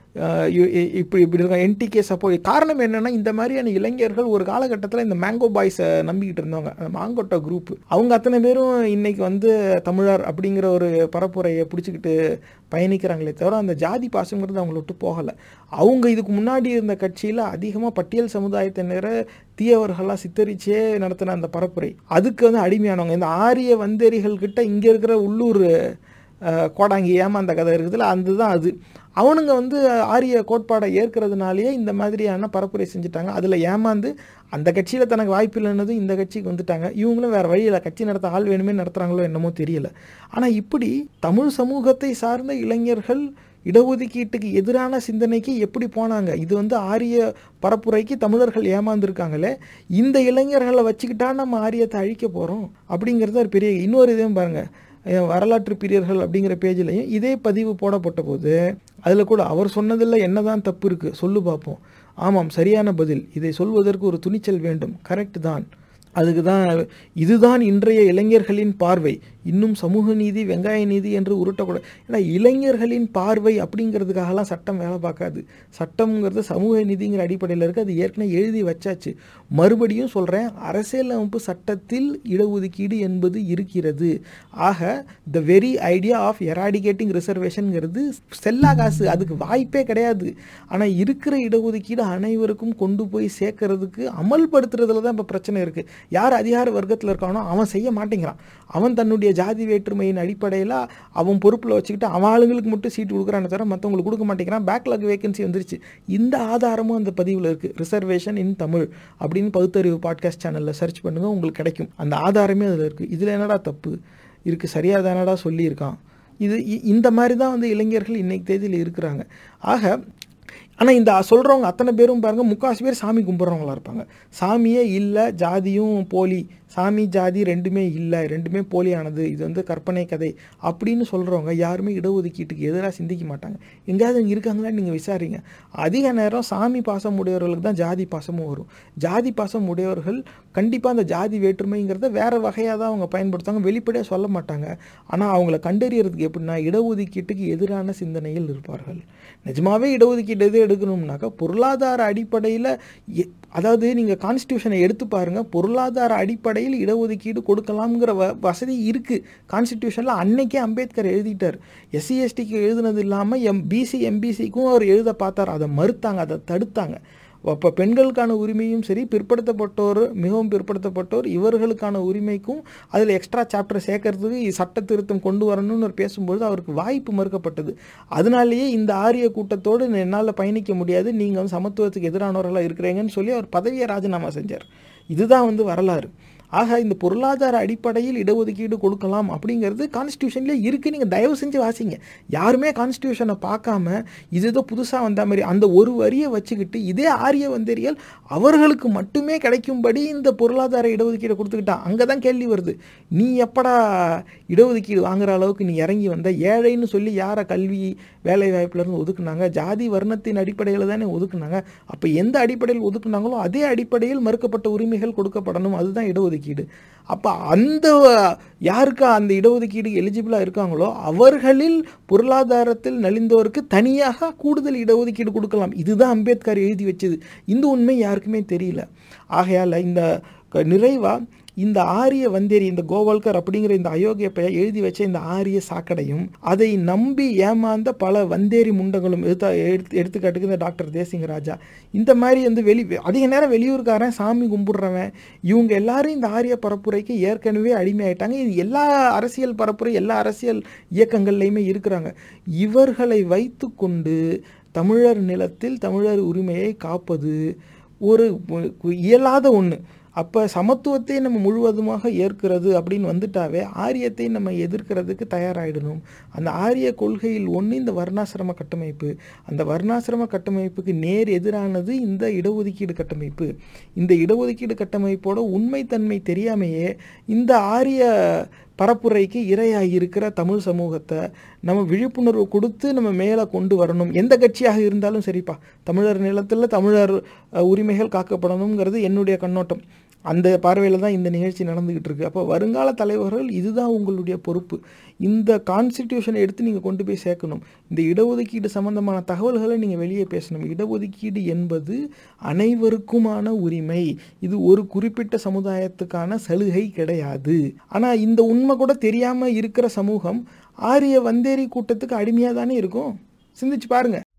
அஹ் இ- இ- இப்படி இப்படி இருக்காங்க என்டிகே சப்போர்ட் காரணம் என்னன்னா இந்த மாதிரியான இளைஞர்கள் ஒரு காலகட்டத்தில் இந்த மேங்கோ பாய்ஸை நம்பிக்கிட்டு இருந்தவங்க அந்த மாங்கோட்டா குரூப் அவங்க அத்தனை பேரும் இன்னைக்கு வந்து தமிழர் அப்படிங்கிற ஒரு பரப்புரையை பிடிச்சிக்கிட்டு பயணிக்கிறாங்களே தவிர அந்த ஜாதி பாசங்கிறது அவங்கள விட்டு போகலை அவங்க இதுக்கு முன்னாடி இருந்த கட்சியில் அதிகமாக பட்டியல் சமுதாயத்தினரை தீயவர்களாக சித்தரிச்சே நடத்தின அந்த பரப்புரை அதுக்கு வந்து அடிமையானவங்க இந்த ஆரிய வந்தேரிகள் கிட்ட இங்கே இருக்கிற உள்ளூர் அஹ், கோடாங்கி ஏமாந்த கதை இருக்குதுல்ல அதுதான் அது அவனுங்க வந்து ஆரிய கோட்பாடை ஏற்கிறதுனாலேயே இந்த மாதிரியான பரப்புரை செஞ்சுட்டாங்க அதில் ஏமாந்து அந்த கட்சியில் தனக்கு வாய்ப்பு இல்லைன்னதும் இந்த கட்சிக்கு வந்துட்டாங்க இவங்களும் வேறு வழியில் கட்சி நடத்த ஆள் வேணுமே நடத்துகிறாங்களோ என்னமோ தெரியல ஆனால் இப்படி தமிழ் சமூகத்தை சார்ந்த இளைஞர்கள் இடஒதுக்கீட்டுக்கு எதிரான சிந்தனைக்கு எப்படி போனாங்க இது வந்து ஆரிய பரப்புரைக்கு தமிழர்கள் ஏமாந்துருக்காங்களே இந்த இளைஞர்களை வச்சுக்கிட்டா நம்ம ஆரியத்தை அழிக்க போகிறோம் அப்படிங்கிறது ஒரு பெரிய இன்னொரு இதையும் பாருங்கள் அஹ் வரலாற்று பிரியர்கள் அப்படிங்கிற பேஜ்லையும் இதே பதிவு போடப்பட்ட போது அதில் கூட அவர் சொன்னதில் என்னதான் தப்பு இருக்குது சொல்லு பார்ப்போம் ஆமாம் சரியான பதில் இதை சொல்வதற்கு ஒரு துணிச்சல் வேண்டும் கரெக்ட் தான் அதுக்கு தான் இதுதான் இன்றைய இளைஞர்களின் பார்வை இன்னும் சமூக நீதி வெங்காய நீதி என்று உருட்டக்கூடாது ஏன்னா இளைஞர்களின் பார்வை அப்படிங்கிறதுக்காகலாம் சட்டம் வேலை பார்க்காது சட்டம்ங்கிறது சமூக நீதிங்கிற அடிப்படையில் இருக்குது அது ஏற்கனவே எழுதி வச்சாச்சு மறுபடியும் சொல்கிறேன் அரசியலமைப்பு சட்டத்தில் இடஒதுக்கீடு என்பது இருக்கிறது ஆக the very idea of eradicating ரிசர்வேஷனுங்கிறது செல்லா காசு அதுக்கு வாய்ப்பே கிடையாது ஆனால் இருக்கிற இடஒதுக்கீடு அனைவருக்கும் கொண்டு போய் சேர்க்கறதுக்கு அமல்படுத்துறதுல தான் இப்போ பிரச்சனை இருக்குது யார் அதிகார வர்க்கத்தில் இருக்கானோ அவன் செய்ய மாட்டேங்கிறான் அவன் தன்னுடைய ஜாதி வேற்றுமையின் அடிப்படையில் அவன் பொறுப்பில் வச்சுக்கிட்டு அவன் ஆளுங்களுக்கு மட்டும் சீட்டு கொடுக்குறானே தவிர மற்றவங்களுக்கு கொடுக்க மாட்டேங்கிறான் பேக்லாக் வேகன்சி வந்துருச்சு இந்த ஆதாரமும் அந்த பதிவில் இருக்குது ரிசர்வேஷன் இன் தமிழ் அப்படின்னு பகுத்தறிவு பாட்காஸ்ட் சேனலில் சர்ச் பண்ணுங்கள் உங்களுக்கு கிடைக்கும் அந்த ஆதாரமே அதில் இருக்குது இதில் என்னடா தப்பு இருக்குது சரியாக தானடா சொல்லியிருக்கான் இது இ- இந்த மாதிரி தான் வந்து இளைஞர்கள் இன்னைக்கு தேதியில் இருக்கிறாங்க ஆக ஆனால் இந்த சொல்கிறவங்க அத்தனை பேரும் பாருங்கள் முக்காசு பேர் சாமி கும்பிட்றவங்களா இருப்பாங்க சாமியே இல்லை ஜாதியும் போலி சாமி ஜாதி ரெண்டுமே இல்லை ரெண்டுமே போலியானது இது வந்து கற்பனை கதை அப்படின்னு சொல்கிறவங்க யாருமே இடஒதுக்கீட்டுக்கு எதிராக சிந்திக்க மாட்டாங்க எங்கேயாவது இங்கே இருக்காங்களான்னு நீங்கள் விசாரிங்க அதிக நேரம் சாமி பாசம் உடையவர்களுக்கு தான் ஜாதி பாசமும் வரும் ஜாதி பாசம் உடையவர்கள் கண்டிப்பாக அந்த ஜாதி வேற்றுமைங்கிறத வேறு வகையாக தான் அவங்க பயன்படுத்துவாங்க வெளிப்படையாக சொல்ல மாட்டாங்க ஆனால் அவங்கள கண்டறியறதுக்கு எப்படின்னா இடஒதுக்கீட்டுக்கு எதிரான சிந்தனையில் இருப்பார்கள் நிஜமாவே இடஒதுக்கீடு எது எடுக்கணும்னாக்கா பொருளாதார அடிப்படையில் அதாவது நீங்கள் கான்ஸ்டியூஷனை எடுத்து பாருங்கள் பொருளாதார அடிப்படையில் இடஒதுக்கீடு கொடுக்கலாம்ங்கிற வ வசதி இருக்குது கான்ஸ்டியூஷனில் அன்னைக்கே அம்பேத்கர் எழுதிட்டார் எஸ்சி எஸ்டிக்கு எழுதுனது இல்லாமல் எம் பிசி எம்பிசிக்கும் அவர் எழுத பார்த்தார் அதை மறுத்தாங்க அதை தடுத்தாங்க அப்போ பெண்களுக்கான உரிமையும் சரி பிற்படுத்தப்பட்டோர் மிகவும் பிற்படுத்தப்பட்டோர் இவர்களுக்கான உரிமைக்கும் அதில் எக்ஸ்ட்ரா சாப்டர் சேர்க்கறதுக்கு சட்ட திருத்தம் கொண்டு வரணும்னு அவர் பேசும்பொழுது அவருக்கு வாய்ப்பு மறுக்கப்பட்டது அதனாலேயே இந்த ஆரிய கூட்டத்தோடு என்னால் பயணிக்க முடியாது நீங்கள் வந்து சமத்துவத்துக்கு எதிரானவர்களாக இருக்கிறீங்கன்னு சொல்லி அவர் பதவியை ராஜினாமா செஞ்சார் இதுதான் வந்து வரலாறு ஆக இந்த பொருளாதார அடிப்படையில் இடஒதுக்கீடு கொடுக்கலாம் அப்படிங்கிறது கான்ஸ்டியூஷன்லேயே இருக்குது நீங்கள் தயவு செஞ்சு வாசிங்க யாருமே கான்ஸ்டியூஷனை பார்க்காம இது ஏதோ புதுசாக வந்த மாதிரி அந்த ஒரு வரியை வச்சுக்கிட்டு இதே ஆரிய வந்தேரியல் அவர்களுக்கு மட்டுமே கிடைக்கும்படி இந்த பொருளாதார இடஒதுக்கீடை கொடுத்துக்கிட்டான் அங்கே தான் கேள்வி வருது நீ எப்படா இடஒதுக்கீடு வாங்குற அளவுக்கு நீ இறங்கி வந்த ஏழைன்னு சொல்லி யாரை கல்வி வேலை வாய்ப்புலேருந்து ஒதுக்குனாங்க ஜாதி வர்ணத்தின் அடிப்படையில் தானே ஒதுக்குனாங்க அப்போ எந்த அடிப்படையில் ஒதுக்குனாங்களோ அதே அடிப்படையில் மறுக்கப்பட்ட உரிமைகள் கொடுக்கப்படணும் அதுதான் இடஒதுக்கீடு அப்போ அந்த யாருக்கு அந்த இடஒதுக்கீடு எலிஜிபிளாக இருக்காங்களோ அவர்களில் பொருளாதாரத்தில் நலிந்தோருக்கு தனியாக கூடுதல் இடஒதுக்கீடு கொடுக்கலாம் இதுதான் அம்பேத்கர் எழுதி வச்சது இந்த உண்மை யாருக்குமே தெரியல ஆகையால் இந்த க- நிறைவா இந்த ஆரிய வந்தேரி இந்த கோவல்கர் அப்படிங்கிற இந்த அயோக்கிய பெயர் எழுதி வச்ச இந்த ஆரிய சாக்கடையும் அதை நம்பி ஏமாந்த பல வந்தேரி முண்டங்களும் எடுத்த எடுத்து எடுத்துக்காட்டுக்கு இந்த டாக்டர் தேசிங்க ராஜா இந்த மாதிரி வந்து வெளி அதிக நேரம் வெளியூர்காரன் சாமி கும்பிடுறவன் இவங்க எல்லாரும் இந்த ஆரிய பரப்புரைக்கு ஏற்கனவே அடிமையாயிட்டாங்க இது எல்லா அரசியல் பரப்புரை எல்லா அரசியல் இயக்கங்கள்லையுமே இருக்கிறாங்க இவர்களை வைத்துக்கொண்டு தமிழர் நிலத்தில் தமிழர் உரிமையை காப்பது ஒரு உ- இயலாத ஒன்று அப்போ சமத்துவத்தை நம்ம முழுவதுமாக ஏற்கிறது அப்படின்னு வந்துட்டாவே ஆரியத்தை நம்ம எதிர்க்கிறதுக்கு தயாராகிடணும் அந்த ஆரிய கொள்கையில் ஒன்று இந்த வர்ணாசிரம கட்டமைப்பு அந்த வர்ணாசிரம கட்டமைப்புக்கு நேர் எதிரானது இந்த இடஒதுக்கீடு கட்டமைப்பு இந்த இடஒதுக்கீடு கட்டமைப்போட உண்மைத்தன்மை தெரியாமையே இந்த ஆரிய பரப்புரைக்கு இரையாகி இருக்கிற தமிழ் சமூகத்தை நம்ம விழிப்புணர்வு கொடுத்து நம்ம மேலே கொண்டு வரணும் எந்த கட்சியாக இருந்தாலும் சரிப்பா தமிழர் நிலத்தில் தமிழர் அஹ், உரிமைகள் காக்கப்படணுங்கிறது என்னுடைய கண்ணோட்டம் அந்த பார்வையில் தான் இந்த நிகழ்ச்சி நடந்துக்கிட்டு இருக்கு அப்போ வருங்கால தலைவர்கள் இதுதான் உங்களுடைய பொறுப்பு இந்த கான்ஸ்டிடியூஷனை எடுத்து நீங்கள் கொண்டு போய் சேர்க்கணும் இந்த இடஒதுக்கீடு சம்பந்தமான தகவல்களை நீங்கள் வெளியே பேசணும் இடஒதுக்கீடு என்பது அனைவருக்குமான உரிமை இது ஒரு குறிப்பிட்ட சமுதாயத்துக்கான சலுகை கிடையாது ஆனால் இந்த உண்மை கூட தெரியாமல் இருக்கிற சமூகம் ஆரிய வந்தேரி கூட்டத்துக்கு அடிமையாக தானே இருக்கும் சிந்திச்சு பாருங்க